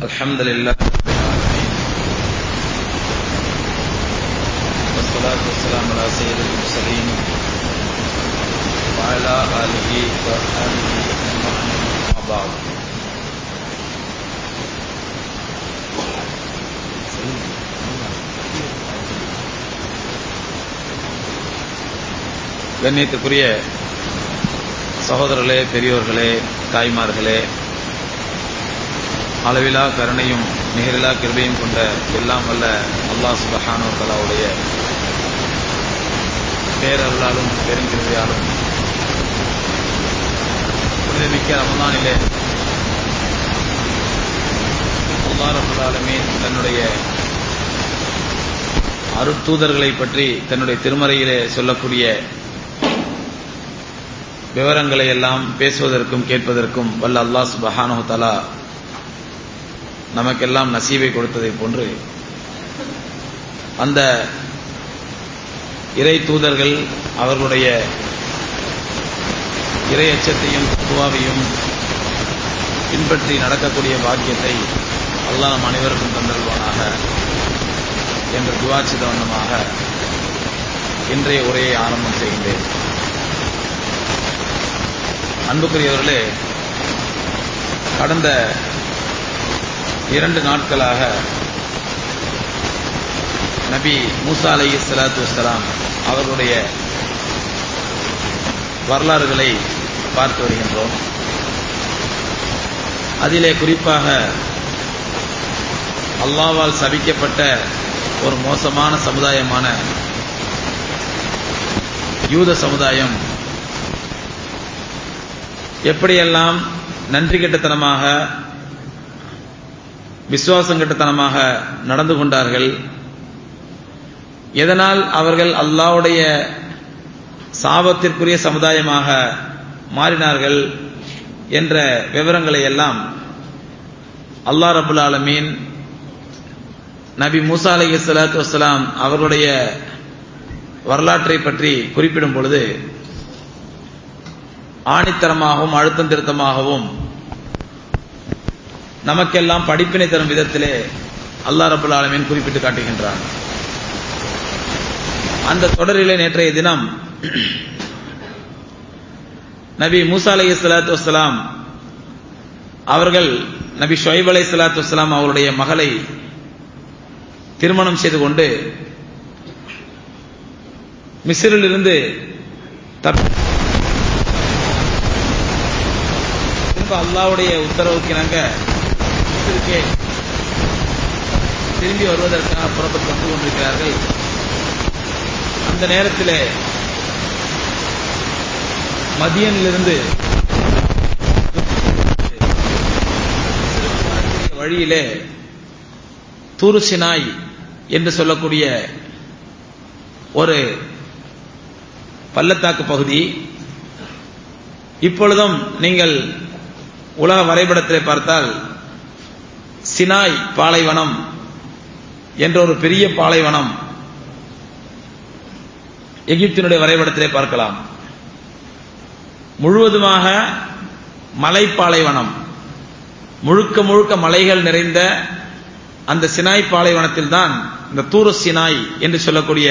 الحمد لله رب العالمين والصلاة والسلام على سيد المرسلين وعلى آله وأصحابه أجمعين أما بعد கண்ணியத்துக்குரிய சகோதரர்களே பெரியோர்களே தாய்மார்களே அளவிலா கருணையும் நிகரிலா கிருபையும் கொண்ட எல்லாம் வல்ல அல்லாஹ் சுபஹானு தலாவுடைய பேரருளாலும் பெருங்கிருவையாலும் புனிதமிக்க ரமலானிலே அல்லாஹ் ரபுல் ஆலமீன் தன்னுடைய அருட்தூதர்களை பற்றி தன்னுடைய திருமறையிலே சொல்லக்கூடிய விவரங்களை எல்லாம் பேசுவதற்கும் கேட்பதற்கும் வல்ல அல்லாஹ் சுபஹானு தலா நமக்கெல்லாம் நசீவை கொடுத்ததை போன்று அந்த இறை தூதர்கள் அவர்களுடைய இறை அச்சத்தையும் துவாவையும் பின்பற்றி நடக்கக்கூடிய பாக்கியத்தை அல்லாஹ் நம் அனைவருக்கும் தந்தருவானாக என்ற துவாச்சித வண்ணமாக இன்றைய உரையை ஆரம்பம் செய்கின்றேன் அன்புக்குரியவர்களே கடந்த இரண்டு நாட்களாக நபி மூசா அலை சலாத்து வசலாம் அவர்களுடைய வரலாறுகளை பார்த்து வருகின்றோம் அதிலே குறிப்பாக அல்லாவால் சபிக்கப்பட்ட ஒரு மோசமான சமுதாயமான யூத சமுதாயம் எப்படியெல்லாம் நன்றி கெட்டத்தனமாக விசுவாசம் கெட்டத்தனமாக நடந்து கொண்டார்கள் எதனால் அவர்கள் அல்லாவுடைய சாபத்திற்குரிய சமுதாயமாக மாறினார்கள் என்ற விவரங்களை எல்லாம் அல்லா ரபுல் ஆலமீன் நபி மூசா அலி சலாத்து வசலாம் அவர்களுடைய வரலாற்றை பற்றி குறிப்பிடும் பொழுது ஆணித்தரமாகவும் அழுத்தம் திருத்தமாகவும் நமக்கெல்லாம் படிப்பினை தரும் விதத்திலே அல்லா ரபுல் ஆலமீன் குறிப்பிட்டு காட்டுகின்றார் அந்த தொடரிலே நேற்றைய தினம் நபி மூசா அலை சலாத்து வசலாம் அவர்கள் நபி ஷொய்ப் அலை சலாத்து வசலாம் அவருடைய மகளை திருமணம் செய்து கொண்டு மிசிறில் இருந்து திரும்ப அல்லாவுடைய உத்தரவுக்கு இணங்க மிசிறுக்கே திரும்பி வருவதற்காக புறப்பட்டு வந்து கொண்டிருக்கிறார்கள் அந்த நேரத்தில் மதியனிலிருந்து வழியிலே தூருசினாய் என்று சொல்லக்கூடிய ஒரு பள்ளத்தாக்கு பகுதி இப்பொழுதும் நீங்கள் உலக வரைபடத்தில் பார்த்தால் சினாய் பாலைவனம் என்ற ஒரு பெரிய பாலைவனம் எகிப்தினுடைய வரைபடத்திலே பார்க்கலாம் முழுவதுமாக மலைப்பாலைவனம் முழுக்க முழுக்க மலைகள் நிறைந்த அந்த சினாய் பாலைவனத்தில் தான் இந்த தூர சினாய் என்று சொல்லக்கூடிய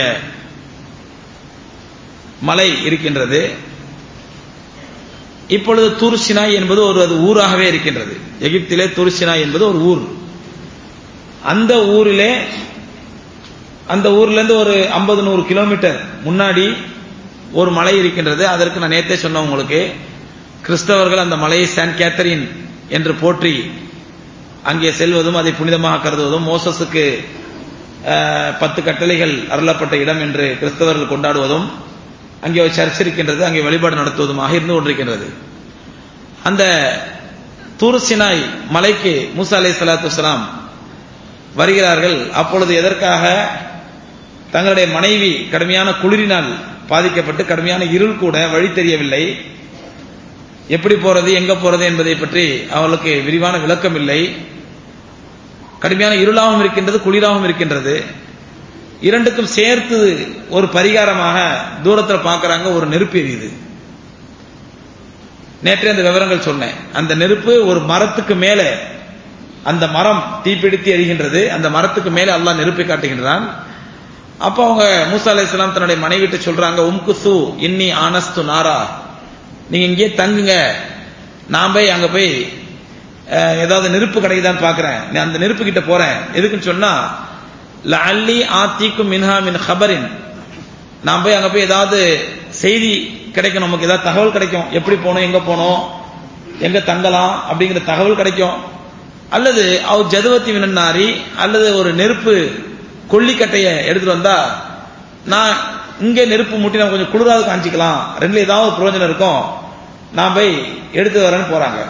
மலை இருக்கின்றது இப்பொழுது தூர் சினாய் என்பது ஒரு அது ஊராகவே இருக்கின்றது எகிப்திலே தூர் சினாய் என்பது ஒரு ஊர் அந்த ஊரிலே அந்த ஊர்ல இருந்து ஒரு ஐம்பது நூறு கிலோமீட்டர் முன்னாடி ஒரு மலை இருக்கின்றது அதற்கு நான் நேத்தே சொன்ன உங்களுக்கு கிறிஸ்தவர்கள் அந்த மலையை சான் கேத்தரின் என்று போற்றி அங்கே செல்வதும் அதை புனிதமாக கருதுவதும் மோசஸுக்கு பத்து கட்டளைகள் அருளப்பட்ட இடம் என்று கிறிஸ்தவர்கள் கொண்டாடுவதும் அங்கே ஒரு சர்ச் இருக்கின்றது அங்கே வழிபாடு நடத்துவதுமாக இருந்து கொண்டிருக்கின்றது அந்த தூருசினாய் மலைக்கு மூசா அலை சலாத்து வலாம் வருகிறார்கள் அப்பொழுது எதற்காக தங்களுடைய மனைவி கடுமையான குளிரினால் பாதிக்கப்பட்டு கடுமையான இருள் கூட வழி தெரியவில்லை எப்படி போறது எங்க போறது என்பதை பற்றி அவர்களுக்கு விரிவான விளக்கம் இல்லை கடுமையான இருளாகவும் இருக்கின்றது குளிராகவும் இருக்கின்றது இரண்டுக்கும் சேர்த்து ஒரு பரிகாரமாக தூரத்தில் பார்க்கறாங்க ஒரு நெருப்பு எரியுது நேற்றே அந்த விவரங்கள் சொன்னேன் அந்த நெருப்பு ஒரு மரத்துக்கு மேலே அந்த மரம் தீப்பிடித்து எரிகின்றது அந்த மரத்துக்கு மேலே அல்லாஹ் நெருப்பை காட்டுகின்றான் அப்ப அவங்க மூசா அலைஹிஸ்ஸலாம் தன்னுடைய மனைவிட்டு சொல்றாங்க உம்குசு இன்னி ஆனஸ்து நாரா நீங்க இங்கே தங்குங்க நான் போய் அங்க போய் அஹ், ஏதாவது நெருப்பு கிடைக்குதான்னு பாக்குறேன் நான் அந்த நெருப்பு கிட்ட போறேன் எதுக்குன்னு சொன்னா லஅல்லி ஆத்திக்கும் மின்ஹா மின் ஹபரின் நான் போய் அங்க போய் ஏதாவது செய்தி கிடைக்கும் நமக்கு ஏதாவது தகவல் கிடைக்கும் எப்படி போகணும் எங்க போகணும் எங்க தங்கலாம் அப்படிங்கிற தகவல் கிடைக்கும் அல்லது அவர் ஜதுவத்தி வினன்னாரி அல்லது ஒரு நெருப்பு கொல்லிக்கட்டையை எடுத்துட்டு வந்தா நான் இங்கே நெருப்பு மூட்டி நம்ம கொஞ்சம் குளிராக காஞ்சிக்கலாம் ரெண்டுல ஏதாவது பிரயோஜனம் இருக்கும் நான் போய் எடுத்து வரேன்னு போறாங்க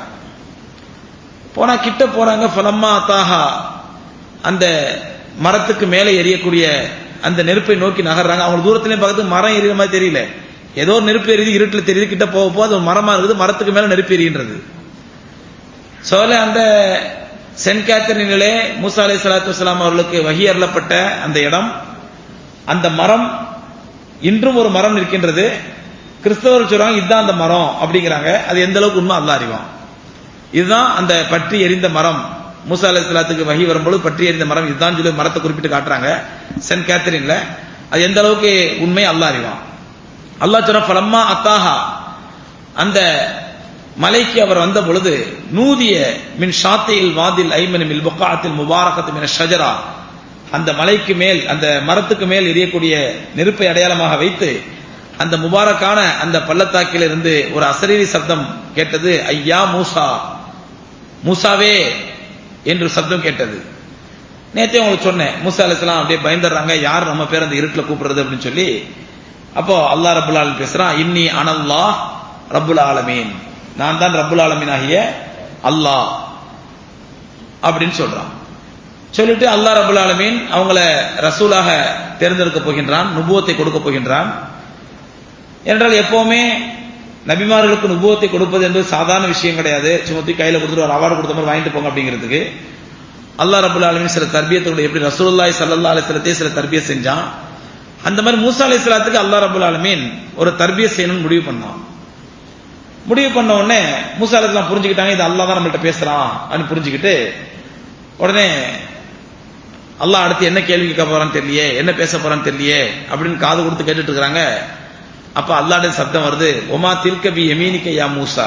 போனா கிட்ட போறாங்க ஃபலம்மா அத்தாஹா அந்த மரத்துக்கு மேலே எரியக்கூடிய அந்த நெருப்பை நோக்கி நகர்றாங்க அவங்க தூரத்திலே பார்த்து மரம் எரியுற மாதிரி தெரியல ஏதோ ஒரு நெருப்பு எரியுது இருட்டில் தெரியுது கிட்ட போக போக அது ஒரு மரமா இருக்குது மரத்துக்கு மேல நெருப்பு எரிகின்றது சோல அந்த சென்ட் கேத்தரினிலே மூசா அலை சலாத்து வலாம் அவர்களுக்கு வகி அருளப்பட்ட அந்த இடம் அந்த மரம் இன்றும் ஒரு மரம் இருக்கின்றது கிறிஸ்தவர்கள் சொல்றாங்க இதுதான் அந்த மரம் அப்படிங்கிறாங்க அது எந்த அளவுக்கு உண்மை அல்லா அறிவான் இதுதான் அந்த பற்றி எரிந்த மரம் மூசா அலை சலாத்துக்கு வகி வரும்போது பற்றி எரிந்த மரம் இதுதான் சொல்லி மரத்தை குறிப்பிட்டு காட்டுறாங்க சென்ட் கேத்தரின்ல அது எந்த அளவுக்கு உண்மை அல்லா அறிவான் அல்லாஹ் சொல்ற ஃபலம்மா அத்தாஹா அந்த மலைக்கு அவர் வந்த பொழுது நூதிய மின் ஷாத்தியில் வாதில் ஐமன் மில் புக்காத்தில் முபாரகத்து மின ஷஜரா அந்த மலைக்கு மேல் அந்த மரத்துக்கு மேல் எரியக்கூடிய நெருப்பை அடையாளமாக வைத்து அந்த முபாரக்கான அந்த பள்ளத்தாக்கில் இருந்து ஒரு அசரீரி சப்தம் கேட்டது ஐயா மூசா மூசாவே என்று சப்தம் கேட்டது நேத்தே உங்களுக்கு சொன்னேன் மூசா அலிஸ்லாம் அப்படியே பயந்துடுறாங்க யார் நம்ம பேர் அந்த இருட்டில் கூப்பிடுறது அப்படின்னு சொல்லி அப்போ அல்லாஹ் ரபுல் ஆலமின் பேசுறான் இன்னி அனல்லாஹ் ரப்புல் ஆலமீன் நான் தான் ரப்புல் ஆலமீன் ஆகிய அல்லாஹ் அப்படின்னு சொல்றான் சொல்லிட்டு அல்லாஹ் ரபுல் ஆலமீன் அவங்கள ரசூலாக தேர்ந்தெடுக்க போகின்றான் நுபுவத்தை கொடுக்க போகின்றான் என்றால் எப்பவுமே நபிமார்களுக்கு நுபுவத்தை கொடுப்பது என்பது சாதாரண விஷயம் கிடையாது சுமத்தி கையில கொடுத்துட்டு ஒரு அவார்டு கொடுத்த மாதிரி வாங்கிட்டு போங்க அப்படிங்கிறதுக்கு அல்லாஹ் ரபுல் ஆலமீன் சில தர்பியத்தோட எப்படி ரசூலுல்லாஹி ஸல்லல்லாஹு அலைஹி வஸல்லத்தை சில தர்பிய செஞ்சான் அந்த மாதிரி மூசா அலைஹிஸ்ஸலாத்துக்கு அல்லாஹ் ரபுல் ஆலமீன் ஒரு தர்பிய செய்யணும்னு முடிவு பண்ணான் முடிவு பண்ண உடனே மூசா அலைஹிஸ்ஸலாம் புரிஞ்சுக்கிட்டாங்க இது அல்லாஹ் தான் நம்மள்ட்ட பேசுறான் அப்படின்னு புரிஞ்சுக்கிட்டு உடனே அல்லாஹ் அடுத்து என்ன கேள்வி கேட்க போறான்னு தெரியலையே என்ன பேச போறான்னு தெரியலையே அப்படின்னு காது கொடுத்து கேட்டுட்டு இருக்காங்க அப்ப அல்லாஹ்ட சப்தம் வருது ஒமா தில்க பி எமீனிக்க யா மூசா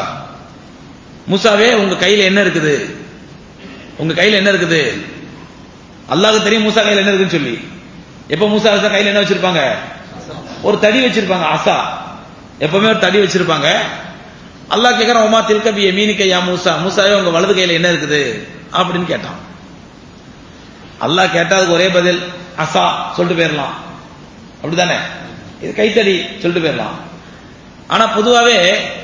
மூசாவே உங்க கையில என்ன இருக்குது உங்க கையில என்ன இருக்குது அல்லாஹ்க்கு தெரியும் மூசா கையில என்ன இருக்குன்னு சொல்லி எப்ப மூசா அலிசா கையில என்ன வச்சிருப்பாங்க ஒரு தடி வச்சிருப்பாங்க அசா எப்பவுமே ஒரு தடி வச்சிருப்பாங்க அல்லாஹ் கேட்கறான் ஒமா தில்க பி எமீனிக்க யா மூசா மூசாவே உங்க வலது கையில என்ன இருக்குது அப்படின்னு கேட்டான் அல்லாஹ் கேட்டா அதுக்கு ஒரே பதில் அசா சொல்லிட்டு போயிடலாம் அப்படிதானே இது கைத்தடி சொல்லிட்டு போயிடலாம் ஆனா பொதுவாவே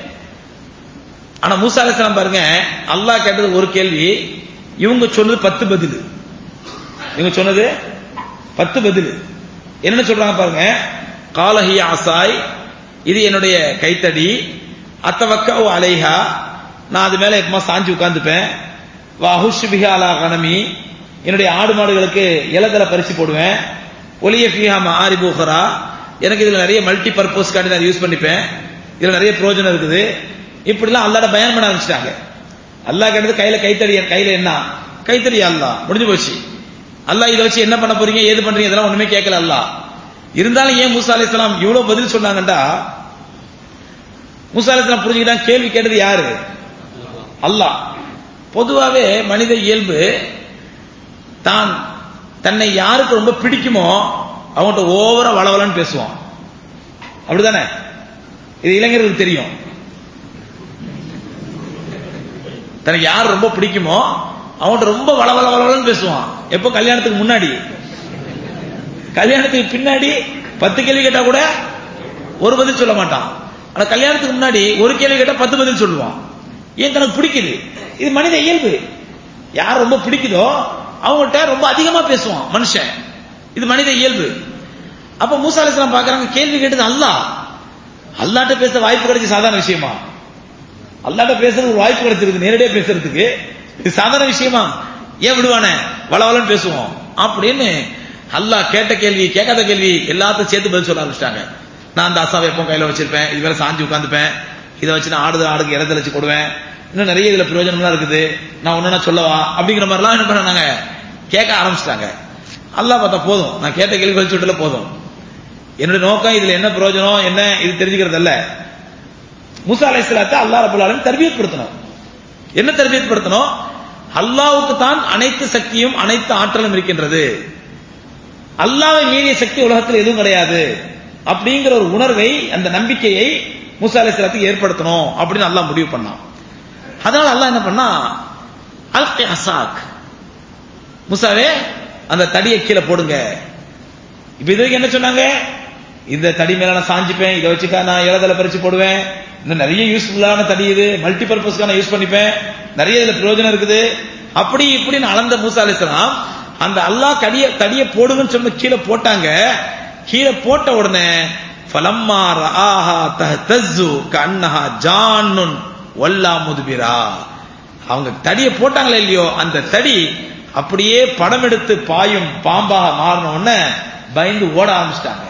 ஆனா மூசா அலிஸ்லாம் பாருங்க அல்லாஹ் கேட்டது ஒரு கேள்வி இவங்க சொன்னது பத்து பதில் இவங்க சொன்னது பத்து பதில் என்ன சொல்றாங்க பாருங்க காலஹிய அசாய் இது என்னுடைய கைத்தடி அத்தவக்க அலைஹா நான் அது மேல எப்பமா சாஞ்சு உட்கார்ந்துப்பேன் வாஹுஷ் பிஹா அலா கனமி என்னுடைய ஆடு மாடுகளுக்கு இலதலை பறிச்சு போடுவேன் ஒலிய ஃபிஹா மாரி பூஹரா எனக்கு இதுல நிறைய மல்டி பர்பஸ் காண்டி நான் யூஸ் பண்ணிப்பேன் இதுல நிறைய பிரயோஜனம் இருக்குது இப்படிலாம் அல்லாட பயன் பண்ண ஆரம்பிச்சிட்டாங்க அல்லாஹ் கேட்டது கையில கைத்தடி கையில என்ன கைத்தடி அல்லாஹ் முடிஞ்சு போச்சு அல்லாஹ் இதை வச்சு என்ன பண்ண போறீங்க ஏது பண்றீங்க இதெல்லாம் ஒண்ணுமே கேட்கல அல்லாஹ் இருந்தாலும் ஏன் மூசா அலிஸ்லாம் இவ்வளவு பதில் சொன்னாங்கண்டா மூசா அலிஸ்லாம் புரிஞ்சுக்கிட்டாங்க கேள்வி கேட்டது யாரு அல்லாஹ் பொதுவாவே மனித இயல்பு தான் தன்னை யாருக்கு ரொம்ப பிடிக்குமோ அவங்கள்ட்ட ஓவரா வளவலன்னு பேசுவான் அப்படிதானே இது இளைஞர்களுக்கு தெரியும் தனக்கு யார் ரொம்ப பிடிக்குமோ அவன்கிட்ட ரொம்ப வளவல வளவலன்னு பேசுவான் எப்போ கல்யாணத்துக்கு முன்னாடி கல்யாணத்துக்கு பின்னாடி பத்து கேள்வி கேட்டா கூட ஒரு பதில் சொல்ல மாட்டான் ஆனா கல்யாணத்துக்கு முன்னாடி ஒரு கேள்வி கேட்டா பத்து பதில் சொல்லுவான் ஏன் தனக்கு பிடிக்குது இது மனித இயல்பு யார் ரொம்ப பிடிக்குதோ அவங்கள்ட்ட ரொம்ப அதிகமா பேசுவான் மனுஷன் இது மனித இயல்பு அப்ப மூசா அலிஸ்லாம் பாக்குறாங்க கேள்வி கேட்டது அல்லாஹ் அல்லாட்ட பேச வாய்ப்பு கிடைச்ச சாதாரண விஷயமா அல்லாட்ட பேசுறது ஒரு வாய்ப்பு கிடைச்சிருக்கு நேரடியா பேசுறதுக்கு இது சாதாரண விஷயமா ஏன் விடுவானே வளவலன்னு பேசுவோம் அப்படின்னு அல்லாஹ் கேட்ட கேள்வி கேட்காத கேள்வி எல்லாத்தையும் சேர்த்து பதில் சொல்ல ஆரம்பிச்சிட்டாங்க நான் அந்த அசாவை எப்போ கையில வச்சிருப்பேன் இது வேற சாஞ்சி உட்காந்துப்பேன் இதை வச்சு நான் ஆடு ஆடுக்கு இடத்துல வச்சு கொடுவேன் இன்னும் நிறைய இதுல பிரயோஜனம்லாம் இருக்குது நான் ஒன்னா சொல்லவா அப்படிங்கிற மாதிரிலாம் என்ன பண்ணாங்க கேட்க ஆரம்பிச்சிட்டாங்க அல்லாஹ் பார்த்தா போதும் நான் கேட்ட கேள்வி கழிச்சுட்டுல போதும் என்னுடைய நோக்கம் இதுல என்ன பிரயோஜனம் என்ன இது தெரிஞ்சுக்கிறது அல்ல மூசா அலைஹிஸ்ஸலாத்தை அல்லாஹ் ரப்பல் ஆலமீன் தர்பியத் படுத்தணும் என்ன தர்பியத் படுத்தணும் அல்லாஹ்வுக்கு தான் அனைத்து சக்தியும் அனைத்து ஆற்றலும் இருக்கின்றது அல்லாஹ்வை மீறிய சக்தி உலகத்தில் எதுவும் கிடையாது அப்படிங்கிற ஒரு உணர்வை அந்த நம்பிக்கையை மூசா அலைஹிஸ்ஸலாத்துக்கு ஏற்படுத்தணும் அப்படின்னு அல்லாஹ் முடிவு பண்ணான் அதனால அல்லாஹ் என்ன பண்ணா அல்கி அசாக் முசாவே அந்த தடியை கீழே போடுங்க இப்ப இது வரைக்கும் என்ன சொன்னாங்க இந்த தடி மேல நான் சாஞ்சிப்பேன் இதை வச்சுக்கா நான் இலதலை பறிச்சு போடுவேன் இன்னும் நிறைய யூஸ்ஃபுல்லான தடி இது மல்டி பர்பஸ்க்காக நான் யூஸ் பண்ணிப்பேன் நிறைய இதுல பிரயோஜனம் இருக்குது அப்படி இப்படின்னு அளந்த மூசா அலிஸ்லாம் அந்த அல்லாஹ் கடிய தடியை போடுங்கன்னு சொன்ன கீழே போட்டாங்க கீழே போட்ட உடனே ஃபலம்மா ரஆஹா தஹ்தஸு கன்னஹா ஜான்னுன் வல்லா முதுபிரா அவங்க தடியை போட்டாங்களே இல்லையோ அந்த தடி அப்படியே படம் எடுத்து பாயும் பாம்பாக மாறின உடனே பயந்து ஓட ஆரம்பிச்சிட்டாங்க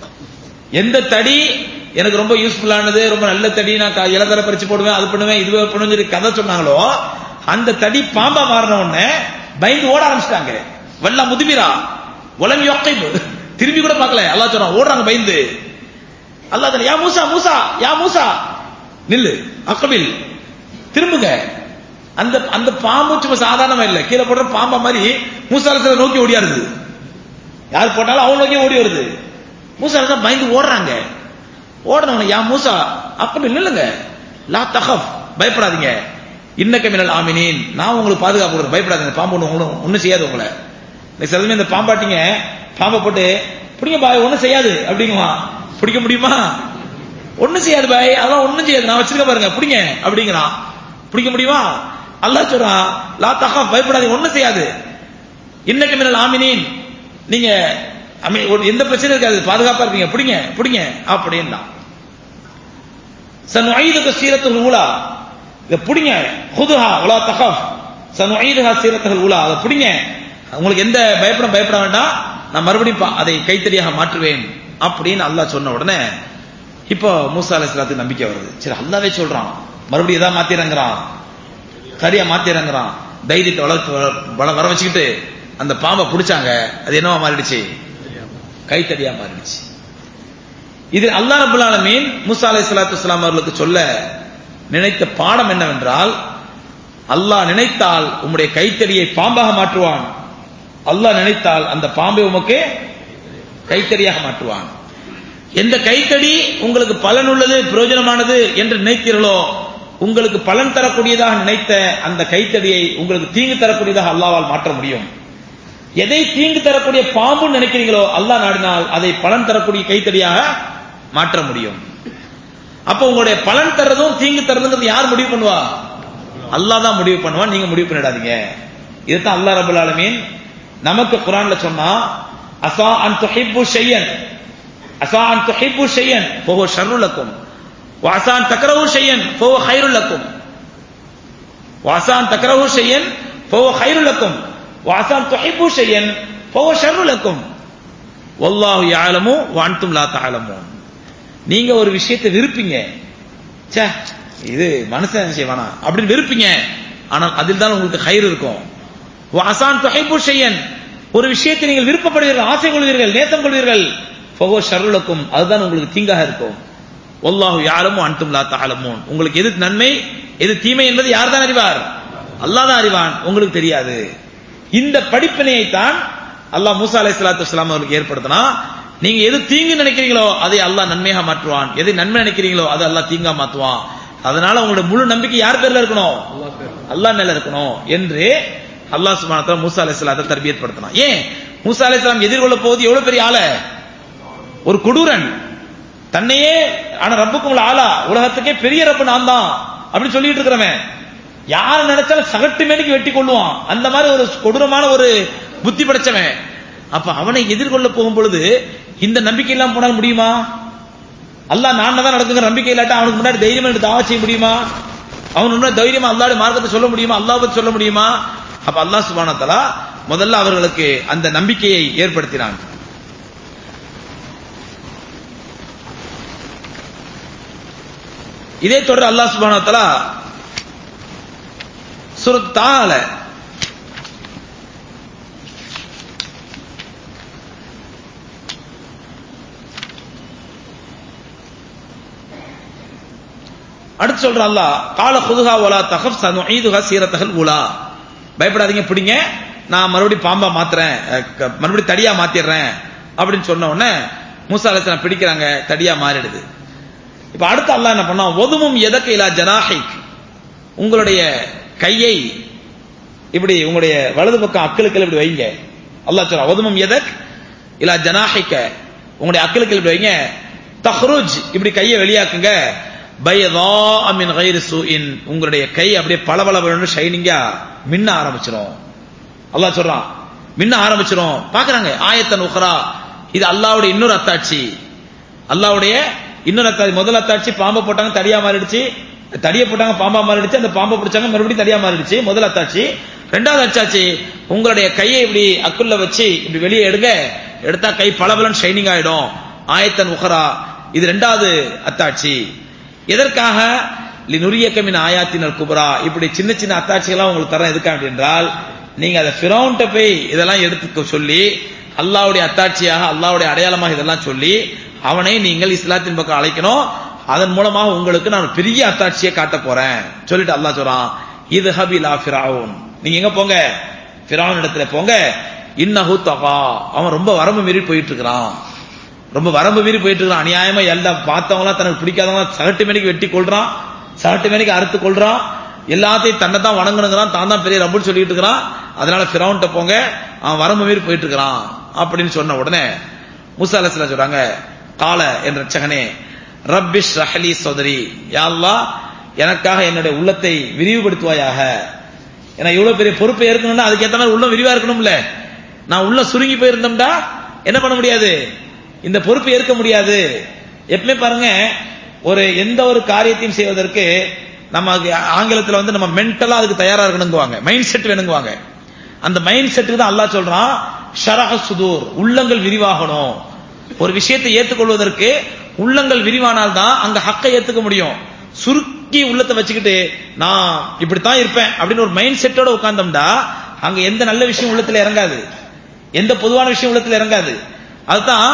எந்த தடி எனக்கு ரொம்ப யூஸ்ஃபுல்லானது ரொம்ப நல்ல தடி நான் க- இலதலை பறிச்சு போடுவேன் அது பண்ணுவேன் இது பண்ணுவேன் சொல்லி கதை சொன்னாங்களோ அந்த தடி பாம்பா மாறின உடனே பயந்து ஓட ஆரம்பிச்சிட்டாங்க வல்லா முதுபிரா உலகம் யொக்கைபு திரும்பி கூட பார்க்கல அல்லாஹ் சொல்றான் ஓடுறாங்க பயந்து அல்லாஹ் சொல்றான், யா மூசா மூசா யா மூசா நில்லு அக்கபில் திரும்புங்க அந்த அந்த பாம்பு சும்மா சாதாரணமா இல்ல கீழே போடுற பாம்பா மாதிரி மூசாலத்துல நோக்கி ஓடியாருது யார் போட்டாலும் அவங்க நோக்கி ஓடி வருது மூசா பயந்து ஓடுறாங்க ஓடுனவன யா மூசா அக்கபில் நில்லுங்க லா தகப் பயப்படாதீங்க இன்னக்க மினல் ஆமினின் நான் உங்களுக்கு பாதுகாப்பு கொடுக்குறேன் பயப்படாதீங்க பாம்பு ஒண்ணு ஒண்ணும் ஒண்ணும் செய்யாது உங்களை இந்த சில சமயம் இந்த பாம்பாட்டிங்க பாம்பை போட்டு பிடிங்க பாய் ஒண்ணும் செய்யாது அப்படிங்குமா பிடிக்க முடியுமா ஒண்ணும் செய்யாது பாய் அதெல்லாம் ஒண்ணும் செய்யாது நான் வச்சிருக்க பாருங்க பிடிங்க அப்படிங்கிறான் பிடிக்க முடியுமா அல்லாஹ் சொல்றான் லா தகா பயப்படாதீங்க ஒண்ணும் செய்யாது இன்னக்கு மினல் ஆமினின் நீங்க அமி- ஒரு எந்த பிரச்சனையும் இருக்காது பாதுகாப்பா இருப்பீங்க பிடிங்க பிடிங்க அப்படின்னா சனுஐதுக சீரத்துல் ஊலா இத பிடிங்க ஹுதுஹா உலா தகஃப் சனுஐதுஹா சீரத்துல் ஊலா அதை பிடிங்க உங்களுக்கு எந்த பயப்பட பயப்பட வேண்டாம் நான் மறுபடியும் பா- அதை கைத்தடியாக மாற்றுவேன் அப்படின்னு அல்லாஹ் சொன்ன உடனே இப்போ மூசா அலைஹிஸ்ஸலாத்துக்கு நம்பிக்கை வருது சரி அல்லாவே சொல்றான் மறுபடியும் ஏதாவது மாத்திரங்கிறான் சரியா மாத்திரங்கிறான் தைரியத்தை வளர்த்து வள- வர வச்சுக்கிட்டு அந்த பாம்பை பிடிச்சாங்க அது என்னவா மாறிடுச்சு கைத்தடியா மாறிடுச்சு இது அல்லாஹ் ரபுல் ஆலமீன் மூசா அலைஹிஸ்ஸலாத்து வஸ்ஸலாம் அவர்களுக்கு சொல்ல நினைத்த பாடம் என்னவென்றால் அல்லாஹ் நினைத்தால் உம்முடைய கைத்தடியை பாம்பாக மாற்றுவான் அல்லாஹ் நினைத்தால் அந்த பாம்பை உமக்கு கைத்தடியாக மாற்றுவான் எந்த கைத்தடி உங்களுக்கு பலனுள்ளது பிரயோஜனமானது என்று நினைத்தீர்களோ உங்களுக்கு பலன் தரக்கூடியதாக நினைத்த அந்த கைத்தடியை உங்களுக்கு தீங்கு தரக்கூடியதாக அல்லாவால் மாற்ற முடியும் எதை தீங்கு தரக்கூடிய பாம்புன்னு நினைக்கிறீங்களோ அல்லாஹ் நாடினால் அதை பலன் தரக்கூடிய கைத்தடியாக மாற்ற முடியும் அப்ப உங்களுடைய பலன் தர்றதும் தீங்கு தர்றதுங்கிறது யார் முடிவு பண்ணுவா அல்லாஹ் தான் முடிவு பண்ணுவான் நீங்க முடிவு பண்ணிடாதீங்க இதுதான் அல்லாஹ் ரபுல் ஆலமீன் நமக்கு குரான்ல சொன்னா அசா அன் துஹிப்பு ஷையன் அசா அன் துஹிப்பு ஷையன் ஃபஹுவ ஷர்ரு லக்கும் வஅசா அன் தக்ரஹு ஷையன் ஃபஹுவ கைரு லக்கும் وعسى أن تكرهوا شيئا فهو خير لكم وعسى أن تحبوا شيئا فهو شر لكم والله يعلم وأنتم لا تعلمون நீங்க ஒரு விஷயத்தை விருப்பீங்க ச்சே இது மனுஷன் என்ன செய்வானா அப்படின்னு விருப்பீங்க ஆனால் அதில் தான் உங்களுக்கு கயிறு இருக்கும் அசான் தொகைப்பு செய்யன் ஒரு விஷயத்தை நீங்கள் விருப்பப்படுவீர்கள் ஆசை கொள்வீர்கள் நேசம் கொள்வீர்கள் ஃபஹோ ஷர்ருலக்கும் அதுதான் உங்களுக்கு தீங்காக இருக்கும் வல்லாஹு யாரும் அன்தும் லா தஅலமூன் உங்களுக்கு எது நன்மை எது தீமை என்பது யார் தான் அறிவார் அல்லாஹ் தான் அறிவான் உங்களுக்கு தெரியாது இந்த படிப்பினையை தான் அல்லாஹ் மூசா அலைஹிஸ்ஸலாத்து வஸ்ஸலாம் அவர்களுக்கு ஏற்படுத்தினா நீங்க எது தீங்கு நினைக்கிறீங்களோ அதை அல்லாஹ் நன்மையாக மாற்றுவான் எது நன்மை நினைக்கிறீங்களோ அதை அல்லாஹ் தீங்கா மாற்றுவான் அதனால உங்களுடைய முழு நம்பிக்கை யார் பேர்ல இருக்கணும் அல்லாஹ் மேல இருக்கணும் என்று அல்லாஹ் சுப்ஹானஹு வ தஆலா மூசா அலைஹிஸ்ஸலாத்தை தர்பியத் படுத்தினான் ஏன் மூசா அலைஹிஸ்ஸலாம் எதிர்கொள்ள போவது எவ்வளவு பெரிய ஆள ஒரு கொடூரன் தன்னையே ஆனா ரப்புக்கும் ஆளா உலகத்துக்கே பெரிய ரப்பு நான் தான் அப்படின்னு சொல்லிட்டு இருக்கிறவன் யார் நினைச்சாலும் சகட்டு மேனிக்கு வெட்டி கொள்ளுவான் அந்த மாதிரி ஒரு கொடூரமான ஒரு புத்தி படைச்சவன் அப்ப அவனை எதிர்கொள்ள போகும் பொழுது இந்த நம்பிக்கை இல்லாம போனால் முடியுமா அல்லாஹ் நான் தான் நடக்குங்கிற நம்பிக்கை இல்லாட்டா அவனுக்கு முன்னாடி தைரியமா எடுத்து தாவா செய்ய முடியுமா அவன் முன்னாடி தைரியமா அல்லாஹ்வுடைய மார்க்கத்தை சொல்ல முடியுமா அல்லாஹ் பத்தி சொல்ல முடியுமா அப்ப அல்லாஹ் சுப்ஹானஹு வ தஆலா முதல்ல அவர்களுக்கு அந்த நம்பிக்கையை ஏற்படுத்தினான் இதே தொடர் அல்லாஹ் சுப்ஹானஹு வ தஆலா சூரத் தால அடுத்து சொல்ற அல்லாஹ் கால குதுகா ஒலா தகப் சனுஈதுகா சீரத்தகல் உலா பயப்படாதீங்க பிடிங்க நான் மறுபடியும் பாம்பா மாத்துறேன் அஹ், க- மறுபடியும் தடியா மாத்திடுறேன் அப்படின்னு சொன்ன உடனே மூசா அலைஹிஸ்ஸலாம் பிடிக்கிறாங்க தடியா மாறிடுது இப்ப அடுத்து அல்லாஹ் என்ன பண்ணா ஒதுமும் எதக்கு இலா ஜனாஹிக் உங்களுடைய கையை இப்படி உங்களுடைய வலது பக்கம் அக்களுக்கு இப்படி வைங்க அல்லாஹ் சொல்றா ஒதுமும் எதக் இலா ஜனாஹிக்க உங்களுடைய அக்களுக்கு இப்படி வைங்க தஹ்ருஜ் இப்படி கையை வெளியாக்குங்க பையதா மின் கைரு சூஇன் உங்களுடைய கை அப்படியே பளபளபளன்னு ஷைனிங்கா மின்ன ஆரம்பிச்சிரும் அல்லாஹ் சொல்றான் மின்ன ஆரம்பிச்சிரும் பாக்குறாங்க ஆயத்தன் உஹ்ரா இது அல்லாஹ்வுடைய இன்னொரு அத்தாட்சி அல்லாஹ்வுடைய இன்னொரு அத்தாட்சி முதல் அத்தாட்சி பாம்பை போட்டாங்க தடியா மாறிடுச்சு தடியை போட்டாங்க பாம்பா மாறிடுச்சு அந்த பாம்பை பிடிச்சாங்க மறுபடியும் தடியா மாறிடுச்சு முதல் அத்தாட்சி ரெண்டாவது அத்தாட்சி உங்களுடைய கையை இப்படி அக்குள்ள வச்சு இப்படி வெளியே எடுங்க எடுத்தா கை பளபளன்னு ஷைனிங் ஆயிடும் ஆயத்தன் உஹரா இது ரெண்டாவது அத்தாட்சி எதற்காக லினுரியக்கமின் ஆயாத்தினர் குபரா இப்படி சின்ன சின்ன அத்தாட்சிகள்லாம் உங்களுக்கு தரேன் எதுக்காக என்றால் நீங்க அதை ஃபிரௌன்ட்ட போய் இதெல்லாம் எடுத்துக்க சொல்லி அல்லாஹ்வுடைய அத்தாட்சியாக அல்லாஹ்வுடைய அடையாளமாக இதெல்லாம் சொல்லி அவனை நீங்கள் இஸ்லாத்தின் பக்கம் அழைக்கணும் அதன் மூலமாக உங்களுக்கு நான் பெரிய அத்தாட்சியை காட்ட போறேன் சொல்லிட்டு அல்லாஹ் சொல்றான் இது ஹபிலா ஃபிரௌன் நீங்க எங்க போங்க ஃபிரௌன் இடத்துல போங்க இன்னஹு தகா அவன் ரொம்ப வரம்பு மீறி போயிட்டு இருக்கிறான் ரொம்ப வரம்பு மீறி போயிட்டு இருக்கான் அநியாயமா எல்லாம் பார்த்தவங்களாம் தனக்கு பிடிக்காதவங்க சகட்டு மேனிக்கு வெட்டி கொள்றான் சகட்டு மேனிக்கு அறுத்து கொள்றான் எல்லாத்தையும் தன்னை தான் வணங்கணுங்கிறான் தான் தான் பெரிய ரப்புன்னு சொல்லிட்டு இருக்கிறான் அதனால ஃபிரௌன்ட்ட போங்க அவன் வரம்பு மீறி போயிட்டு இருக்கிறான் அப்படின்னு சொன்ன உடனே மூசா அலைஹிஸ்ஸலாம் சொல்றாங்க கால என்ற ரட்சகனே ரப்பிஷ் ரஹலி சோதரி யா அல்லாஹ் எனக்காக என்னுடைய உள்ளத்தை விரிவுபடுத்துவாயாக ஏன்னா இவ்வளவு பெரிய பொறுப்பை ஏற்கணும்னா அதுக்கு ஏத்த மாதிரி உள்ளம் விரிவா இருக்கணும்ல நான் உள்ள சுருங்கி போயிருந்தோம்டா என்ன பண்ண முடியாது இந்த பொறுப்பு ஏற்க முடியாது எப்பவுமே பாருங்க ஒரு எந்த ஒரு காரியத்தையும் செய்வதற்கு நம்ம அது ஆங்கிலத்துல வந்து நம்ம மென்டலா அதுக்கு தயாரா இருக்கணுங்குவாங்க மைண்ட் செட் வேணுங்குவாங்க அந்த மைண்ட் செட்டுக்கு தான் அல்லாஹ் சொல்றான் ஷரஹ சுதூர் உள்ளங்கள் விரிவாகணும் ஒரு விஷயத்தை ஏத்துக்கொள்வதற்கு உள்ளங்கள் விரிவானால் தான் அங்க ஹக்கை ஏத்துக்க முடியும் சுருக்கி உள்ளத்தை வச்சுக்கிட்டு நான் இப்படித்தான் இருப்பேன் அப்படின்னு ஒரு மைண்ட் செட்டோட உட்கார்ந்தோம்டா அங்க எந்த நல்ல விஷயம் உள்ளத்துல இறங்காது எந்த பொதுவான விஷயம் உள்ளத்துல இறங்காது அதுதான்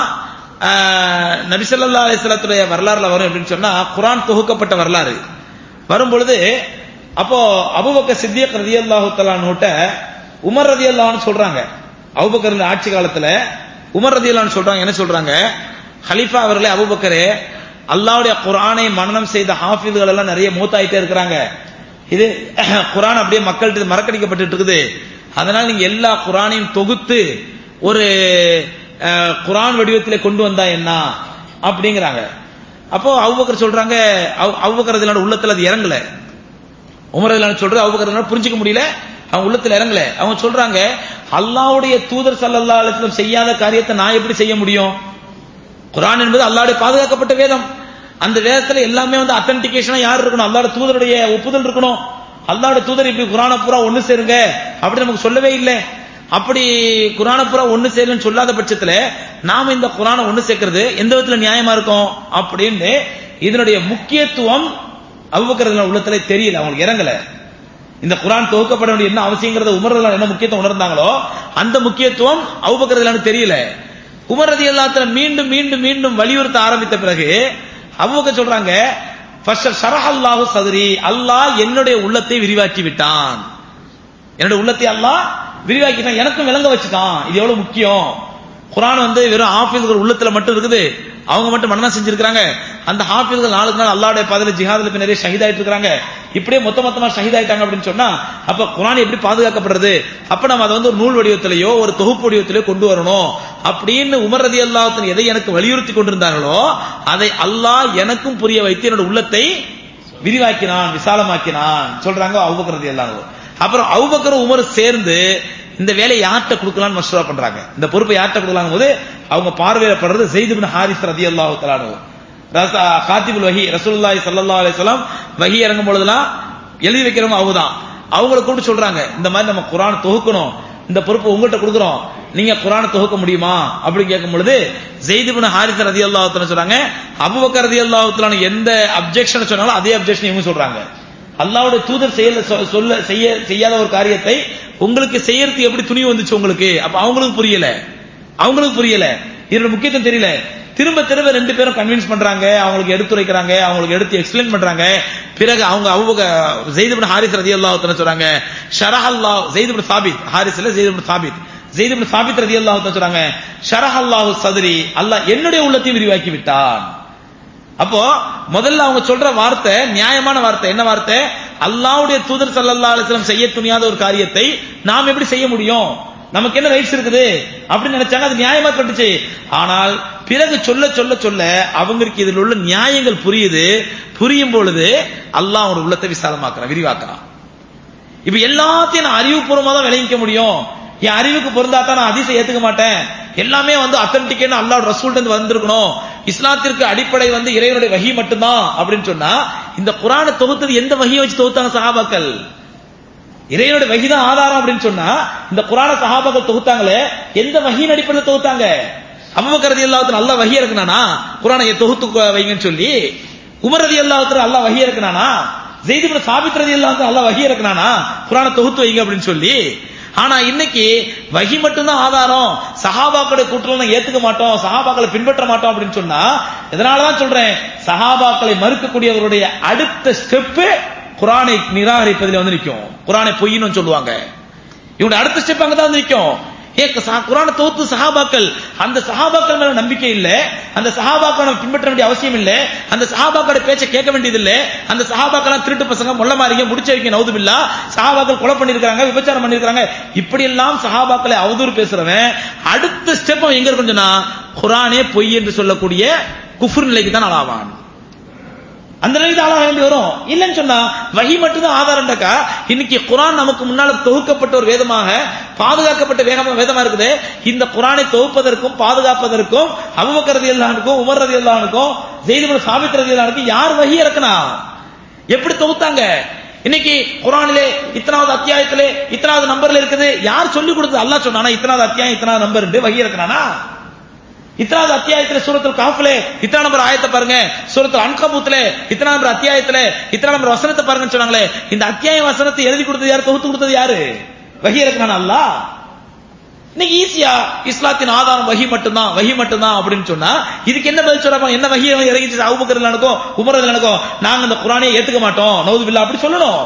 ஆஹ், நபி ஸல்லல்லாஹு அலைஹி வஸல்லத்துடைய வரலாறுல வரும் அப்படின்னு சொன்னா குர்ஆன் தொகுக்கப்பட்ட வரலாறு வரும் பொழுது அப்போ அபூபக்கர் சித்தியக் ரலியல்லாஹு தஆலானுட்ட உமர் ரலியல்லாஹு சொல்றாங்க அபூபக்கர் ஆட்சி காலத்துல உமர் ரலியல்லாஹு சொல்றாங்க என்ன சொல்றாங்க ஹலீஃபா அவர்களே அபூபக்கரே அல்லாஹ்வுடைய குர்ஆனை மனனம் செய்த ஹாஃபில்கள் எல்லாம் நிறைய மூத்தாயிட்டே இருக்கிறாங்க இது குர்ஆன் அப்படியே மக்கள்கிட்ட மறக்கடிக்கப்பட்டு இருக்குது அதனால நீங்க எல்லா குர்ஆனையும் தொகுத்து ஒரு அஹ், குர்ஆன் வடிவத்திலே கொண்டு வந்தா என்ன அப்படிங்கிறாங்க அப்போ அவுபக்கர் சொல்றாங்க அவுபக்கர் ரலியல்லாஹு உள்ளத்துல அது இறங்கல உமர் ரலியல்லாஹு சொல்றது அவுபக்கர் ரலியல்லாஹு புரிஞ்சுக்க முடியல அவங்க உள்ளத்துல இறங்கல அவங்க சொல்றாங்க அல்லாஹ்வுடைய தூதர் ஸல்லல்லாஹு அலைஹி வஸல்லம் செய்யாத காரியத்தை நான் எப்படி செய்ய முடியும் குர்ஆன் என்பது அல்லாஹ்வுடைய பாதுகாக்கப்பட்ட வேதம் அந்த வேதத்துல எல்லாமே வந்து அத்தன்டிகேஷனா யார் இருக்கணும் அல்லாஹ்வுடைய தூதருடைய ஒப்புதல் இருக்கணும் அல்லாஹ்வுடைய தூதர் இப்படி குர்ஆனை பூரா ஒண்ணு சேருங்க அப்படி நமக்கு சொல்லவே இல்லை அப்படி குர்ஆனை பூரா ஒண்ணு சேருன்னு சொல்லாத பட்சத்துல நாம இந்த குர்ஆனை ஒண்ணு சேர்க்கிறது எந்த விதத்துல நியாயமா இருக்கும் அப்படின்னு இதனுடைய முக்கியத்துவம் அபூபக்கர் உள்ளத்துல தெரியல அவங்களுக்கு இறங்கல இந்த குர்ஆன் தொகுக்கப்பட வேண்டிய என்ன அவசியங்கிறத உமர் ரலியல்லாஹு என்ன முக்கியத்துவம் உணர்ந்தாங்களோ அந்த முக்கியத்துவம் அபூபக்கர் ரலியல்லாஹு தெரியல உமர் ரலியல்லாஹு மீண்டும் மீண்டும் மீண்டும் வலியுறுத்த ஆரம்பித்த பிறகு அபூபக்கர் சொல்றாங்க ஃபஸ்ட் ஷரஹல்லாஹு சதுரி அல்லாஹ் என்னுடைய உள்ளத்தை விரிவாக்கி விட்டான் என்னுடைய உள்ளத்தை அல்லாஹ் விரிவாக்கிட்டான் எனக்கும் விளங்க வச்சுட்டான் இது எவ்வளவு முக்கியம் குர்ஆன் வந்து வெறும் ஹாஃபிஸ்கள் உள்ளத்துல மட்டும் இருக்குது அவங்க மட்டும் மனநம் செஞ்சிருக்காங்க அந்த ஹாஃபிஸ்கள் நாளுக்கு நாள் அல்லாஹ்வுடைய பாதையில ஜிஹாதுல போய் நிறைய ஷஹீதாயிட்டு இருக்காங்க இப்படியே மொத்த மொத்தமா ஷஹீதாயிட்டாங்க அப்படின்னு சொன்னா அப்ப குர்ஆன் எப்படி பாதுகாக்கப்படுறது அப்ப நம்ம அதை வந்து ஒரு நூல் வடிவத்திலேயோ ஒரு தொகுப்பு வடிவத்திலேயோ கொண்டு வரணும் அப்படின்னு உமர் ரதி அல்லாஹ் எதை எனக்கு வலியுறுத்தி கொண்டிருந்தார்களோ அதை அல்லாஹ் எனக்கும் புரிய வைத்து என்னோட உள்ளத்தை விரிவாக்கினான் விசாலமாக்கினான் சொல்றாங்க அவுபக்கர் ரதி அல்லாஹ் அப்புறம் அவுபக்கர் உமர் சேர்ந்து இந்த வேலையை யார்கிட்ட கொடுக்கலாம்னு மசூரா பண்றாங்க இந்த பொறுப்பை யார்கிட்ட கொடுக்கலாம் போது அவங்க பார்வையில படுறது ஜெயித் பின் ஹாரிஸ் ரதி அல்லாஹு தலானு காத்திபுல் வஹி ரசூலுல்லாஹி ஸல்லல்லாஹு அலைஹி வஸல்லம் வஹி இறங்கும் பொழுதுலாம் எழுதி வைக்கிறவங்க அவங்க தான் அவங்கள கூப்பிட்டு சொல்றாங்க இந்த மாதிரி நம்ம குர்ஆன் தொகுக்கணும் இந்த பொறுப்பு உங்கள்கிட்ட கொடுக்குறோம் நீங்க குர்ஆனை தொகுக்க முடியுமா அப்படி கேட்கும் பொழுது ஜெயித் பின் ஹாரிஸ் ரதியல்லாஹு தஆலா சொல்றாங்க அபூபக்கர் ரதியல்லாஹு தஆலா எந்த அப்ஜெக்ஷன் சொன்னாலும் அதே அப்ஜெக்ஷன் இவங்க சொல்றாங்க அல்லாவுடைய தூதர் செய்ய சொல்ல செய்ய செய்யாத ஒரு காரியத்தை உங்களுக்கு செய்யறதுக்கு எப்படி துணிவு வந்துச்சு உங்களுக்கு அப்ப அவங்களுக்கு புரியல அவங்களுக்கு புரியல இதோட முக்கியத்துவம் தெரியல திரும்ப திரும்ப ரெண்டு பேரும் கன்வின்ஸ் பண்றாங்க அவங்களுக்கு எடுத்துரைக்கிறாங்க அவங்களுக்கு எடுத்து எக்ஸ்பிளைன் பண்றாங்க பிறகு அவங்க அவங்க ஜெயிதுபின் ஹாரிஸ் ரதி அல்லாஹ் சொல்றாங்க ஷரஹ் அல்லாஹ் ஜெயிதுபின் சாபித் ஹாரிஸ் இல்ல ஜெயிதுபின் சாபித் ஜெயிதுபின் சாபித் ரதி அல்லாஹ் சொல்றாங்க ஷரஹ் அல்லாஹு சதுரி அல்லாஹ் என்னுடைய உள்ளத்தையும் விரிவாக்கி விட்டான் அப்போ முதல்ல அவங்க சொல்ற வார்த்தை நியாயமான வார்த்தை என்ன வார்த்தை அல்லாவுடைய தூதர் சல்லல்லா அலிஸ்லாம் செய்ய துணியாத ஒரு காரியத்தை நாம் எப்படி செய்ய முடியும் நமக்கு என்ன ரைட்ஸ் இருக்குது அப்படின்னு நினைச்சாங்க அது நியாயமா பட்டுச்சு ஆனால் பிறகு சொல்ல சொல்ல சொல்ல அவங்களுக்கு இதில் உள்ள நியாயங்கள் புரியுது புரியும் பொழுது அல்லாஹ் அவனோட உள்ளத்தை விசாலமாக்குறான் விரிவாக்குறான் இப்ப எல்லாத்தையும் நான் அறிவுபூர்வமா தான் விளங்கிக்க முடியும் என் அறிவுக்கு பொருந்தா தான் நான் அதிசயம் ஏத்துக்க மாட்டேன் எல்லாமே வந்து அத்தன்டிக்கேன்னு அல்லாஹ் ரசூல் இருந்து வந்திருக்கணும் இஸ்லாத்திற்கு அடிப்படை வந்து இறைவனுடைய வகி மட்டும்தான் அப்படின்னு சொன்னா இந்த குரானை தொகுத்தது எந்த வகியை வச்சு தொகுத்தாங்க சஹாபாக்கள் இறைவனுடைய வகி தான் ஆதாரம் அப்படின்னு சொன்னா இந்த குரான சஹாபாக்கள் தொகுத்தாங்களே எந்த வகியின் அடிப்படையில் தொகுத்தாங்க அபுபக்கரதி அல்லாஹத்துல அல்லா வகி இருக்குனானா குரானை தொகுத்து வைங்கன்னு சொல்லி உமர் ரதி அல்லாஹத்துல அல்லா வகி இருக்குனானா ஜெய்திபுர சாபித் ரதி அல்லாஹத்துல அல்லா வகி இருக்குனானா குரானை தொகுத்து வைங்க அப்படின்னு சொல்லி ஆனா இன்னைக்கு வகி மட்டும்தான் ஆதாரம் சஹாபாக்களுடைய கூட்டத்தில் ஏத்துக்க மாட்டோம் சஹாபாக்களை பின்பற்ற மாட்டோம் அப்படின்னு சொன்னா இதனாலதான் சொல்றேன் சஹாபாக்களை மறுக்கக்கூடியவருடைய அடுத்த ஸ்டெப் குரானை நிராகரிப்பதில் வந்து நிற்கும் குரானை பொய்ன்னு சொல்லுவாங்க இவங்க அடுத்த ஸ்டெப் அங்கதான் வந்து நிற்கும் ஏ குரான தோத்து சஹாபாக்கள் அந்த சஹாபாக்கள் மேல நம்பிக்கை இல்ல அந்த சஹாபாக்களை பின்பற்ற வேண்டிய அவசியம் இல்ல அந்த சஹாபாக்களோட பேச்சை கேட்க வேண்டியது இல்ல அந்த சஹாபாக்கள் திருட்டு பசங்க முள்ள மாறிங்க முடிச்ச வைக்க நவுதுபில்லா சஹாபாக்கள் கொலை பண்ணிருக்காங்க விபச்சாரம் பண்ணிருக்காங்க இப்படி எல்லாம் சஹாபாக்களை அவதூறு பேசுறவன் அடுத்த ஸ்டெப் எங்க இருக்கும் சொன்னா குரானே பொய் என்று சொல்லக்கூடிய குஃபுர் நிலைக்கு தான் ஆளாவான் அந்த நிலைக்கு ஆளாக வேண்டி வரும் இல்லைன்னு சொன்னா வகி மட்டும்தான் ஆதாரம்டாக்கா இன்னைக்கு குரான் நமக்கு முன்னால தொகுக்கப்பட்ட ஒரு வேதமாக பாதுகாக்கப்பட்ட வேகமா வேதமா இருக்குது இந்த குரானை தொகுப்பதற்கும் பாதுகாப்பதற்கும் அபுபக்கரதி எல்லாருக்கும் உமர் ரதி எல்லாருக்கும் ஜெயிதுபுர சாபித் ரதி எல்லாருக்கும் யார் வகி இறக்குனா எப்படி தொகுத்தாங்க இன்னைக்கு குரானிலே இத்தனாவது அத்தியாயத்திலே இத்தனாவது நம்பர்ல இருக்குது யார் சொல்லி கொடுத்தது அல்லாஹ் சொன்னானா இத்தனாவது அத்தியாயம் இத்தனாவது நம்பர் வகி இறக்குனானா இத்தனாவது அத்தியாயத்துல சூரத்தில் காஃபிலே இத்தனை நம்பர் ஆயத்தை பாருங்க சூரத்தில் அன்கபூத்துல இத்தனை நம்பர் அத்தியாயத்துல இத்தனை நம்பர் வசனத்தை பாருங்கன்னு சொன்னாங்களே இந்த அத்தியாய வசனத்தை எழுதி கொடுத்தது யாரு தொகுத்து கொடுத்தது யாரு வகி இருக்கிறான் அல்லா இன்னைக்கு ஈஸியா இஸ்லாத்தின் ஆதாரம் வகி மட்டும்தான் வகி மட்டும்தான் அப்படின்னு சொன்னா இதுக்கு என்ன பதில் சொல்றாங்க என்ன வகி இறங்கிச்சு அவுபக்கர் நடக்கும் உமரது நடக்கும் நாங்க இந்த குரானை ஏத்துக்க மாட்டோம் நவுது பில்லா அப்படி சொல்லணும்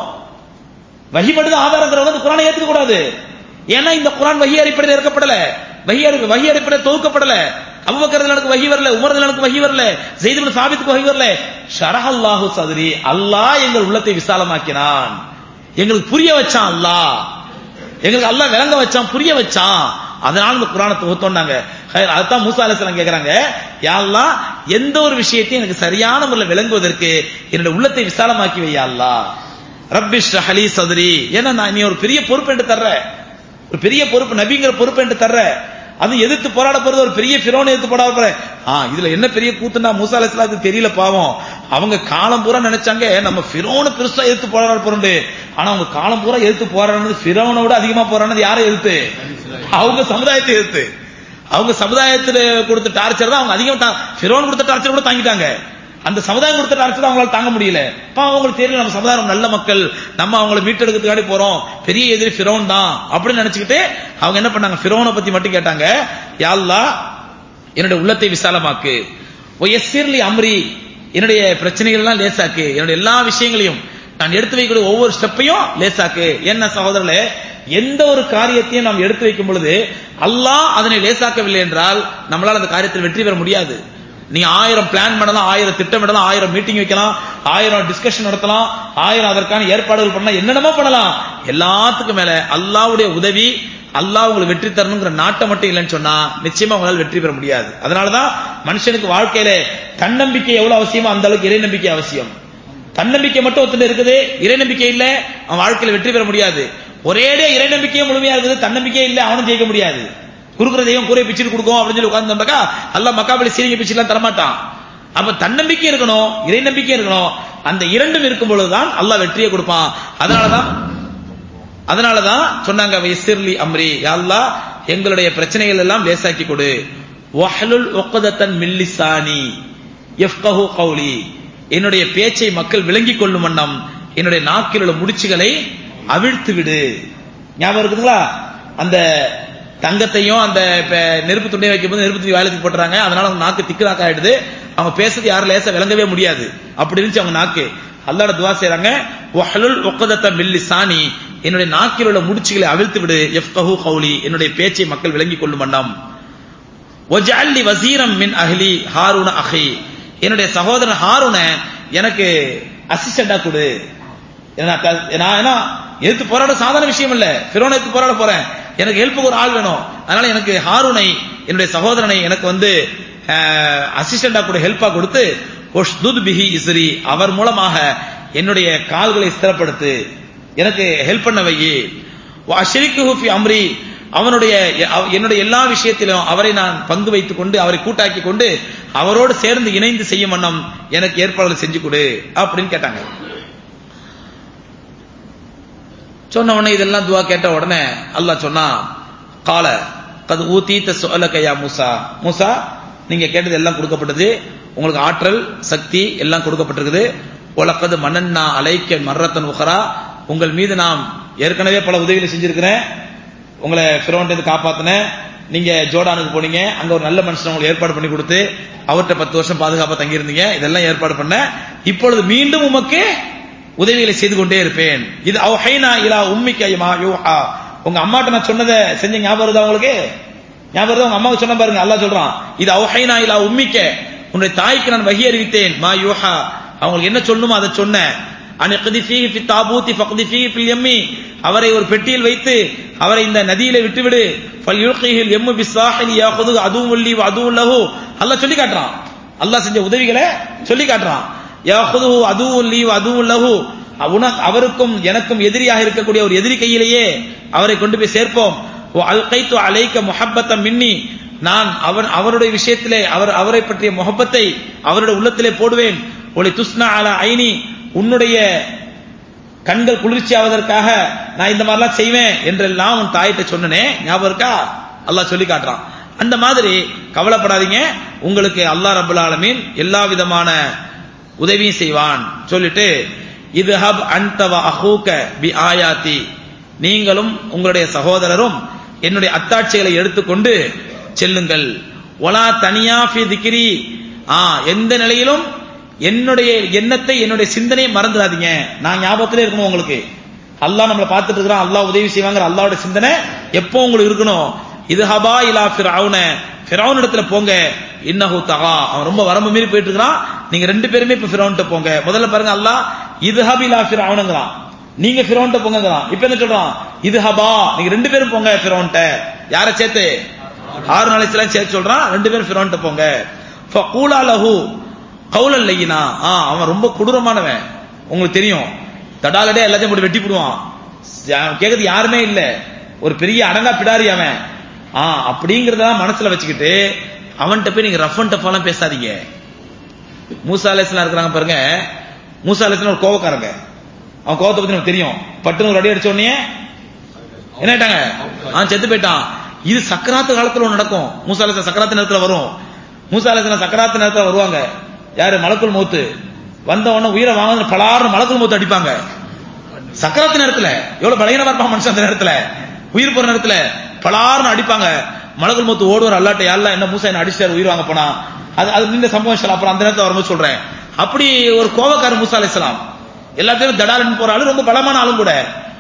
வகி மட்டும் ஆதாரங்கிறவங்க குரானை ஏத்துக்க கூடாது ஏன்னா இந்த குரான் வகி அடிப்படையில் இறக்கப்படல வகி வகி அடிப்படையில் தொகுக்கப்படல அவ்வக்கரது எனக்கு வகி வரல உமரது எனக்கு வகி வரல ஜெயிதுபின் சாபித்துக்கு வகி வரல ஷரஹல்லாஹு சதுரி அல்லாஹ் எங்கள் உள்ளத்தை விசாலமாக்கினான் எங்களுக்கு புரிய வச்சான் அல்லாஹ் எங்களுக்கு அல்லாஹ் விளங்க வச்சான் புரிய வச்சான் அதனால இந்த குரானை தொகுத்தோண்டாங்க அதுதான் மூசா அலிஸ்லாம் கேக்குறாங்க யாழ்லா எந்த ஒரு விஷயத்தையும் எனக்கு சரியான முறையில் விளங்குவதற்கு என்னுடைய உள்ளத்தை விசாலமாக்கி வையா அல்லா ரப்பிஷ் ஹலி சதுரி ஏன்னா நான் நீ ஒரு பெரிய பொறுப்பு என்று தர்ற ஒரு பெரிய பொறுப்பு நபிங்கிற பொறுப்பு என்று தர்ற அது எதிர்த்து போராட போறது ஒரு பெரிய பிரோன் எதிர்த்து போராட போற ஆ இதுல என்ன பெரிய கூத்துனா மூசா அலிஸ்லாத்துக்கு தெரியல பாவம் அவங்க காலம் பூரா நினைச்சாங்க நம்ம பிரோனு பெருசா எதிர்த்து போராட போறோம் ஆனா அவங்க காலம் பூரா எதிர்த்து போராடுறது பிரோனை விட அதிகமா போராடுறது யாரை எதிர்த்து அவங்க சமுதாயத்தை எதிர்த்து அவங்க சமுதாயத்துல கொடுத்த டார்ச்சர் தான் அவங்க அதிகம் பிரோன் கொடுத்த டார்ச்சர் கூட தாங்கிட்டாங்க அந்த சமுதாயம் கொடுத்த டார்ச்சர் அவங்களால தாங்க முடியல இப்ப அவங்களுக்கு தெரியல நம்ம சமுதாயம் நல்ல மக்கள் நம்ம அவங்கள மீட்டெடுக்கிறதுக்காண்டி போறோம் பெரிய எதிரி பிரோன் தான் அப்படின்னு நினைச்சுக்கிட்டு அவங்க என்ன பண்ணாங்க பிரோனை பத்தி மட்டும் கேட்டாங்க யாழ்லா என்னுடைய உள்ளத்தை விசாலமாக்கு ஒயசிர்லி அம்ரி என்னுடைய பிரச்சனைகள் எல்லாம் லேசாக்கு என்னுடைய எல்லா விஷயங்களையும் நான் எடுத்து வைக்கக்கூடிய ஒவ்வொரு ஸ்டெப்பையும் லேசாக்கு என்ன சகோதரர்களே எந்த ஒரு காரியத்தையும் நாம் எடுத்து வைக்கும் பொழுது அல்லாஹ் அதனை லேசாக்கவில்லை என்றால் நம்மளால் அந்த காரியத்தில் வெற்றி பெற முடியாது நீங்க ஆயிரம் பிளான் பண்ணலாம் ஆயிரம் திட்டமிடலாம் ஆயிரம் மீட்டிங் வைக்கலாம் ஆயிரம் டிஸ்கஷன் நடத்தலாம் ஆயிரம் அதற்கான ஏற்பாடுகள் பண்ணலாம் என்னென்னமோ பண்ணலாம் எல்லாத்துக்கும் மேல அல்லாவுடைய உதவி அல்லாஹ் உங்களுக்கு வெற்றி தரணுங்கிற நாட்டை மட்டும் இல்லைன்னு சொன்னா நிச்சயமா உங்களால் வெற்றி பெற முடியாது அதனாலதான் மனுஷனுக்கு வாழ்க்கையில தன்னம்பிக்கை எவ்வளவு அவசியமோ அந்த அளவுக்கு இறை நம்பிக்கை அவசியம் தன்னம்பிக்கை மட்டும் ஒருத்தர் இருக்குது இறை நம்பிக்கை இல்ல அவன் வாழ்க்கையில வெற்றி பெற முடியாது ஒரேடியா இறை நம்பிக்கையே முழுமையா இருக்குது தன்னம்பிக்கையே இல்ல அவனும் ஜெயிக்க முடியாது குறுக்குற தெய்வம் கூரை பிச்சுட்டு கொடுக்கும் அப்படின்னு சொல்லி உட்கார்ந்தோம்னாக்கா அல்ல மக்காபலி சீரிங்க பிச்சு எல்லாம் தரமாட்டான் அப்ப தன்னம்பிக்கை இருக்கணும் இறை நம்பிக்கை இருக்கணும் அந்த இரண்டும் இருக்கும் பொழுதுதான் அல்லாஹ் வெற்றியை கொடுப்பான் அதனாலதான் அதனாலதான் சொன்னாங்க வைசிர்லி அம்ரி அல்லா எங்களுடைய பிரச்சனைகள் எல்லாம் லேசாக்கி கொடு வஹலுல் ஒக்கதத்தன் மில்லிசானி எஃப்கஹு கௌலி என்னுடைய பேச்சை மக்கள் விளங்கிக் கொள்ளும் வண்ணம் என்னுடைய நாக்கில் உள்ள முடிச்சுகளை அவிழ்த்து விடு ஞாபகம் இருக்குதுங்களா அந்த தங்கத்தையும் அந்த இப்ப நெருப்பு துண்டை வைக்கும்போது நெருப்பு துணி வாயிலுக்கு போட்டுறாங்க அதனால அவங்க நாக்கு திக்கு நாக்கு ஆயிடுது அவங்க பேசுறது யாரும் லேசா விளங்கவே முடியாது அப்படி இருந்துச்சு அவங்க நாக்கு அல்லாட துவா செய்றாங்க வஹலுல் உக்கதத்த மில்லி சாணி என்னுடைய நாக்கில் உள்ள முடிச்சுகளை அவிழ்த்து விடு எஃப்கஹு கௌலி என்னுடைய பேச்சை மக்கள் விளங்கிக் கொள்ளும் வண்ணம் ஒஜல்லி வசீரம் மின் அஹ்லி ஹாரூன அஹி என்னுடைய சகோதரன் ஹாரூன எனக்கு அசிஸ்டண்டா கொடு ஏன்னா க- நான் ஏன்னா எதிர்த்து போராட சாதாரண விஷயம் இல்ல பிறோனை எதிர்த்து போராட போறேன் எனக்கு ஹெல்ப்புக்கு ஒரு ஆள் வேணும் அதனால எனக்கு ஹாரூனை என்னுடைய சகோதரனை எனக்கு வந்து அசிஸ்டண்டா கூட ஹெல்ப்பா கொடுத்து உஷ்துத் பிஹி இஸ்ரி அவர் மூலமாக என்னுடைய கால்களை ஸ்திரப்படுத்து எனக்கு ஹெல்ப் பண்ண வையி அஷரிக்கு ஃபி அம்ரி அவனுடைய அவ- என்னுடைய எல்லா விஷயத்திலும் அவரை நான் பங்கு வைத்துக் கொண்டு அவரை கூட்டாக்கி கொண்டு அவரோடு சேர்ந்து இணைந்து செய்யும் வண்ணம் எனக்கு ஏற்பாடுகள் செஞ்சு கொடு அப்படின்னு கேட்டாங்க சொன்ன உடனே இதெல்லாம் துவா கேட்ட உடனே அல்லாஹ் சொன்னா கால கது ஊத்தி கையா மூசா மூசா நீங்க கேட்டது எல்லாம் கொடுக்கப்பட்டது உங்களுக்கு ஆற்றல் சக்தி எல்லாம் கொடுக்கப்பட்டிருக்குது உலக்கது மன்னன்னா அலைக்க மர்ரத்தன் உஹரா உங்கள் மீது நாம் ஏற்கனவே பல உதவிகளை செஞ்சிருக்கிறேன் உங்களை பிறவன்ட்டு காப்பாத்தினேன் நீங்க ஜோர்டானுக்கு போனீங்க அங்க ஒரு நல்ல மனுஷன் உங்களுக்கு ஏற்பாடு பண்ணி கொடுத்து அவர்கிட்ட பத்து வருஷம் பாதுகாப்பா தங்கியிருந்தீங்க இதெல்லாம் ஏற்பாடு பண்ண இப்பொழுது மீண்டும் உமக்கு உதவிகளை செய்து கொண்டே இருப்பேன் இது அவ்ஹைனா இலா உம்மிக்க மா யூஹா உங்க அம்மாட்ட நான் சொன்னதை செஞ்ச ஞாபகம் வருதா உங்களுக்கு ஞாபகம் வருதா உங்க அம்மாவுக்கு சொன்ன பாருங்க அல்லாஹ் சொல்றான் இது அவ்ஹைனா இலா உம்மிக்க உன்னுடைய தாய்க்கு நான் வகி அறிவித்தேன் மா யூஹா அவங்களுக்கு என்ன சொல்லணுமோ அதை சொன்னேன் அனிகதி ஃபீஹி ஃபி தாபூத்தி ஃபக்தி ஃபீஹி ஃபில் யம்மி அவரை ஒரு பெட்டியில் வைத்து அவரை இந்த நதியில விட்டுவிடு ஃபல் யுல்கிஹில் யம்மு பிஸ்ஸாஹில் யாஹுது அதுவும் லி வ அதுவும் லஹு அல்லாஹ் சொல்லி காட்டுறான் அல்லாஹ் செஞ்ச உதவிகளை சொல்லி காட்டுறான் யாஹுதுஹு அதுவும் லி வ அதுவும் லஹு உனக்கு அவருக்கும் எனக்கும் எதிரியாக இருக்கக்கூடிய ஒரு எதிரி கையிலேயே அவரை கொண்டு போய் சேர்ப்போம் அல்கைத்து அலைக்க முஹப்பத்த மின்னி நான் அவன் அவருடைய விஷயத்திலே அவர் அவரை பற்றிய முகப்பத்தை அவருடைய உள்ளத்திலே போடுவேன் ஒளி துஸ்னா அலா ஐனி உன்னுடைய கண்கள் குளிர்ச்சி ஆவதற்காக நான் இந்த மாதிரிலாம் செய்வேன் என்றெல்லாம் உன் தாயிட்ட சொன்னனே ஞாபகம் இருக்கா அல்லாஹ் சொல்லி காட்டுறான் அந்த மாதிரி கவலைப்படாதீங்க உங்களுக்கு அல்லாஹ் ரபுல் ஆலமீன் எல்லா விதமான உதவியும் செய்வான் சொல்லிட்டு இது ஹப் அன்தவ அஹூக பி ஆயாத்தி நீங்களும் உங்களுடைய சகோதரரும் என்னுடைய அத்தாட்சிகளை எடுத்துக்கொண்டு செல்லுங்கள் ஒலா தனியா ஃபி திக்ரி ஆ எந்த நிலையிலும் என்னுடைய எண்ணத்தை என்னுடைய சிந்தனையை மறந்துடாதீங்க நான் ஞாபகத்திலே இருக்கணும் உங்களுக்கு அல்லாஹ் நம்மளை பார்த்துட்டு இருக்கிறான் அல்லாஹ் உதவி செய்வாங்க அல்லாஹ்வோட சிந்தனை எப்போ உங்களுக்கு இருக்கணும் இது ஹபா இலா ஃபிரௌன ஃபிரௌன் இடத்துல போங்க இன்னஹு தகா அவன் ரொம்ப வரம்பு மீறி போயிட்டு இருக்கிறான் நீங்க ரெண்டு பேருமே இப்ப ஃபிரௌன்ட்ட போங்க முதல்ல பாருங்க அல்லாஹ் இது ஹப் இலா ஃபிரௌனுங்கிறான் நீங்க ஃபிரௌன்ட்ட போங்கங்கிறான் இப்ப என்ன சொல்றான் இது ஹபா நீங்க ரெண்டு பேரும் போங்க ஃபிரௌன்ட்ட யாரை சேர்த்து ஆறு நாளைக்கு சேர்த்து சொல்றான் ரெண்டு பேரும் ஃபிரௌன்ட்ட போங்க ஃபகூலா லஹு கவுலல் லையினா ஆ அவன் ரொம்ப கொடூரமானவன் உங்களுக்கு தெரியும் தடாலடே எல்லாத்தையும் போட்டு வெட்டி போடுவான் கேக்குறது யாருமே இல்ல ஒரு பெரிய அடங்கா பிடாரி அவன் ஆ அப்படிங்கறதெல்லாம் மனசுல வச்சுக்கிட்டு அவன்கிட்ட போய் நீங்க ரஃப் அண்ட் டஃபாலாம் பேசாதீங்க மூசா அலேஸ்லாம் இருக்கிறாங்க பாருங்க மூசா அலேஸ்லாம் ஒரு கோவக்காரங்க அவன் கோவத்தை பத்தி நமக்கு தெரியும் பட்டுன்னு ஒரு அடி அடிச்ச உடனே என்ன ஆயிட்டாங்க ஆ செத்து போயிட்டான் இது சக்கராத்து காலத்துல ஒண்ணு நடக்கும் மூசா அலேஸ்லாம் சக்கராத்து நேரத்துல வரும் மூசா அலேஸ்லாம் சக்கராத்து நேரத்துல வருவாங்க யாரு மலக்குள் மூத்து வந்த உடனே உயிரை வாங்க பலாறு மலக்குள் மூத்து அடிப்பாங்க சக்கராத்து நேரத்துல எவ்வளவு பலகீனமா இருப்பான் மனுஷன் அந்த நேரத்துல உயிர் போற நேரத்துல பலாறுன்னு அடிப்பாங்க மலக்குள் மூத்து ஓடுவார் அல்லாட்ட யாரெல்லாம் என்ன மூசா என்ன அடிச்சாரு உயிர் வாங்க போனா அது அது நின்ற சம்பவம் சொல்ல அப்புறம் அந்த நேரத்துல வரும்போது சொல்றேன் அப்படி ஒரு கோவக்காரர் மூசா அலிஸ்லாம் எல்லாத்தையும் தடாலன் போற ஆளு ரொம்ப பலமான ஆளும் கூட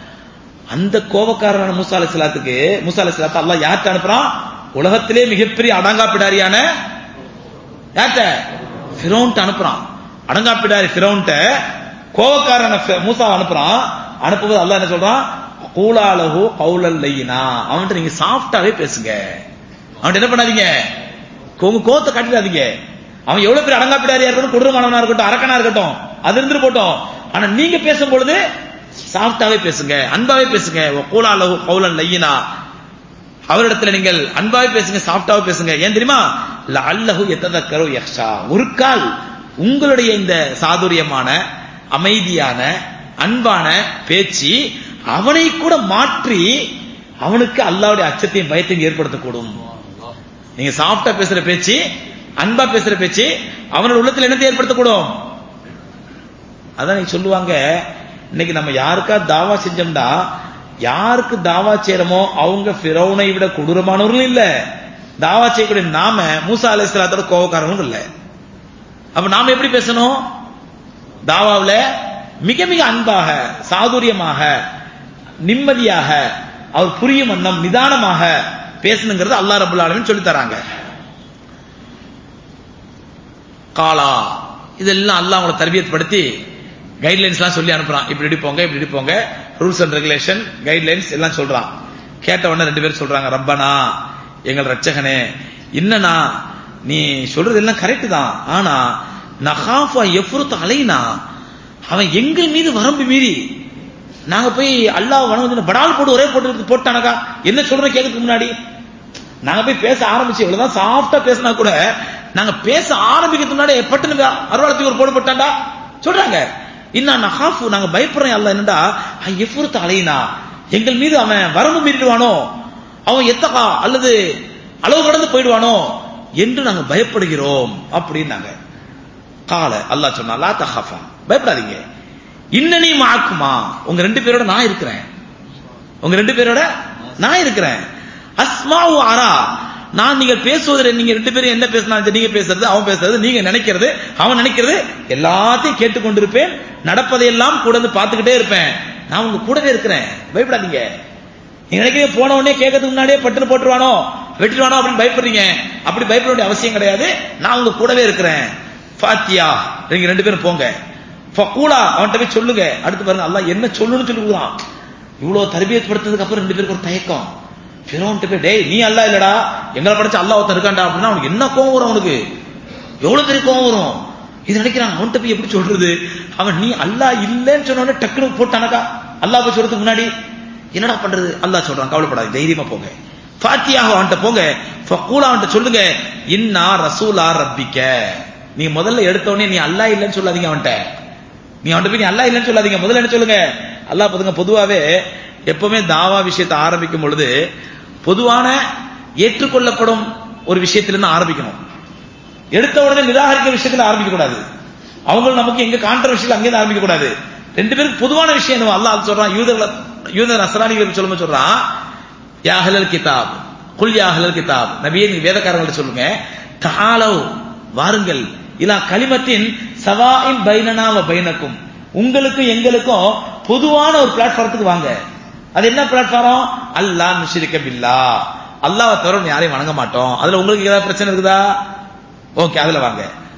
அந்த கோபக்காரரான மூசா அலிஸ்லாத்துக்கு மூசா அலிஸ்லாத்தை அல்லாஹ் யார்கிட்ட அனுப்புறான் உலகத்திலே மிகப்பெரிய அடங்கா பிடாரியான யார்கிட்ட ஃபிரௌன்ட்ட அனுப்புறான் அடங்கா பிடாரி ஃபிரௌன்ட்ட கோவக்காரன மூசா அனுப்புறான் அனுப்பும்போது அல்லாஹ் என்ன சொல்றான் கூலாலஹு கௌலல் லையினா அவன்கிட்ட நீங்க சாஃப்டாவே பேசுங்க அவன்கிட்ட என்ன பண்ணாதீங்க உங்க கோவத்தை காட்டிடாதீங்க அவன் எவ்வளவு பேர் அடங்கா பிடாரியா இருக்கட்டும் கொடூரமானவனா இருக்கட்டும் அரக்கனா இருக்கட்டும் அது இருந்துட்டு போட்டோம் ஆனா நீங்க பேசும் பொழுது சாஃப்டாவே பேசுங்க அன்பாவே பேசுங்க கூலாலஹு கௌலல் லையினா அவரிடத்துல நீங்கள் அன்பாவே பேசுங்க சாஃப்டாவே பேசுங்க ஏன் தெரியுமா அல்லஹு எத்ததக்கரோ யக்ஷா ஒரு கால் உங்களுடைய இந்த சாதுரியமான அமைதியான அன்பான பேச்சு அவனை கூட மாற்றி அவனுக்கு அல்லாவுடைய அச்சத்தையும் பயத்தையும் ஏற்படுத்தக்கூடும் நீங்க சாஃப்டா பேசுற பேச்சு அன்பா பேசுற பேச்சு அவனோட உள்ளத்துல என்னத்தை ஏற்படுத்தக்கூடும் அதான் நீங்க சொல்லுவாங்க இன்னைக்கு நம்ம யாருக்கா தாவா செஞ்சோம்னா யாருக்கு தாவா செய்யறோமோ அவங்க ஃபிரௌனை விட கொடூரமானவர்களும் இல்ல தாவா செய்யக்கூடிய நாம மூசா அலைஹிஸ்ஸலாத்தோட கோபக்காரங்களும் இல்ல அப்ப நாம எப்படி பேசணும் தாவாவுல மிக மிக அன்பாக சாதுரியமாக நிம்மதியாக அவர் புரியும் வண்ணம் நிதானமாக பேசணுங்கிறது அல்லாஹ் ரபுல் ஆலமீன் சொல்லி தராங்க காலா இதெல்லாம் அல்லாஹ் அவங்களை தர்பியத் படுத்தி கைட்லைன்ஸ்லாம் சொல்லி அனுப்புறான் இப்படி இப்படி போங்க இப்படி இப்படி போங்க ரூல்ஸ் அண்ட் ரெகுலேஷன் கைட்லைன்ஸ் எல்லாம் சொல்றான் கேட்ட உடனே ரெண்டு பேரும் சொல்றாங்க ரப்பனா எங்கள் ரட்சகனே என்னன்னா நீ சொல்றது எல்லாம் கரெக்ட் தான் ஆனா நகாஃபா எஃப்ருத் அலைனா அவன் எங்கள் மீது வரம்பு மீறி நாங்க போய் அல்லாஹ் வணங்கு படால் போட்டு ஒரே போட்டு போட்டானக்கா என்ன சொல்றோம் கேட்கறதுக்கு முன்னாடி நாங்க போய் பேச ஆரம்பிச்சு இவ்வளவுதான் சாஃப்டா பேசினா கூட நாங்க பேச ஆரம்பிக்கிறதுக்கு முன்னாடி பட்டுன்னு அறுவாளத்துக்கு ஒரு போடு போட்டாண்டா சொல்றாங்க இன்னா நஹாஃபு நாங்க பயப்படுறோம் அல்ல என்னடா எஃபுருத்த அலைனா எங்கள் மீது அவன் வரம்பு மீறிடுவானோ அவன் எத்தகா அல்லது அளவு கடந்து போயிடுவானோ என்று நாங்க பயப்படுகிறோம் அப்படின்னாங்க கால அல்லாஹ் சொன்னா லா தஹாஃபா பயப்படாதீங்க இன்னனி மாக்குமா உங்க ரெண்டு பேரோட நான் இருக்கிறேன் உங்க ரெண்டு பேரோட நான் இருக்கிறேன் அஸ்மாவு அரா நான் நீங்க பேசுவதில் நீங்க ரெண்டு பேரும் என்ன பேசினாலும் நீங்க பேசுறது அவன் பேசுறது நீங்க நினைக்கிறது அவன் நினைக்கிறது எல்லாத்தையும் கேட்டுக்கொண்டிருப்பேன் நடப்பதையெல்லாம் கூட வந்து பார்த்துக்கிட்டே இருப்பேன் நான் உங்க கூடவே இருக்கிறேன் பயப்படாதீங்க நீங்க நினைக்கிறீங்க போன உடனே கேட்கறதுக்கு முன்னாடியே பட்டுன்னு போட்டுருவானோ வெட்டிடுவானோ அப்படின்னு பயப்படுறீங்க அப்படி பயப்பட வேண்டிய அவசியம் கிடையாது நான் உங்க கூடவே இருக்கிறேன் ஃபாத்தியா நீங்க ரெண்டு பேரும் போங்க ஃபக்கூலா அவன்கிட்ட போய் சொல்லுங்க அடுத்து பாருங்க அல்லாஹ் என்ன சொல்லணும்னு சொல்லி கொடுக்குறான் இவ்வளவு தரபியத் படுத்ததுக்கு அப்புறம் ரெண்டு பேருக்கு ஒரு தயக்கம் ஃபிரௌன்ட்ட போய் டேய் நீ அல்லாஹ் இல்லடா எங்களை படைச்ச அல்லாஹ் ஒருத்தன் இருக்கான்டா அப்படின்னா அவனுக்கு என்ன கோவம் வரும் அவனுக்கு எவ்வளவு பெரிய கோவம் வரும் இது நினைக்கிறான் அவன்கிட்ட போய் எப்படி சொல்றது அவன் நீ அல்லாஹ் இல்லைன்னு சொன்ன உடனே டக்குனு போட்டானக்கா அல்லாஹ் போய் சொல்றதுக்கு முன்னாடி என்னடா பண்றது அல்லாஹ் சொல்றான் கவலைப்படாது தைரியமா போங்க ஃபாத்தியாக அவன்கிட்ட போங்க ஃபக்கூலா அவன்கிட்ட சொல்லுங்க இன்னா ரசூலா ரப்பிக்க நீ முதல்ல எடுத்த உடனே நீ அல்லாஹ் இல்லைன்னு சொல்லாதீங்க அவன்கிட்ட நீ அவன்கிட்ட போய் நீ அல்லாஹ் இல்லைன்னு சொல்லாதீங்க முதல்ல என்ன சொல்லுங்க அல்லாஹ் பாத்துங்க பொதுவாவே எப்பவுமே தாவா விஷயத்தை ஆரம்பிக்கும் பொழுது பொதுவான ஏற்றுக்கொள்ளப்படும் ஒரு விஷயத்திலிருந்து ஆரம்பிக்கணும் எடுத்த உடனே நிராகரிக்கிற விஷயத்துல ஆரம்பிக்க கூடாது அவங்க நமக்கு எங்க கான்ட்ரவர்ஷியல் அங்கே ஆரம்பிக்க கூடாது ரெண்டு பேருக்கு பொதுவான விஷயம் என்ன அல்லாஹ் சொல்றான் யூதர்கள யூத நசராணிகளுக்கு சொல்லும்போது சொல்றான் யாஹலல் கிதாப் குல் யாஹலல் கிதாப் நபியே நீ வேதக்காரங்கள்ட்ட சொல்லுங்க தாளவ் வாருங்கள் இலா கலிமத்தின் சவாயின் பைனனா வ பைனக்கும் உங்களுக்கும் எங்களுக்கும் பொதுவான ஒரு பிளாட்ஃபாரத்துக்கு வாங்க அது என்ன பிளாட்ஃபாரம் அல்லாஹ் முஷ்ரிக்க பில்லா அல்லாஹ்வை தவிர யாரையும் வணங்க மாட்டோம் அதுல உங்களுக்கு ஏதாவது பிரச்சனை இருக்குதா ஓகே அதுல வாங்க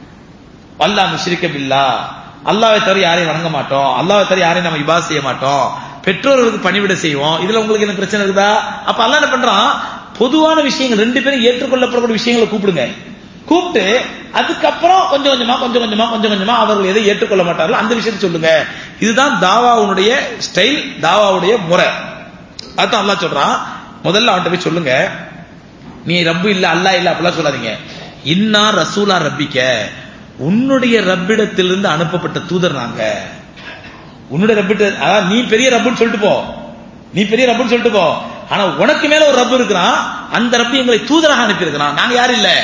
அல்லாஹ் முஷ்ரிக்க பில்லா அல்லாஹ்வை தவிர யாரையும் வணங்க மாட்டோம் அல்லாஹ்வை தவிர யாரையும் நம்ம இபாஸ் செய்ய மாட்டோம் பெற்றோர்களுக்கு பணிவிட செய்வோம் இதுல உங்களுக்கு என்ன பிரச்சனை இருக்குதா அப்ப அல்லாஹ் என்ன பண்றான் பொதுவான விஷயங்கள் ரெண்டு பேரும் ஏற்றுக்கொள்ளப்படக்கூடிய விஷயங்களை கூப்பிடுங்க கூப்பிட்டு அதுக்கப்புறம் கொஞ்சம் கொஞ்சமா கொஞ்சம் கொஞ்சமா கொஞ்சம் கொஞ்சமா அவர்கள் எதை ஏற்றுக்கொள்ள மாட்டார்களோ அந்த விஷயத்தை சொல்லுங்க இதுதான் தாவாவுடைய ஸ்டைல் தாவாவுடைய முறை அதான் அல்லாஹ் சொல்றான் முதல்ல அவன்கிட்ட போய் சொல்லுங்க நீ ரப்பு இல்ல அல்லாஹ் இல்ல அப்படிலாம் சொல்லாதீங்க இன்னா ரசூலா ரப்பிக்க உன்னுடைய ரப்பிடத்திலிருந்து அனுப்பப்பட்ட தூதர் நாங்க உன்னுடைய ரப்பிட்ட அதாவது நீ பெரிய ரப்புன்னு சொல்லிட்டு போ நீ பெரிய ரப்புன்னு சொல்லிட்டு போ ஆனா உனக்கு மேல ஒரு ரப்பு இருக்கிறான் அந்த ரப்பு எங்களை தூதராக அனுப்பி இருக்கிறான் நாங்க யாரும் இல்ல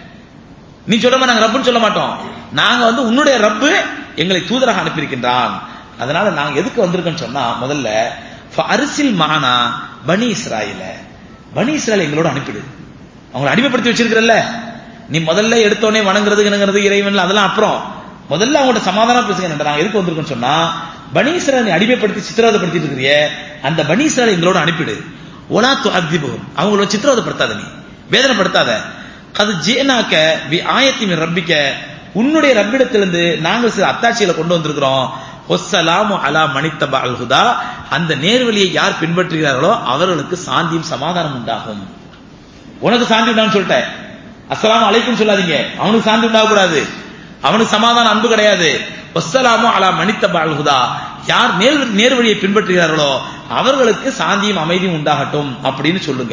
நீ சொல்ல நாங்க ரப்புன்னு சொல்ல மாட்டோம் நாங்க வந்து உன்னுடைய ரப்பு எங்களை தூதராக அனுப்பியிருக்கின்றான் அதனால நாங்க எதுக்கு வந்திருக்கோம்னு சொன்னா முதல்ல அரிசில் மானா பனி இஸ்ராயில பனி இஸ்ராயல் எங்களோட அனுப்பிடு அவங்களை அடிமைப்படுத்தி வச்சிருக்கிறல்ல நீ முதல்ல எடுத்தோடனே வணங்குறது இணங்குறது இறைவன் அதெல்லாம் அப்புறம் முதல்ல அவங்கள்ட்ட சமாதானம் பேசுங்க நாங்க எதுக்கு வந்திருக்கோம்னு சொன்னா பனி இஸ்ராயலை அடிமைப்படுத்தி சித்திரவதைப்படுத்திட்டு இருக்கிறிய அந்த பனி இஸ்ராயலை எங்களோட அனுப்பிடு ஒலா து அத்திபுகம் அவங்களோட சித்திரவதைப்படுத்தாத நீ வேதனைப்படுத்தாத அது ஜேனாக்க வி ஆயத்தின் ரப்பிக்க உன்னுடைய ரப்பிடத்திலிருந்து நாங்கள் சில அத்தாட்சிகளை கொண்டு வந்திருக்கிறோம் ஒஸ்ஸலாமு அலா மணித்தபா அல்ஹுதா அந்த நேர்வழியை யார் பின்பற்றுகிறார்களோ அவர்களுக்கு சாந்தியும் சமாதானம் உண்டாகும் உனக்கு சாந்தி உண்டாகும் சொல்லிட்டேன் அஸ்ஸலாமு அலைக்கும் சொல்லாதீங்க அவனுக்கு சாந்தி உண்டாக கூடாது அவனுக்கு சமாதானம் அன்பு கிடையாது ஒஸ்ஸலாமு அலா மணித்தபா அல்ஹுதா யார் நேர் நேர்வழியை பின்பற்றுகிறார்களோ அவர்களுக்கு சாந்தியும் அமைதியும் உண்டாகட்டும் அப்படின்னு சொல்லுங்க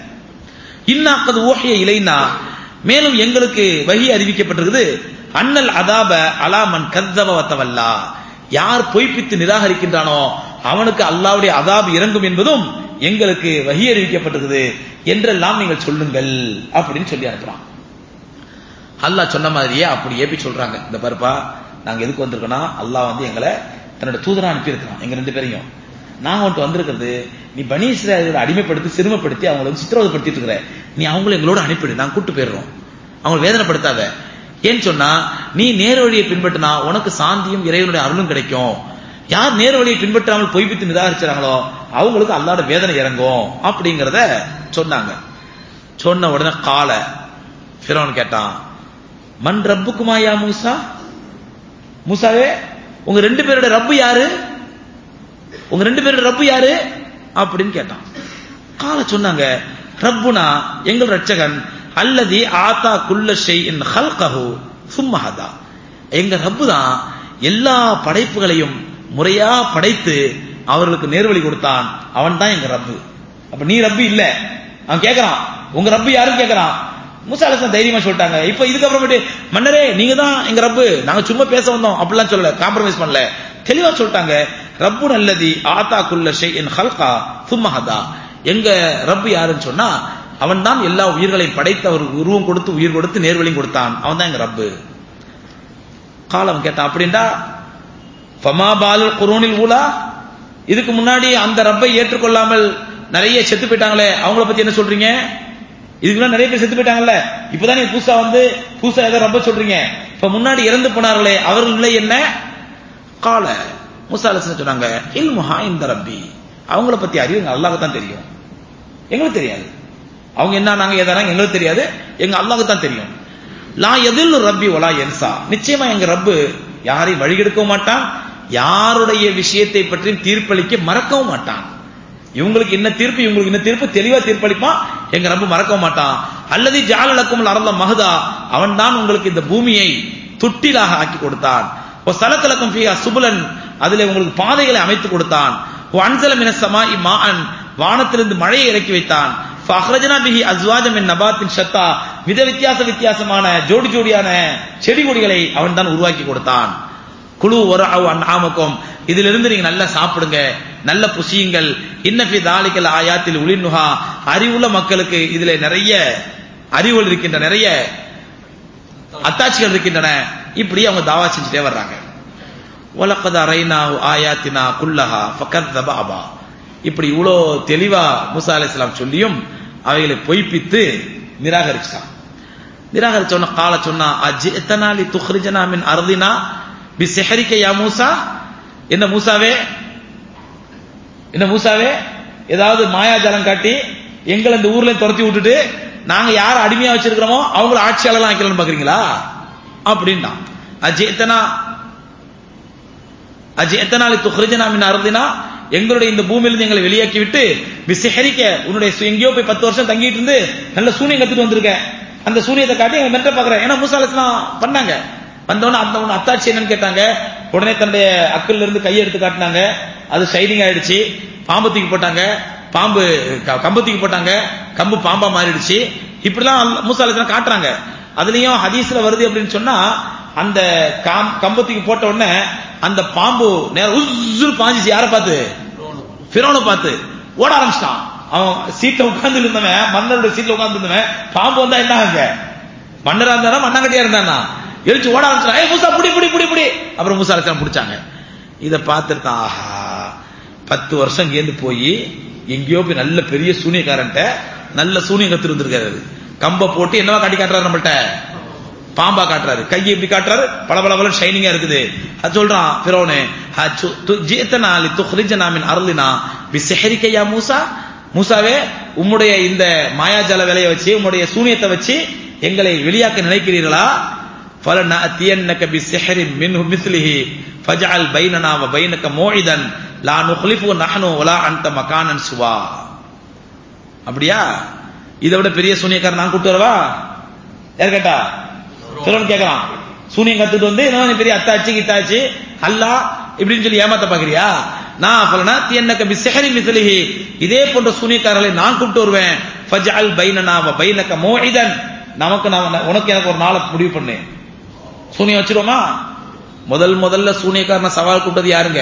இன்னாக்கது ஓஹிய இலைனா மேலும் எங்களுக்கு வகி அறிவிக்கப்பட்டிருக்குது அண்ணல் அதாப அலாமன் கத்தவ வத்தவல்லா யார் பொய்ப்பித்து நிராகரிக்கின்றானோ அவனுக்கு அல்லாவுடைய அதாபு இறங்கும் என்பதும் எங்களுக்கு வகி அறிவிக்கப்பட்டிருக்குது என்றெல்லாம் நீங்கள் சொல்லுங்கள் அப்படின்னு சொல்லி அனுப்புறான் அல்லாஹ் சொன்ன மாதிரியே அப்படி ஏப்பி சொல்றாங்க இந்த பருப்பா நாங்க எதுக்கு வந்திருக்கோம்னா அல்லாஹ் வந்து எங்களை தன்னோட தூதரா அனுப்பியிருக்கிறான் எங்க ரெண்டு பேரையும் நான் உன்ட்டு வந்திருக்கிறது நீ பனி இஸ்ராயல்களை அடிமைப்படுத்தி சிறுமப்படுத்தி அவங்களை வந்து சித்திரவதைப்படுத்திட்டு இருக்கிற நீ அவங்கள எங்களோட அனுப்பிடு நான் கூட்டு போயிடுறோம் அவங்களை வேதனைப்படுத்தாத ஏன்னு சொன்னா நீ நேர் வழியை பின்பற்றினா உனக்கு சாந்தியும் இறைவனுடைய அருளும் கிடைக்கும் யார் நேர் வழியை பின்பற்றாமல் பொய்ப்பித்து நிராகரிச்சாங்களோ அவங்களுக்கு அல்லாட வேதனை இறங்கும் அப்படிங்கறத சொன்னாங்க சொன்ன உடனே கால ஃபிரௌன் கேட்டான் மண் ரப்புக்குமாயா மூசா மூசாவே உங்க ரெண்டு பேரோட ரப்பு யாரு உங்க ரெண்டு பேரோட ரப்பு யாரு அப்படின்னு கேட்டான் கால சொன்னாங்க ரப்புனா எங்கள் ரட்சகன் அல்லதி ஆத்தா குல்ல ஷைஇன் ஹல்கஹு சும்மஹதா எங்க ரப்பு தான் எல்லா படைப்புகளையும் முறையா படைத்து அவர்களுக்கு நேர்வழி கொடுத்தான் அவன் தான் எங்க ரப்பு அப்ப நீ ரப்பு இல்ல அவன் கேக்குறான் உங்க ரப்பு யாருன்னு கேக்குறான் மூசா அலிஸ்லாம் தைரியமா சொல்லிட்டாங்க இப்ப இதுக்கப்புறமேட்டு மன்னரே நீங்க தான் எங்க ரப்பு நாங்க சும்மா பேச வந்தோம் அப்படிலாம் சொல்லல காம்ப்ரமைஸ் பண்ணல தெளிவா சொல்லிட்டாங்க ரப்பு நல்லதி ஆத்தா குல்ல ஷைஇன் ஹல்கா சும்மஹதா எங்க ரப்பு யாருன்னு சொன்னா அவன் தான் எல்லா உயிர்களையும் படைத்து அவர் உருவம் கொடுத்து உயிர் கொடுத்து நேர்வழியும் கொடுத்தான் அவன் தான் எங்க ரப்பு காலம் கேட்டான் அப்படின்டா ஃபமா பாலுல் குரோனில் ஊலா இதுக்கு முன்னாடி அந்த ரப்பை ஏற்றுக்கொள்ளாமல் நிறைய செத்து போயிட்டாங்களே அவங்கள பத்தி என்ன சொல்றீங்க இதுக்குலாம் நிறைய பேர் செத்து போயிட்டாங்கல்ல இப்பதான் நீங்க புதுசா வந்து புதுசா ஏதோ ரப்ப சொல்றீங்க இப்ப முன்னாடி இறந்து போனார்களே அவர்கள் நிலை என்ன கால முசா அலிஸ்லாம் சொன்னாங்க இல் முஹா இந்த ரப்பி அவங்கள பத்தி அறிவு எங்க அல்லாஹ் தான் தெரியும் எங்களுக்கு தெரியாது அவங்க என்ன நாங்க எதானாங்க எங்களுக்கு தெரியாது எங்க அல்லாஹ்க்கு தான் தெரியும் லா எதில் ரப்பி ஒலா என்சா நிச்சயமா எங்க ரப்பு யாரையும் வழிகெடுக்கவும் மாட்டான் யாருடைய விஷயத்தை பற்றி தீர்ப்பளிக்க மறக்கவும் மாட்டான் இவங்களுக்கு என்ன தீர்ப்பு இவங்களுக்கு என்ன தீர்ப்பு தெளிவா தீர்ப்பளிப்பான் எங்க ரப்பு மறக்கவும் மாட்டான் அல்லது ஜாலலக்கும் அறந்த மகதா அவன் தான் உங்களுக்கு இந்த பூமியை தொட்டிலாக ஆக்கி கொடுத்தான் சலக்கலக்கும் ஃபியா சுபுலன் அதிலே உங்களுக்கு பாதைகளை அமைத்து கொடுத்தான் அன்சல மினசமா இம்மான் வானத்திலிருந்து மழையை இறக்கி வைத்தான் ஃபஹ்ரஜனா பிஹி அஸ்வாஜம் மின் நபாத்தின் ஷத்தா வித வித்தியாச வித்தியாசமான ஜோடி ஜோடியான செடி கொடிகளை அவன் தான் உருவாக்கி கொடுத்தான் குழு ஒரு ஆமக்கும் இதிலிருந்து நீங்க நல்லா சாப்பிடுங்க நல்ல புசியுங்கள் இன்னஃபி தாலிக்கல் ஆயாத்தில் உளிர்நுகா அறிவுள்ள மக்களுக்கு இதுல நிறைய அறிவுகள் இருக்கின்ற நிறைய அத்தாட்சிகள் இருக்கின்றன இப்படி அவங்க தாவா செஞ்சுட்டே வர்றாங்க உலகத அரைனா ஆயாத்தினா குல்லஹா ஃபகத் அபா இப்படி இவ்வளோ தெளிவா மூசா அலைஹிஸ்ஸலாம் சொல்லியும் அவைகளை பொய்ப்பித்து நிராகரிச்சான் நிராகரிச்ச உடனே கால சொன்னா அஜித்தனாலி துஹ்ரிஜனா மின் அர்தினா பி செஹரிக்க யா மூசா என்ன மூசாவே என்ன மூசாவே ஏதாவது மாயாஜாலம் காட்டி எங்களை இந்த ஊர்ல துரத்தி விட்டுட்டு நாங்க யார அடிமையா வச்சிருக்கிறோமோ அவங்கள ஆட்சியாளர்லாம் ஆக்கலாம்னு பாக்குறீங்களா அப்படின்னா அஜித்தனா அஜித்தனாலி துஹ்ரிஜனா மின் அர்தினா எங்களுடைய இந்த பூமியிலிருந்து எங்களை வெளியாக்கி விட்டு விசஹரிக்க உன்னுடைய எங்கேயோ போய் பத்து வருஷம் தங்கிட்டு இருந்து நல்ல சூனியம் கத்துட்டு வந்திருக்க அந்த சூனியத்தை காட்டி எங்க மெட்ட பாக்குறேன் ஏன்னா மூசாலஸ்லாம் பண்ணாங்க வந்தவொடனே அந்த ஒண்ணு அத்தாட்சி என்னன்னு கேட்டாங்க உடனே தன்னுடைய அக்கல்ல இருந்து கையை எடுத்து காட்டினாங்க அது ஷைனிங் ஆயிடுச்சு பாம்பு தூக்கி போட்டாங்க பாம்பு கம்பு தூக்கி போட்டாங்க கம்பு பாம்பா மாறிடுச்சு இப்படிலாம் மூசாலஸ்லாம் காட்டுறாங்க அதுலயும் ஹதீஸ்ல வருது அப்படின்னு சொன்னா அந்த கம்பத்துக்கு போட்ட உடனே அந்த பாம்பு நேரம் உஸ்ஸு பாஞ்சிச்சு யாரை பார்த்து பிரோனை பார்த்து ஓட ஆரம்பிச்சிட்டான் அவன் சீட்ல உட்கார்ந்து இருந்தவன் மன்னரோட சீட்ல உட்கார்ந்து இருந்தவன் பாம்பு வந்தா என்ன அங்க மன்னரா இருந்தானா மண்ணாங்கட்டியா இருந்தானா எழுச்சி ஓட ஆரம்பிச்சான் ஏய் மூசா புடி புடி புடி புடி அப்புறம் மூசா அலைச்சலாம் பிடிச்சாங்க இத பார்த்துட்டு ஆஹா பத்து வருஷம் இங்கேருந்து போய் எங்கேயோ போய் நல்ல பெரிய சூனியக்காரன்ட்ட நல்ல சூனியம் கத்து இருந்திருக்காரு கம்ப போட்டு என்னவா காட்டி காட்டுறாரு நம்மள்ட்ட பாம்பா காட்டுறாரு கையை இப்படி காட்டுறாரு பல பல பல ஷைனிங்கா இருக்குது அது சொல்றான் பிறவனு ஜீத்தனாலி துஹ்ரிஜனா மின் அருளினா பிசஹரிக்க யா மூசா மூசாவே உம்முடைய இந்த மாயாஜால வேலையை வச்சு உம்முடைய சூனியத்தை வச்சு எங்களை வெளியாக்க நினைக்கிறீர்களா فلنأتينك بسحر منه مثله فاجعل بيننا وبينك موعدا لا نخلفه نحن ولا انت مكانا سوا அப்படியா இதை விட பெரிய சூனியக்காரன் நான் கூட்டு வரவா யார் கேட்டா பிறவன் கேட்கறான் சூனியம் கத்துட்டு வந்து என்ன பெரிய அத்தாச்சு கித்தாச்சு அல்லா இப்படின்னு சொல்லி ஏமாத்த பாக்குறியா நான் பலனா தீயன்னக்க பிசஹரி மிசலிஹி இதே போன்ற சூனியக்காரர்களை நான் கூப்பிட்டு வருவேன் ஃபஜ்அல் பைனனா வ பைனக மௌஇதன் நமக்கு நான் உனக்கு எனக்கு ஒரு நாளை முடிவு பண்ணு சூனியம் வச்சிருவோமா முதல் முதல்ல சூனியக்காரன சவால் கூப்பிட்டது யாருங்க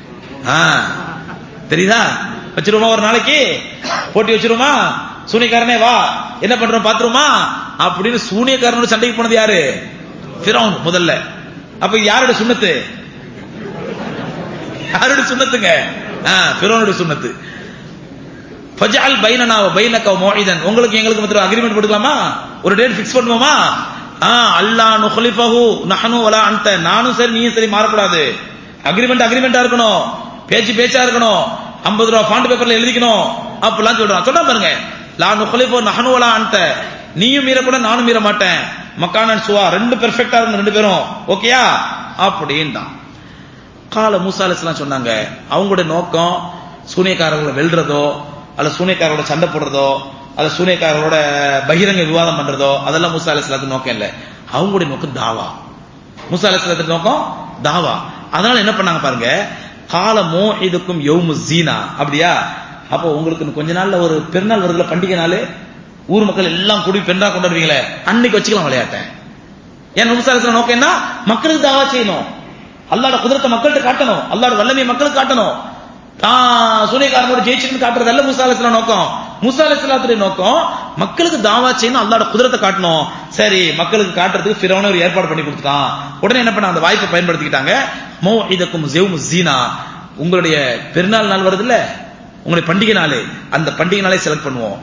தெரியுதா வச்சிருவோமா ஒரு நாளைக்கு போட்டி வச்சிருவோமா சூனியக்காரனே வா என்ன பண்றோம் பாத்துருமா அப்படின்னு சூனியக்காரனோட சண்டைக்கு போனது யாரு பிறவுன் முதல்ல அப்ப யாரோட சுண்ணத்து யாருடைய சுண்ணத்துங்க பிறனுடைய சுண்ணத்து ஃபஜால் பைனனா பைனக மோயிதன் உங்களுக்கு எங்களுக்கு மத்திர அக்ரிமெண்ட் போட்டுக்கலாமா ஒரு டேட் ஃபிக்ஸ் பண்ணுவோமா ஆ அல்லா நுஹலிஃபஹு நஹனு வலா அன்த நானும் சரி நீயும் சரி மாறக்கூடாது அக்ரிமெண்ட் அக்ரிமெண்டா இருக்கணும் பேச்சு பேச்சா இருக்கணும் ஐம்பது ரூபா ஃபாண்ட் பேப்பர்ல எழுதிக்கணும் அப்படிலாம் சொல்றான் சொல்றா பாருங்க லா நுஹலிஃபு நஹனு வலா அன்த நீயும் மீறக்கூட நானும் மீற மாட்டேன் மக்கானன் சுவா ரெண்டு பெர்ஃபெக்டா இருக்கணும் ரெண்டு பேரும் ஓகேயா அப்படின்தான் கால மூசா அலிஸ்லாம் சொன்னாங்க அவங்களுடைய நோக்கம் சூனியக்காரர்களை வெல்றதோ அல்ல சூனியக்காரோட சண்டை போடுறதோ அல்ல சூனியக்காரரோட பகிரங்க விவாதம் பண்றதோ அதெல்லாம் மூசா அலிஸ்லாத்துக்கு நோக்கம் இல்ல அவங்களுடைய நோக்கம் தாவா மூசா அலிஸ்லாத்துக்கு நோக்கம் தாவா அதனால என்ன பண்ணாங்க பாருங்க காலமோ இதுக்கும் யௌமு ஜீனா அப்படியா அப்போ உங்களுக்கு கொஞ்ச நாள்ல ஒரு பெருநாள் வருதுல பண்டிகை நாள் ஊர் மக்கள் எல்லாம் கூடி பெண்ணா கொண்டாடுவீங்களே அன்னைக்கு வச்சுக்கலாம் விளையாட்டை ஏன் மூசா அலிஸ்லாம் நோக்கம் என்ன மக்களுக்கு தாவா செய்யணும் அல்லாட குதிரத்தை மக்கள்கிட்ட காட்டணும் அல்லாட வல்லமையை மக்களுக்கு காட்டணும் தான் சூரியக்காரனோட ஜெயிச்சுன்னு காட்டுறது அல்ல முசா அலிஸ்லாம் நோக்கம் முசா அலிஸ்லாத்துடைய நோக்கம் மக்களுக்கு தாவா செய்யணும் அல்லாட குதிரத்தை காட்டணும் சரி மக்களுக்கு காட்டுறதுக்கு பிறவன ஒரு ஏற்பாடு பண்ணி கொடுத்துட்டான் உடனே என்ன பண்ண அந்த வாய்ப்பை பயன்படுத்திக்கிட்டாங்க மோ இதக்கும் ஜெவும் ஜீனா உங்களுடைய பெருநாள் நாள் வருது இல்ல உங்களுடைய பண்டிகை நாள் அந்த பண்டிகை நாளே செலக்ட் பண்ணுவோம்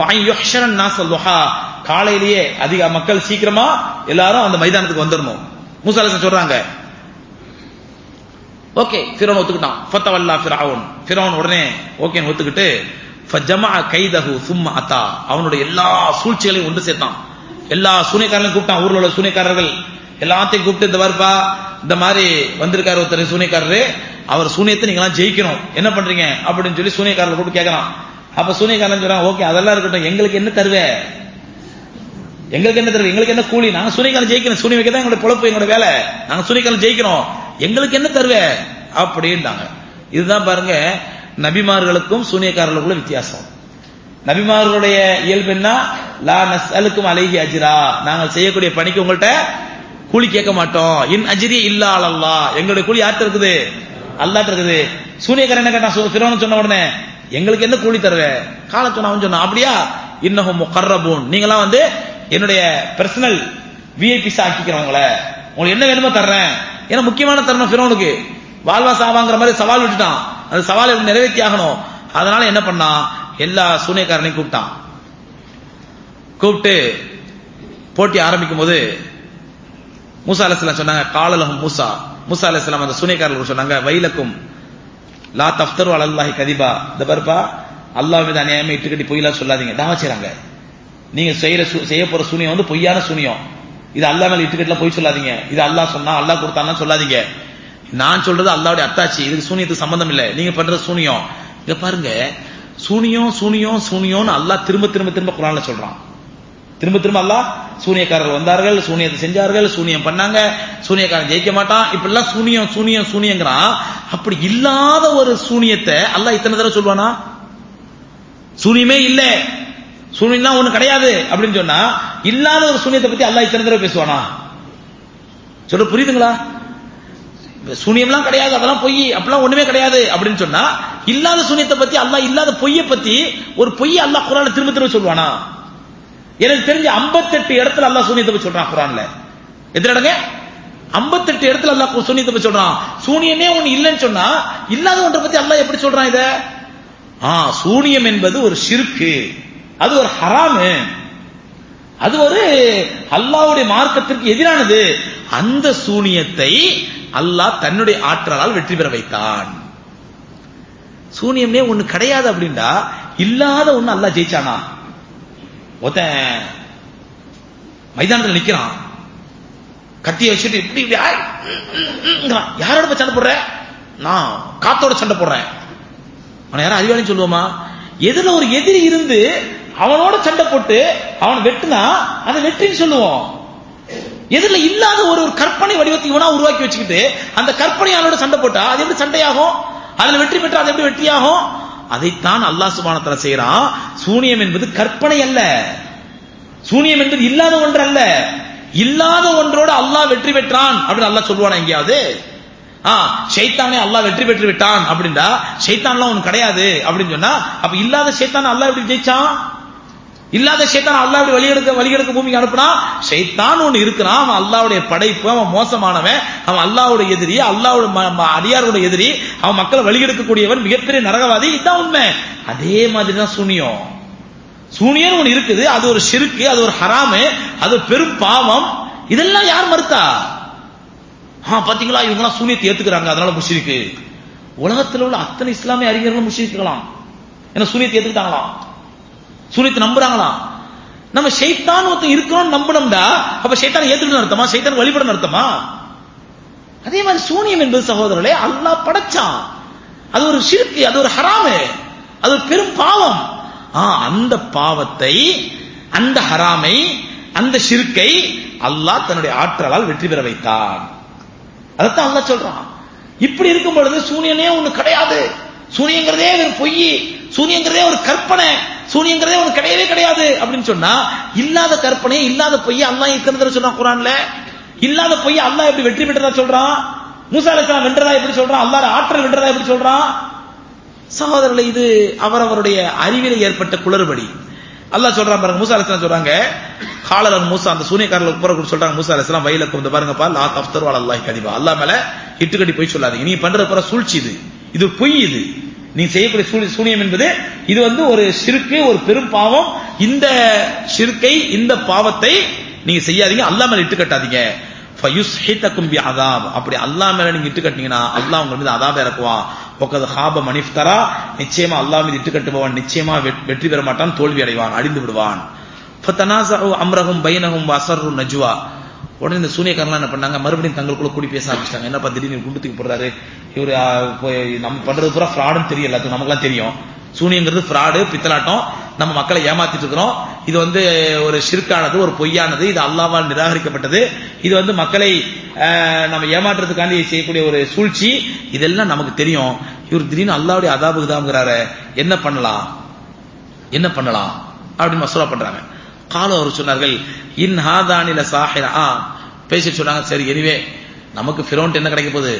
காலையிலேயே அதிக மக்கள் சீக்கிரமா எல்லாரும் அந்த மைதானத்துக்கு வந்துடணும் மூசா அலிஸ்லாம் சொல்றாங்க ஓகே ஃபிரௌன் ஒத்துக்கிட்டான் ஃபத்தவல்லா ஃபிரௌன் ஃபிரௌன் உடனே ஓகே ஒத்துக்கிட்டு ஃபஜமா கைதஹு சும்மா அத்தா அவனுடைய எல்லா சூழ்ச்சிகளையும் ஒன்று சேர்த்தான் எல்லா சூனியக்காரர்களையும் கூப்பிட்டான் ஊர்ல உள்ள சூனியக்காரர்கள் எல்லாத்தையும் கூப்பிட்டு இந்த வருப்பா இந்த மாதிரி வந்திருக்காரு ஒருத்தர் சூனியக்காரரு அவர் சூனியத்தை நீங்களாம் ஜெயிக்கணும் என்ன பண்றீங்க அப்படின்னு சொல்லி சூனியக்காரர்கள் கூப்பிட்டு கேட்கறான் அப்ப சூனியக்காரன் சொல்றான் ஓகே அதெல்லாம் இருக்கட்டும் எங்களுக்கு என்ன தருவே எங்களுக்கு என்ன தருவே எங்களுக்கு என்ன கூலி நாங்க சூனியக்காரன் ஜெயிக்கணும் சூனி வைக்க தான் எங்களோட பொழப்பு எங்களோட வேலை நாங்க சூனியக்காரன் ஜெயிக்கணும் எங்களுக்கு என்ன தருவே அப்படின்ட்டாங்க இதுதான் பாருங்க நபிமார்களுக்கும் சூனியக்காரர்களுக்குள்ள வித்தியாசம் நபிமார்களுடைய இயல்பு என்ன லா நஸ்அலுக்கும் அலைஹி அஜிரா நாங்கள் செய்யக்கூடிய பணிக்கு உங்கள்கிட்ட கூலி கேட்க மாட்டோம் இன் அஜிரி இல்லா அல்லா எங்களுடைய கூலி யார்கிட்ட இருக்குது அல்லாட்ட இருக்குது சூனியக்காரன் என்ன கேட்டான் பிறவன் சொன்ன உடனே எங்களுக்கு என்ன கூலி தருவே கால சொன்னான் சொன்னான் அப்படியா இன்னஹும் முகர்ரபூன் நீங்களாம் வந்து என்னுடைய பர்சனல் விஐபிஸ் ஆக்கிக்கிறவங்கள உங்களுக்கு என்ன வேணுமோ தர்றேன் ஏன்னா முக்கியமான தருணம் பிறவனுக்கு வாழ்வா சாவாங்கிற மாதிரி சவால் விட்டுட்டான் அந்த சவாலை நிறைவேற்றி ஆகணும் அதனால என்ன பண்ணா எல்லா சூனியக்காரனையும் கூப்பிட்டான் கூப்பிட்டு போட்டி ஆரம்பிக்கும் போது மூசா அலிஸ்லாம் சொன்னாங்க காலலகம் மூசா மூசா அலிஸ்லாம் அந்த சூனியக்காரர்கள் சொன்னாங்க வைலக்கும் லா தஃப்தரு அலல்லாஹி கதிபா இந்த பருப்பா அல்லாஹ் மீது அநியாயமே இட்டுக்கட்டி பொய்யெல்லாம் சொல்லாதீங்க தாவா செய்றாங்க நீங்க செய்யற செய்ய போற சூனியம் வந்து பொய்யான சூனியம் இது அல்லா மேல இட்டுக்கட்டுல பொய் சொல்லாதீங்க இது அல்லாஹ் சொன்னா அல்லாஹ் கொடுத்தான்னா சொல்லாதீங்க நான் சொல்றது அல்லாவுடைய அத்தாச்சி இதுக்கு சூனியத்துக்கு சம்பந்தம் இல்ல நீங்க பண்றது சூனியம் இங்க பாருங்க சூனியம் சூனியம் சூனியம்னு அல்லாஹ் திரும்ப திரும்ப திரும்ப குரான்ல சொல்றான் திரும்ப திரும்ப அல்லாஹ் சூனியக்காரர்கள் வந்தார்கள் சூனியத்தை செஞ்சார்கள் சூனியம் பண்ணாங்க சூனியக்காரன் ஜெயிக்க மாட்டான் இப்படிலாம் சூனியம் சூனியம் சூனியங்கிறான் அப்படி இல்லாத ஒரு சூனியத்தை அல்லாஹ் இத்தனை தடவை சொல்வானா சூனியமே இல்ல சூனியம் ஒண்ணு கிடையாது அப்படின்னு சொன்னா இல்லாத ஒரு சூனியத்தை பத்தி அல்லாஹ் இத்தனை தடவை பேசுவானா சொல்ற புரியுதுங்களா சூனியம்லாம் கிடையாது அதெல்லாம் பொய் அப்படிலாம் ஒண்ணுமே கிடையாது அப்படின்னு சொன்னா இல்லாத சூனியத்தை பத்தி அல்லாஹ் இல்லாத பொய்யை பத்தி ஒரு பொய்யை அல்லாஹ் குரான்ல திரும்ப திரும்ப சொல்வானா எனக்கு தெரிஞ்ச 58 இடத்துல அல்லாஹ் சூனியத்தை பத்தி சொல்றான் குரான்ல எத்தனை இடங்க 58 இடத்துல அல்லாஹ் சூனியத்தை பத்தி சொல்றான் சூனியமே ஒண்ணு இல்லைன்னு சொன்னா இல்லாத ஒன்றை பத்தி அல்லாஹ் எப்படி சொல்றான் இத ஆ சூனியம் என்பது ஒரு ஷிர்க்கு அது ஒரு ஹராமு அது ஒரு அல்லாவுடைய மார்க்கத்திற்கு எதிரானது அந்த சூனியத்தை அல்லாஹ் தன்னுடைய ஆற்றலால் வெற்றி பெற வைத்தான் சூனியம்னே ஒண்ணு கிடையாது அப்படின்னா இல்லாத ஒண்ணு அல்லாஹ் ஜெயிச்சானா ஒருத்தன் மைதானத்தில் நிக்கிறான் கத்திய வச்சுட்டு இப்படி இப்படி ஆய், ங்கிறான். யாரோட போய் சண்டை போடுற நான் காத்தோட சண்டை போடுறேன் அவனை யாரும் அறிவாளின்னு சொல்லுவோமா எதுல ஒரு எதிரி இருந்து அவனோட சண்டை போட்டு அவன் வெட்டுனா அதை வெற்றின்னு சொல்லுவோம் எதிரில இல்லாத ஒரு ஒரு கற்பனை வடிவத்தை இவனா உருவாக்கி வச்சுக்கிட்டு அந்த கற்பனையாளோட சண்டை போட்டா அது எப்படி சண்டையாகும் அதுல வெற்றி பெற்றா அது எப்படி வெற்றியாகும் அதைத்தான் அல்லாஹ் சுபானத்துல செய்யறான் சூனியம் என்பது கற்பனை அல்ல சூனியம் என்பது இல்லாத ஒன்று அல்ல இல்லாத ஒன்றோட அல்லாஹ் வெற்றி பெற்றான் அப்படின்னு அல்லாஹ் சொல்லுவானா எங்கேயாவது ஆ ஷைத்தானே அல்லாஹ் வெற்றி பெற்று விட்டான் அப்படின்னா ஷைத்தான்லாம் ஒன்று கிடையாது அப்படின்னு சொன்னா அப்ப இல்லாத ஷைத்தான் அல்லாஹ் எப்படி ஜெயிச்சான் இல்லாத ஷைத்தான் அல்லாஹ் இப்படி வழியெடுக்க வழியெடுக்க பூமிக்கு அனுப்புனா ஷைத்தான் ஒண்ணு இருக்கிறான் அவன் அல்லாஹ்வுடைய படைப்பு அவன் மோசமானவன் அவன் அல்லாஹ்வுடைய எதிரி அல்லாஹ்வுடைய ம- ம- அடியாருடைய எதிரி அவன் மக்களை வழிகெடுக்கக்கூடியவன் மிகப்பெரிய நரகவாதி இதுதான் உண்மை அதே மாதிரி தான் சூனியம் சூனியம் ஒண்ணு இருக்குது அது ஒரு ஷிருக்கு அது ஒரு ஹராமு அது ஒரு பெரும் பாவம் இதெல்லாம் யார் மறுத்தா ஆ பாத்தீங்களா இவங்கலாம் சூனியத்தை ஏத்துக்கிறாங்க அதனால முஷிருக்கு உலகத்துல உள்ள அத்தனை இஸ்லாமிய அறிஞர்களும் முஷிரிக்கலாம் ஏன்னா சூனியத்தை ஏத்துக்கிட்டாங்களாம் சூனியத்தை நம்புறாங்களாம் நம்ம ஷைத்தான் ஒருத்தன் இருக்கிறோம்னு நம்பணும்டா அப்ப ஷைத்தான் ஏத்துக்கணும் அர்த்தமா ஷைத்தான் வழிபடணும் அர்த்தமா அதே மாதிரி சூனியம் என்பது சகோதரர்களே அல்லாஹ் படைச்சான் அது ஒரு ஷிருக்கு அது ஒரு ஹராமு அது ஒரு பெரும் பாவம் ஆ அந்த பாவத்தை அந்த ஹராமை அந்த ஷிர்க்கை அல்லாஹ் தன்னுடைய ஆற்றலால் வெற்றி பெற வைத்தான் அதைத்தான் அல்லாஹ் சொல்றான் இப்படி இருக்கும் பொழுது சூனியனே ஒண்ணு கிடையாது சூனியங்கிறதே ஒரு பொய் சூனியங்கிறதே ஒரு கற்பனை சூனியங்கிறதே ஒண்ணு கிடையவே கிடையாது அப்படின்னு சொன்னா இல்லாத கற்பனை இல்லாத பொய் அல்லாஹ் இருக்கிறத சொன்னா குரான்ல இல்லாத பொய் அல்லாஹ் எப்படி வெற்றி பெற்றதா சொல்றான் மூசா அலைஹிஸ்ஸலாம் வென்றதா எப்படி சொல்றான் அல்லாஹ் ஆற்றல் வென்றதா எப்படி சொல்றான் சகோதரர்களே இது அவரவருடைய அறிவில ஏற்பட்ட குளறுபடி அல்லாஹ் சொல்றான் பாருங்க மூசா அலைஹிஸ்ஸலாம் சொல்றாங்க காலலன் மூசா அந்த சூனியக்காரர்களுக்கு புற சொல்றாங்க மூசா அலைஹிஸ்ஸலாம் வயலுக்கு வந்து பாருங்கப்பா லா தஃப்தரு அலா அல்லாஹ் கதிபா அல்லாஹ் மேல இட்டுக்கட்டி போய் சொல்லாதீங்க நீ பண்ற புற சூழ்ச்சி இது இது ஒரு பொய் இது நீ செய்யக்கூடிய சூழ் சூனியம் என்பது இது வந்து ஒரு சிறுக்கு ஒரு பெரும் பாவம் இந்த சிறுக்கை இந்த பாவத்தை நீங்க செய்யாதீங்க அல்லாஹ் மேல இட்டு கட்டாதீங்க ஃபயுஸ்ஹிதக்கும் பி அதாப் அப்படி அல்லாஹ் மேல நீங்க இட்டு கட்டினீங்கன்னா அல்லாஹ் உங்க மீது அதாப் இறக்குவான் ஒக்கது ஹாப மனிஃப்தரா நிச்சயமா அல்லாஹ் மீது இட்டு கட்டுபவன் நிச்சயமா வெ- வெற்றி பெற மாட்டான் தோல்வி அடைவான் அழிந்து விடுவான் ஃபதனாஸு அம்ரஹும் பைனஹும் வஸர்ரு நஜ்வா உடனே இந்த சூனியக்காரன்லாம் என்ன பண்ணாங்க மறுபடியும் தங்களுக்குள்ள கூடி பேச ஆரம்பிச்சிட்டாங்க என்னப்பா திடீர்னு குண்டு தூக்கி போடுறாரு இவரு ஆ, போய் நம்ம பண்றது பூரா ஃப்ராடுன்னு தெரியும் எல்லாத்துக்கும் நமக்குலாம் தெரியும் சூனியங்கிறது ஃப்ராடு பித்தலாட்டம் நம்ம மக்களை ஏமாத்திட்டு இருக்கிறோம் இது வந்து ஒரு ஷிர்கானது ஒரு பொய்யானது இது அல்லாவால் நிராகரிக்கப்பட்டது இது வந்து மக்களை ஆஹ், நம்ம ஏமாற்றுறதுக்காண்டி செய்யக்கூடிய ஒரு சூழ்ச்சி இதெல்லாம் நமக்கு தெரியும் இவர் திடீர்னு அல்லாவுடைய அதாபு தாங்கிறாரு என்ன பண்ணலாம் என்ன பண்ணலாம் அப்படின்னு மசூரா பண்றாங்க காலம் அவர் சொன்னார்கள் இன் ஹாதானில சாஹிரா ஆ பேசிட்டு சொன்னாங்க சரி எனிவே நமக்கு ஃபிரோன்ட் என்ன கிடைக்க போகுது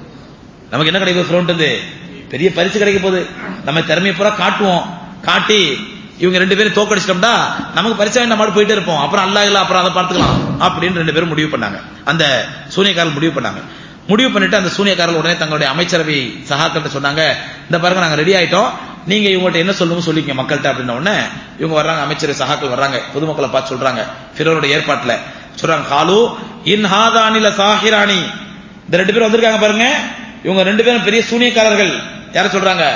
நமக்கு என்ன கிடைக்க போகுது ஃபிரோன்ட் வந்து பெரிய பரிசு கிடைக்க போகுது நம்ம திறமையை பூரா காட்டுவோம் காட்டி இவங்க ரெண்டு பேரும் தோக்கடிச்சிட்டோம்னா நமக்கு பரிசா என்ன மாடு போயிட்டே இருப்போம் அப்புறம் அல்லா இல்ல அப்புறம் அதை பார்த்துக்கலாம் அப்படின்னு ரெண்டு பேரும் முடிவு பண்ணாங்க அந்த சூனியக்காரர்கள் முடிவு பண்ணாங்க முடிவு பண்ணிட்டு அந்த சூனியக்காரர்கள் உடனே தங்களுடைய அமைச்சரவை சகாக்கள்கிட்ட சொன்னாங்க இந்த பாருங்க நாங்க ரெடி ஆயிட்டோம் நீங்க இவங்கள்ட்ட என்ன சொல்லணும் சொல்லிக்கங்க மக்கள்கிட்ட அப்படின்ன உடனே இவங்க வர்றாங்க அமைச்சரவை சகாக்கள் வர்றாங்க பொதுமக்களை பார்த்து சொல்றாங்க பிறருடைய ஏற்பாட்டுல சொல்றாங்க காலு இன் ஹாதானில சாஹிராணி இந்த ரெண்டு பேரும் வந்திருக்காங்க பாருங்க இவங்க ரெண்டு பேரும் பெரிய சூனியக்காரர்கள் யார சொல்றாங்க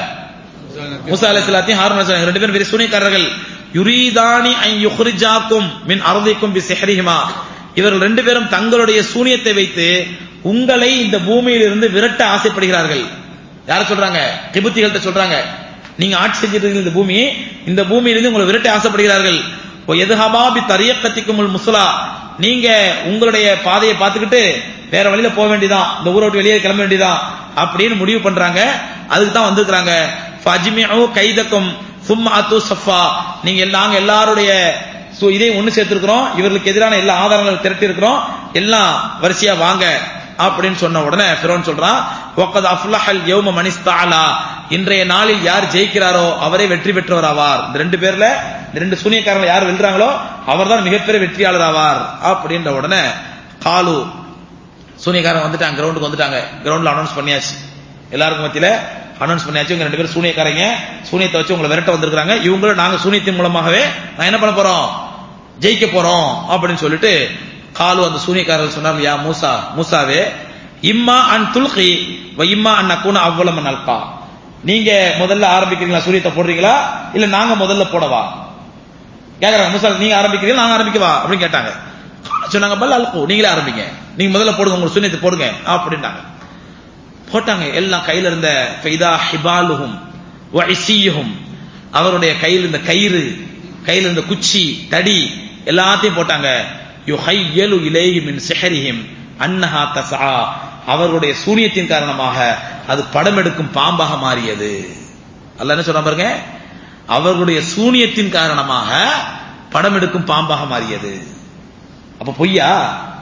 மூசா அலைஹிஸ்ஸலாத்தையும் ஹாரூன் அலைஹிஸ்ஸலாம் ரெண்டு பேரும் பெரிய சூனியக்காரர்கள் யுரீதானி ஐ யுஹ்ரிஜாக்கும் மின் அர்திக்கும் பி சிஹ்ரிஹிமா இவர்கள் ரெண்டு பேரும் தங்களுடைய சூனியத்தை வைத்து உங்களை இந்த பூமியிலிருந்து விரட்ட ஆசைப்படுகிறார்கள் யார சொல்றாங்க கிபுத்திகள்கிட்ட சொல்றாங்க நீங்க ஆட்சி செஞ்சிட்டு இருக்கீங்க இந்த பூமி இந்த பூமியிலிருந்து உங்களை விரட்ட ஆசைப்படுகிறார்கள் ஓ எதுஹபா பி தரியக்கத்திக்கும் முஸ்லா நீங்க உங்களுடைய பாதையை பார்த்துக்கிட்டு வேற வழியில போக வேண்டியதான் இந்த ஊரை விட்டு வெளியே கிளம்ப வேண்டியதான் அப்படின்னு முடிவு பண்றாங்க அதுக்கு தான் வந்திருக்கிறாங்க ஃபஜ்மிஉ கைதக்கும் சும்மா அத்து சஃபா நீங்க எல்லாம் எல்லாருடைய சு- இதையும் ஒண்ணு சேர்த்திருக்கிறோம் இவர்களுக்கு எதிரான எல்லா ஆதாரங்களும் திரட்டி இருக்கிறோம் எல்லாம் வரிசையா வாங்க அப்படின்னு சொன்ன உடனே ஃபிரௌன் சொல்றான் வக்கத் அஃப்லஹல் யௌம மனிஸ்தாலா இன்றைய நாளில் யார் ஜெயிக்கிறாரோ அவரே வெற்றி பெற்றவர் ஆவார் இந்த ரெண்டு பேர்ல இந்த ரெண்டு சூனியக்காரங்க யார் வெல்றாங்களோ அவர்தான் மிகப்பெரிய வெற்றியாளர் ஆவார் அப்படின்ற உடனே காலு சூனியக்காரன் வந்துட்டாங்க கிரவுண்டுக்கு வந்துட்டாங்க கிரவுண்ட்ல அனௌன்ஸ் பண்ணியாச்சு எல்லாருக்கும் மத்தியில அனௌன்ஸ் பண்ணியாச்சு இவங்க ரெண்டு பேரும் சூனியக்காரங்க சூனியத்தை வச்சு உங்களை விரட்ட வந்திருக்காங்க இவங்களும் நாங்க சூனியத்தின் மூலமாகவே நான் என்ன பண்ண போறோம் ஜெயிக்க போறோம் அப்படின்னு சொல்லிட்டு காலு அந்த சூனியக்காரர்கள் சொன்னாங்க யா மூசா மூசாவே இம்மா அன் துல்கி வ இம்மா அன் நக்கூன அவ்வளவு நல்கா நீங்க முதல்ல ஆரம்பிக்கிறீங்களா சூரியத்தை போடுறீங்களா இல்ல நாங்க முதல்ல போடவா கேக்குறாங்க மூசா நீங்க ஆரம்பிக்கிறீங்களா நாங்க ஆரம்பிக்கவா அப்படின்னு கேட்டாங்க சொன்னாங்க பல் அல்கு நீங்களே ஆரம்பிங்க நீங்க முதல்ல போடுங்க உங்க சூனியத்தை போடுங்க அப்படின்னாங்க போட்டாங்க எல்லாம் கையில இருந்த ஃபைதா ஹிபாலுஹும் வஇசியுஹும் அவருடைய கையில் இருந்த கயிறு கையில் இருந்த குச்சி தடி எல்லாத்தையும் போட்டாங்க யுஹையலு இலைஹி மின் சிஹரிஹிம் அன்னஹா தஸ்ஆ அவர்களுடைய சூனியத்தின் காரணமாக அது படம் எடுக்கும் பாம்பாக மாறியது அல்லாஹ் என்ன சொல்றான் பாருங்க அவர்களுடைய சூனியத்தின் காரணமாக படம் எடுக்கும் பாம்பாக மாறியது அப்ப பொய்யா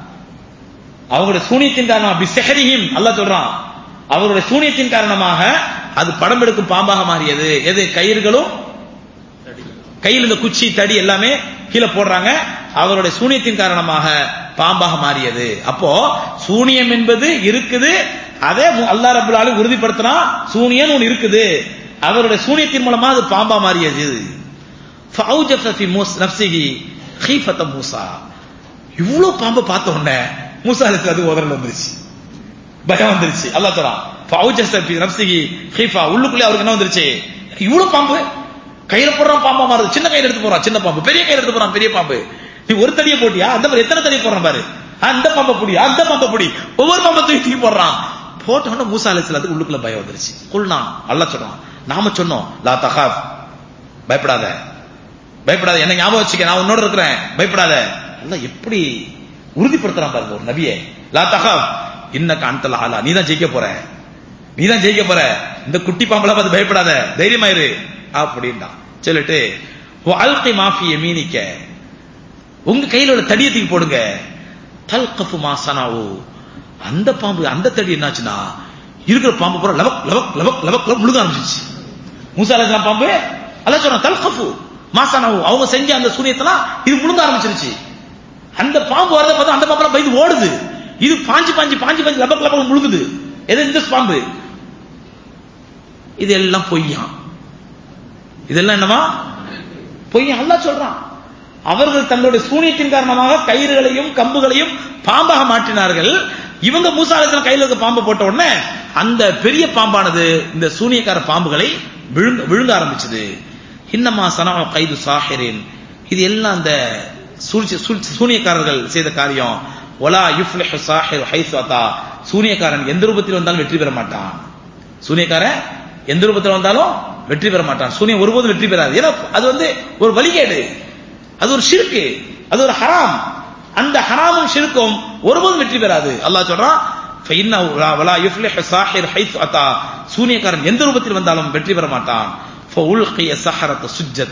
அவங்களுடைய சூனியத்தின் காரணமாக பிசஹரிஹிம் அல்லாஹ் சொல்றான் அவருடைய சூனியத்தின் காரணமாக அது படம் எடுக்கும் பாம்பாக மாறியது எது கயிறுகளும் கையில் இந்த குச்சி தடி எல்லாமே கீழே போடுறாங்க அவருடைய சூனியத்தின் காரணமாக பாம்பாக மாறியது அப்போ சூனியம் என்பது இருக்குது அதே அல்லா ரபுல் ஆலமீன் உறுதிப்படுத்தினா சூனியன் ஒன்று இருக்குது அவருடைய சூனியத்தின் மூலமா அது பாம்பா மாறியது فأوجس في موس نفسه خيفة موسى இவ்வளவு பாம்பை பார்த்த உடனே மூசா அலைஹிஸ்ஸலாம் அது உதறல் வந்துருச்சு பயம் வந்துருச்சு அல்லாஹ் சொல்றான் فأوجس في نفسه خيفة உள்ளுக்குள்ளே அவருக்கு என்ன வந்துருச்சு இவ்வளவு பாம்பு கையில போடுறான் பாம்பா மாறுது சின்ன கையில எடுத்து போறான் சின்ன பாம்பு பெரிய கையில எடுத்து போறான் பெரிய பாம்பு நீ ஒரு தடியை போட்டியா அந்த மாதிரி எத்தனை தடி போடுறான் பாரு அந்த பாம்பை புடி அந்த பாம்பை புடி ஒவ்வொரு பாம்பை தூக்கி தூக்கி போடுறான் போட்ட உடனே மூசா அலைஹிஸ்ஸலாத்துக்கு உள்ளுக்குள்ள பயம் வந்துருச்சு குல்னா அல்லாஹ் சொல்றான் நாம சொன்னோம் லா தகாப் பயப்படாத பயப்படாத என்ன ஞாபகம் வச்சுக்க நான் உன்னோட இருக்கிறேன் பயப்படாத அல்லாஹ் எப்படி உறுதிப்படுத்துறான் பாருங்க ஒரு நபியை லா தகாப் இன்னக்க அந்தல ஆலா நீ தான் ஜெயிக்க போற நீ தான் ஜெயிக்க போற இந்த குட்டி பாம்பளா பார்த்து பயப்படாத தைரியமாயிரு அப்படின்டா சொல்லிட்டு அல்கை மாஃபி மீனிக்க உங்க கையில உள்ள தடியை தூக்கி போடுங்க தல்கஃபு மாசனாவோ அந்த பாம்பு அந்த தடி என்னாச்சுன்னா இருக்கிற பாம்பு பூரா லவக் லவக் லவக் லவக் லவக் முழுக ஆரம்பிச்சிச்சு மூசா அலைஹிஸ்ஸலாம் பாம்பு அல்லாஹ் சொன்னா தல்கஃபு மாசனாவோ அவங்க செஞ்ச அந்த சூனியத்தெல்லாம் இது முழுங்க ஆரம்பிச்சிருச்சு அந்த பாம்பு வரத பார்த்தா அந்த பாம்பெல்லாம் பயந்து ஓடுது இது பாஞ்சு பாஞ்சு பாஞ்சு பாஞ்சு லபக் லபக் முழுகுது எது இந்த பாம்பு இது எல்லாம் பொய்யான் இதெல்லாம் என்னவா பொய் அல்லாஹ் சொல்றான் அவர்கள் தங்களுடைய சூனியத்தின் காரணமாக கயிறுகளையும் கம்புகளையும் பாம்பாக மாற்றினார்கள் இவங்க மூசாலத்தில் கையில் இருக்க பாம்பை போட்ட உடனே அந்த பெரிய பாம்பானது இந்த சூனியக்கார பாம்புகளை விழுங்க விழுங்க ஆரம்பிச்சது இன்னமா சனா கைது சாஹிரின் இது எல்லாம் அந்த சூழ்ச்சி சூழ்ச்சி சூனியக்காரர்கள் செய்த காரியம் ஒலா யுஃப்லிஹு சாஹிர் ஹைசு அத்தா சூனியக்காரன் எந்த ரூபத்தில் வந்தாலும் வெற்றி பெற மாட்டான் சூனியக்காரன் எந்த ரூபத்தில் வந்தாலும் வெற்றி பெற மாட்டான் சூனியம் ஒருபோதும் வெற்றி பெறாது ஏன்னா அது வந்து ஒரு வழிகேடு அது ஒரு ஷிர்கு அது ஒரு ஹராம் அந்த ஹராமும் ஷிர்கும் ஒருபோதும் வெற்றி பெறாது அல்லாஹ் சொல்றான் فإنه ولا يفلح الساحر حيث أتى சூனியக்காரன் எந்த ரூபத்தில் வந்தாலும் வெற்றி பெற மாட்டான் فألقي السحرة سجة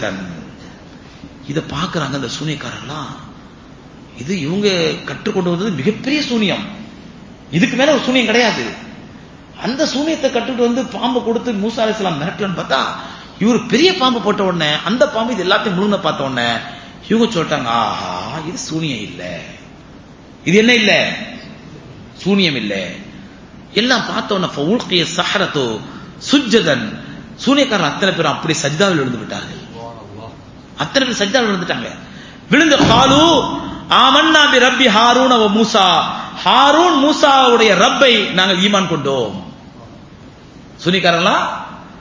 இத பாக்குறாங்க அந்த சூனியக்காரர்லாம் இது இவங்க கற்றுக்கொண்டு வந்தது மிகப்பெரிய சூனியம் இதுக்கு மேல ஒரு சூனியம் கிடையாது அந்த சூனியத்தை கட்டுட்டு வந்து பாம்பு கொடுத்து மூசா அலிஸ்லாம் மிரட்டலன்னு பார்த்தா இவர் பெரிய பாம்பு போட்ட உடனே அந்த பாம்பு இது எல்லாத்தையும் முழுங்க பார்த்த உடனே இவங்க சொல்லிட்டாங்க ஆஹா இது சூனியம் இல்ல இது என்ன இல்ல சூனியம் இல்ல எல்லாம் பார்த்த உடனே ஃபவுல்கிய சஹரத்தோ சுஜ்ஜதன் சூனியக்காரன் அத்தனை பேரும் அப்படி சஜ்தாவில் விழுந்து விட்டார்கள் அத்தனை பேர் சஜ்தாவில் விழுந்துட்டாங்க விழுந்த காலு ஆமன்னா பி ரப்பி ஹாரூன் அவ மூசா ஹாரூன் மூசாவுடைய ரப்பை நாங்கள் ஈமான் கொண்டோம் சுனிக்காரங்களா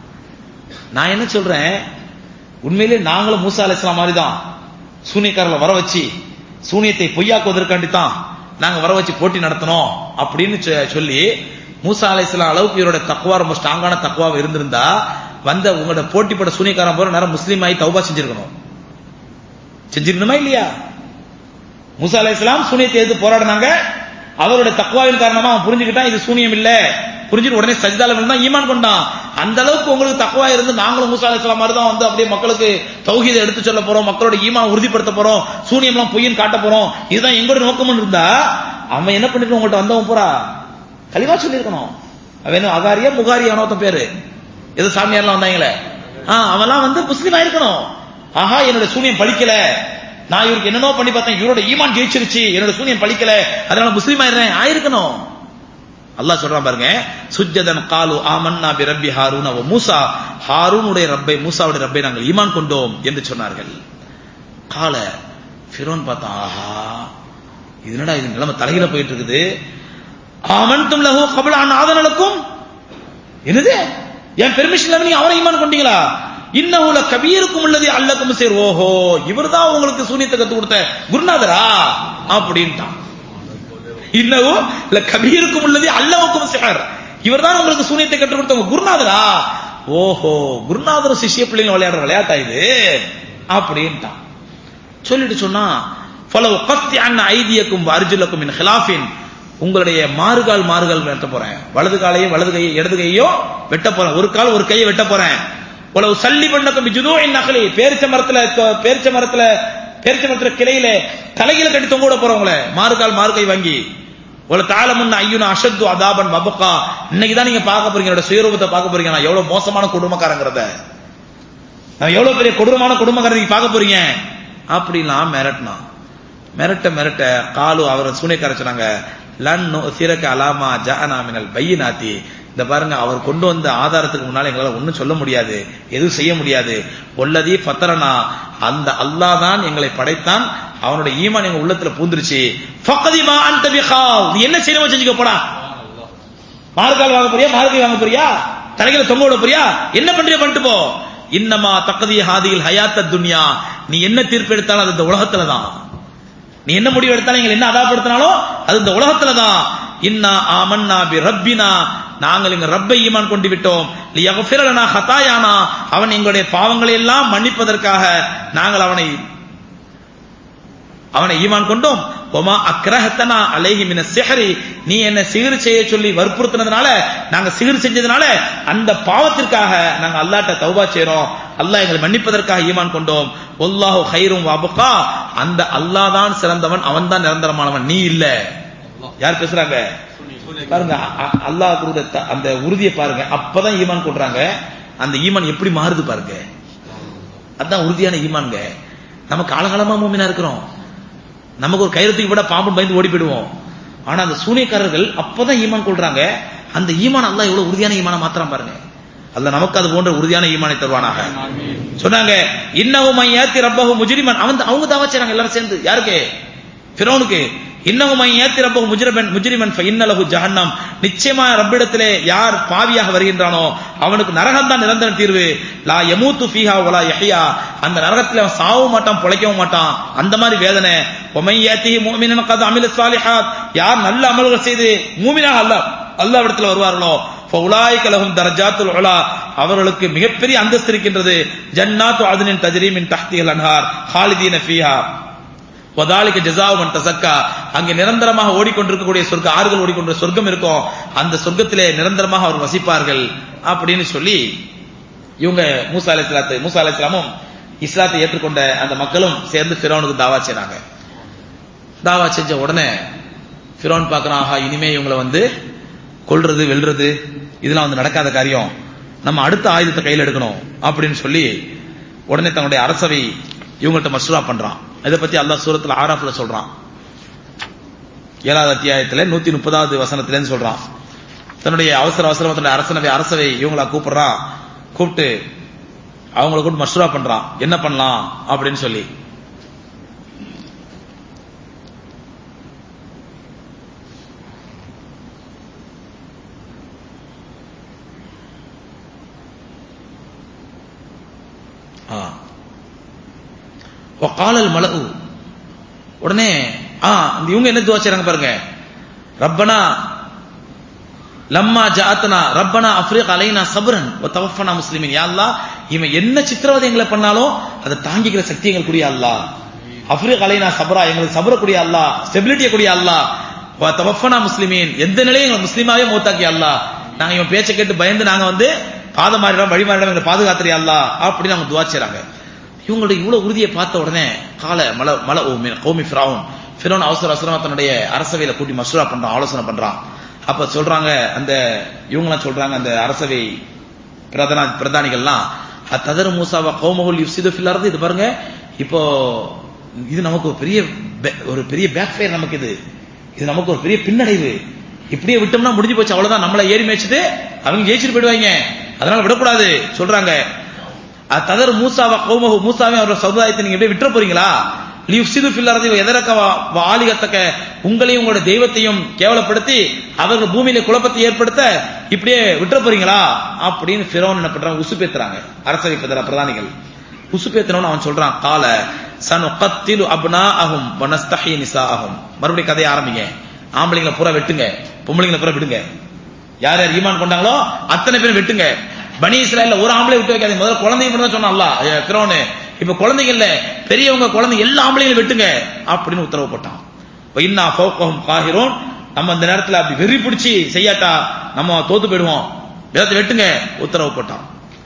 நான் என்ன சொல்றேன் உண்மையிலே நாங்களும் மூசா அலிஸ்லாம் மாதிரி தான் சூனியக்காரர்களை வர வச்சு சூனியத்தை பொய்யாக்குவதற்காண்டி தான் நாங்க வர வச்சு போட்டி நடத்தணும் அப்படின்னு சொ- சொல்லி மூசா அலிஸ்லாம் அளவுக்கு இவரோட தக்குவா ரொம்ப ஸ்ட்ராங்கான தக்குவாக இருந்திருந்தா வந்த உங்களோட போட்டி போட சூனியக்காரன் போற நேரம் முஸ்லீம் ஆகி தௌபா செஞ்சிருக்கணும் செஞ்சிருக்கணுமா இல்லையா மூசா அலைஹிஸ்ஸலாம் சூனியத்தை எதிர்த்து போராடினாங்க அவருடைய தக்குவாவின் காரணமா அவன் புரிஞ்சுக்கிட்டான் இது சூனியம் இல்ல புரிஞ்சுட்டு உடனே சஜிதால விழுந்தான் ஈமான் கொண்டான் அந்த அளவுக்கு உங்களுக்கு தக்குவா இருந்து நாங்களும் மூசா அலைஹிஸ்ஸலாம் மாதிரி தான் வந்து அப்படியே மக்களுக்கு தௌஹீதை எடுத்து சொல்ல போறோம் மக்களோட ஈமான் உறுதிப்படுத்த போறோம் சூனியம்லாம் பொய்ன்னு காட்ட போறோம் இதுதான் எங்களோட நோக்கம்னு இருந்தா அவன் என்ன பண்ணிட்டு உங்கள்ட்ட வந்தவன் பூரா கலிவா சொல்லியிருக்கணும் அவன் என்ன அகாரியா முகாரியா ஒருத்தன் பேரு எது சாமியார்லாம் வந்தாங்களே ஆ அவன்லாம் வந்து முஸ்லீம் ஆயிருக்கணும் ஆஹா என்னோட சூனியம் பழிக்கல நான் இவருக்கு என்னென்னோ பண்ணி பார்த்தேன் இவரோட ஈமான் ஜெயிச்சிருச்சு என்னோட சூனியம் பழிக்கல அதனால முஸ்லீம் ஆயிடுறேன் ஆயிருக்கணும் அல்லாஹ் சொல்றான் பாருங்க சுஜ்ஜதன் காலு ஆமன்னா பி ரப்பி ஹாரூன் அவ மூசா ஹாரூனுடைய ரப்பை மூசாவுடைய ரப்பை நாங்கள் ஈமான் கொண்டோம் என்று சொன்னார்கள் கால ஃபிரோன் பார்த்தான் ஆஹா இது என்னடா இது நிலைமை தலையில போயிட்டு இருக்குது ஆமன்தும் லஹு கபல அன் ஆதனலுக்கும் என்னது என் பெர்மிஷன் இல்லாம நீங்க அவரை ஈமான் கொண்டீங்களா இன்னஹுல கபீருக்கும் உள்ளது அல்லக்கும் சேர் ஓஹோ இவர்தான் உங்களுக்கு சூனியத்தை கத்து கொடுத்த குருநாதரா அப்படின்ட்டான் இன்னவும் இல்ல கபீருக்கும் உள்ளது அல்லவுக்கும் சிஹர் இவர்தான் உங்களுக்கு சூனியத்தை கற்றுக் கொடுத்தவங்க குருநாதரா ஓஹோ குருநாதர் சிஷ்ய பிள்ளைங்க விளையாடுற விளையாட்டா இது அப்படின்ட்டான் சொல்லிட்டு சொன்னா ஃபலவ் கத்தி அண்ண ஐதியக்கும் அர்ஜுலக்கும் மின் ஹிலாஃபின் உங்களுடைய மாறுகால் மாறுகால் வெட்ட போறேன் வலது காலையும் வலது கையை இடது கையோ வெட்ட போறேன் ஒரு கால் ஒரு கையை வெட்ட போறேன் உலவு சல்லி பண்ணக்கும் ஜுதூஇன் நகலி பேரிச்ச மரத்துல பேரிச்ச மரத்துல பேரிச்ச மரத்துல கிளையில தலையில கட்டி தொங்க விட போறவங்கள மாறுகால் மாறுகை வாங்கி ஒரு தாளமுன்ன ஐயுன அஷத்து அதாபன் வபக்கா இன்னைக்கு தான் நீங்க பார்க்க போறீங்க என்னோட சுயரூபத்தை பார்க்க போறீங்க நான் எவ்வளவு மோசமான குடும்பக்காரங்கிறத நான் எவ்வளவு பெரிய கொடூரமான குடும்பக்காரர் நீங்க பார்க்க போறீங்க அப்படிலாம் மிரட்டினான் மிரட்ட மிரட்ட காலு அவர் சூனியக்கார சொன்னாங்க லன் சிறக்க அலாமா ஜானா மினல் பையினாத்தி இந்த பாருங்க அவர் கொண்டு வந்த ஆதாரத்துக்கு முன்னால எங்களால ஒண்ணும் சொல்ல முடியாது எதுவும் செய்ய முடியாது ஒல்லதி பத்தரனா அந்த அல்லாஹ் தான் எங்களை படைத்தான் அவனுடைய ஈமான் எங்க உள்ளத்துல பூந்துருச்சு ஃபக்கதிமா அன்த பிகாவ் நீ என்ன செய்யணுமோ செஞ்சுக்க போடா மார்கால் வாங்க போறியா மார்கை வாங்க போறியா தலைகளை தொங்க விட போறியா என்ன பண்றியா பண்ணிட்டு போ இன்னமா தக்கதிய ஹாதியில் ஹயாத்த துன்யா நீ என்ன தீர்ப்பு எடுத்தாலும் அது இந்த உலகத்துல தான் நீ என்ன முடிவு எடுத்தாலும் எங்களை என்ன அதாப்படுத்தினாலும் அது இந்த உலகத்துல தான் இன்னா ஆமன்னா பி ரப்பினா நாங்கள் எங்க ரப்பை ஈமான் கொண்டு விட்டோம் லியஃபிரலனா ஹதாயானா அவன் எங்களுடைய பாவங்களை எல்லாம் மன்னிப்பதற்காக நாங்கள் அவனை அவனை ஈமான் கொண்டோம் ஒமா அக்ரஹத்தனா அலைஹி மின சிஹரி நீ என்ன சிகிர் செய்ய சொல்லி வற்புறுத்தினதுனால நாங்க சிகிர் செஞ்சதுனால அந்த பாவத்திற்காக நாங்க அல்லாட்ட தௌபா செய்றோம் அல்லாஹ் எங்களை மன்னிப்பதற்காக ஈமான் கொண்டோம் ஒல்லாஹு ஹைரும் வபுகா அந்த அல்லாஹ் தான் சிறந்தவன் அவன் தான் நிரந்தரமானவன் நீ இல்ல யார் பேசுறாங்க பாருங்க அ- அல்லாஹ் கொடுத்த த- அந்த உறுதியை பாருங்க அப்பதான் ஈமான் கொள்றாங்க அந்த ஈமான் எப்படி மாறுது பாருங்க அதான் உறுதியான ஈமான்ங்க நம்ம காலகாலமா மூமினா இருக்கிறோம் நமக்கு ஒரு கைரத்துக்கு விட பாம்பு பயந்து ஓடி போயிடுவோம் ஆனா அந்த சூனியக்காரர்கள் அப்பதான் ஈமான் கொள்றாங்க அந்த ஈமான் அல்லாஹ் எவ்வளவு உறுதியான ஈமான மாத்திரம் பாருங்க அல்லாஹ் நமக்கு அது போன்ற உறுதியான ஈமானை தருவானாக சொன்னாங்க இன்னவும் ஏத்தி ரப்பஹு முஜ்ரிமன் அவன் அவங்க தாவா செய்றாங்க எல்லாரும் சேர்ந்து யாருக்கு ஃபிரௌனுக்கு இன்னவும் ஏத்தி ரப்பஹு முஜ்ரிமன் முஜ்ரிமன் ஃபஇன்னலஹு ஜஹன்னம் நிச்சயமா ரப்பிடத்திலே யார் பாவியாக வருகின்றானோ அவனுக்கு நரகம் தான் நிரந்தர தீர்வு லா யமூத்து ஃபீஹா வலா யஹ்யா அந்த நரகத்துல அவன் சாவும் மாட்டான் பொழைக்கவும் மாட்டான் அந்த மாதிரி வேதனை ஒமை ஏத்திஹி முஃமினன் கத் அமில சாலிஹாத் யார் நல்ல அமல்கள் செய்து மூமினாக அல்லாஹ் அல்லாஹ் இடத்துல வருவார்களோ ஃபவுலாயிக லஹும் தரஜாத்துல் உலா அவர்களுக்கு மிகப்பெரிய அந்தஸ்து இருக்கின்றது ஜன்னாத்து அதுனின் தஜ்ரீமின் தஹ்திஹல் அன்ஹார் ஹாலிதீன ஃபீஹா வதாலிக ஜஸாவு மன் தஸக்கா அங்கே நிரந்தரமாக ஓடிக்கொண்டிருக்கக்கூடிய சொர்க்க ஆறுகள் ஓடிக்கொண்டிருக்கிற சொர்க்கம் இருக்கும் அந்த சொர்க்கத்திலே நிரந்தரமாக அவர் வசிப்பார்கள் அப்படின்னு சொல்லி இவங்க மூசா அலைஹிஸ்ஸலாத்து மூசா அலைஹிஸ்ஸலாமும் இஸ்லாத்தை ஏற்றுக்கொண்ட அந்த மக்களும் சேர்ந்து ஃபிரௌனுக்கு தாவா செய்றாங்க தாவா செஞ்ச உடனே ஃபிரௌன் பார்க்கறான் ஆஹா இனிமே இவங்களை வந்து கொல்றது வெல்றது இதெல்லாம் வந்து நடக்காத காரியம் நம்ம அடுத்த ஆயுதத்தை கையில் எடுக்கணும் அப்படின்னு சொல்லி உடனே தன்னுடைய அரசவை இவங்கள்ட்ட மசூரா பண்றான் இதை பத்தி அல்லாஹ் சூரத்துல ஆராஃப்ல சொல்றான் ஏழாவது அத்தியாயத்துல நூத்தி முப்பதாவது வசனத்திலேன்னு சொல்றான் தன்னுடைய அவசர அவசரமா தன்னுடைய அரசனவை அரசவை இவங்கள கூப்பிடுறான் கூப்பிட்டு அவங்கள கூப்பிட்டு மசூரா பண்றான் என்ன பண்ணலாம் அப்படின்னு சொல்லி ஆ காலல் மலவு உடனே ஆ இந்த இவங்க என்ன துவா செய்றாங்க பாருங்க ரப்பனா லம்மா ஜாத்தனா ரப்பனா அஃப்ரிக் அலைனா சபரன் வ தவஃபனா முஸ்லிமின் யா அல்லாஹ் இவன் என்ன சித்திரவதை எங்களை பண்ணாலும் அதை தாங்கிக்கிற சக்தி எங்களுக்குரிய அல்லாஹ் அஃப்ரிக் அலைனா சபரா எங்களுக்கு சபர கூடிய அல்லாஹ் ஸ்டெபிலிட்டிய கூடிய அல்லாஹ் வ தவஃபனா முஸ்லிமீன் எந்த நிலையும் எங்களை முஸ்லிமாவே மூத்தாக்கிய அல்லாஹ் நாங்க இவன் பேச்சை கேட்டு பயந்து நாங்க வந்து பாத மாறிடம் வழி மாறிடம் எங்களை பாதுகாத்துறியா அல்லாஹ் அப்படின்னு அவங்க துவா செய்றாங்க இவங்களுடைய இவ்வளவு உறுதியை பார்த்த உடனே கால மல மல ஓ மின் கௌமி ஃபிரௌன் ஃபிரௌன் அவசர அவசரமா தன்னுடைய அரசவையில கூட்டி மசூரா பண்றான் ஆலோசனை பண்றான் அப்ப சொல்றாங்க அந்த இவங்கலாம் சொல்றாங்க அந்த அரசவை பிரதான பிரதானிகள்லாம் அத்ததர் மூசாவா கௌமகுல் யுஃப்சிது ஃபில் அர்து இது பாருங்க இப்போ இது நமக்கு ஒரு பெரிய பே- ஒரு பெரிய பேக் ஃபயர் நமக்கு இது இது நமக்கு ஒரு பெரிய பின்னடைவு இப்படியே விட்டோம்னா முடிஞ்சு போச்சு அவ்வளவுதான் நம்மள ஏறி மேய்ச்சிட்டு அவங்க ஜெயிச்சுட்டு போயிடுவாங்க அதனால விடக்கூடாது சொல்றாங்க ததர் மூசாவா கௌமஹு மூசாவே அவரோட சமுதாயத்தை நீங்க எப்படியே விட்டுற போறீங்களா லியுஃப்சிது ஃபில் அர்தி எதரக்க ஆலிகத்தக்க உங்களையும் உங்களோட தெய்வத்தையும் கேவலப்படுத்தி அவர்கள் பூமியில குழப்பத்தை ஏற்படுத்த இப்படியே விட்டுற போறீங்களா அப்படின்னு ஃபிரௌன் என்ன பண்றாங்க உசுப்பேத்துறாங்க அரசவை பிரதர பிரதானிகள் உசுப்பேத்தினவன் அவன் சொல்றான் கால சனு கத்திலு அப்னா அகும் வனஸ்தஹி நிசா அகும் மறுபடியும் கதையை ஆரம்பிங்க ஆம்பளைங்களை பூரா வெட்டுங்க பொம்பளைங்களை பூரா விடுங்க யார் யார் ஈமான் கொண்டாங்களோ அத்தனை பேரும் வெட்டுங்க பனி இஸ்ராயல்ல ஒரு ஆம்பளை விட்டு வைக்காதீங்க முதல்ல குழந்தைங்க மட்டும் தான் சொன்னா அல்லாஹ் ஏ, ஃபிரௌனு இப்ப குழந்தைங்க இல்ல பெரியவங்க குழந்தை எல்லா ஆம்பளையும் வெட்டுங்க அப்படின்னு உத்தரவு போட்டான் இன்னா ஃபௌகஹும் காஹிரூன் நம்ம அந்த நேரத்துல அப்படி வெறி பிடிச்சி செய்யாட்டா நம்ம தோத்து போயிடுவோம் எல்லாத்தையும் வெட்டுங்க உத்தரவு போட்டான்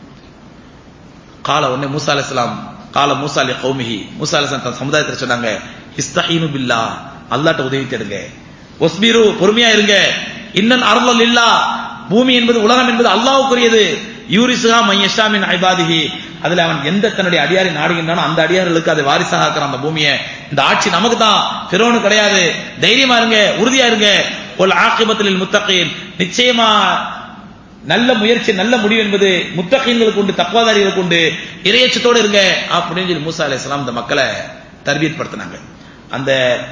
கால உடனே மூசா அலைஹிஸ்ஸலாம் கால மூசா அலி கௌமிஹி மூசா அலைஹிஸ்ஸலாம் தன் சமுதாயத்தில் சொன்னாங்க இஸ்தஹீனு பில்லா அல்லாட்ட உதவி தேடுங்க ஒஸ்பீரு பொறுமையா இருங்க இன்னன் அருளல் இல்லா பூமி என்பது உலகம் என்பது அல்லாஹ்வுக்குரியது யூரிசுகா மையஷா மின் ஐபாதிஹி அதுல அவன் எந்த தன்னுடைய அடியாரை நாடுகின்றானோ அந்த அடியார்களுக்கு அதை வாரிசாக ஆக்குறான் அந்த பூமியை இந்த ஆட்சி நமக்கு தான் பிறவனு கிடையாது தைரியமா இருங்க உறுதியா இருங்க ஒரு ஆக்கிபத்தில் முத்தகையின் நிச்சயமா நல்ல முயற்சி நல்ல முடிவு என்பது முத்தகீன்களுக்கு உண்டு தக்குவாதாரிகளுக்கு உண்டு இரையச்சத்தோடு இருங்க அப்படின்னு சொல்லி மூசா அலைஹிஸ்ஸலாம் இந்த மக்களை தர்பியத் படுத்தினாங்க அந்த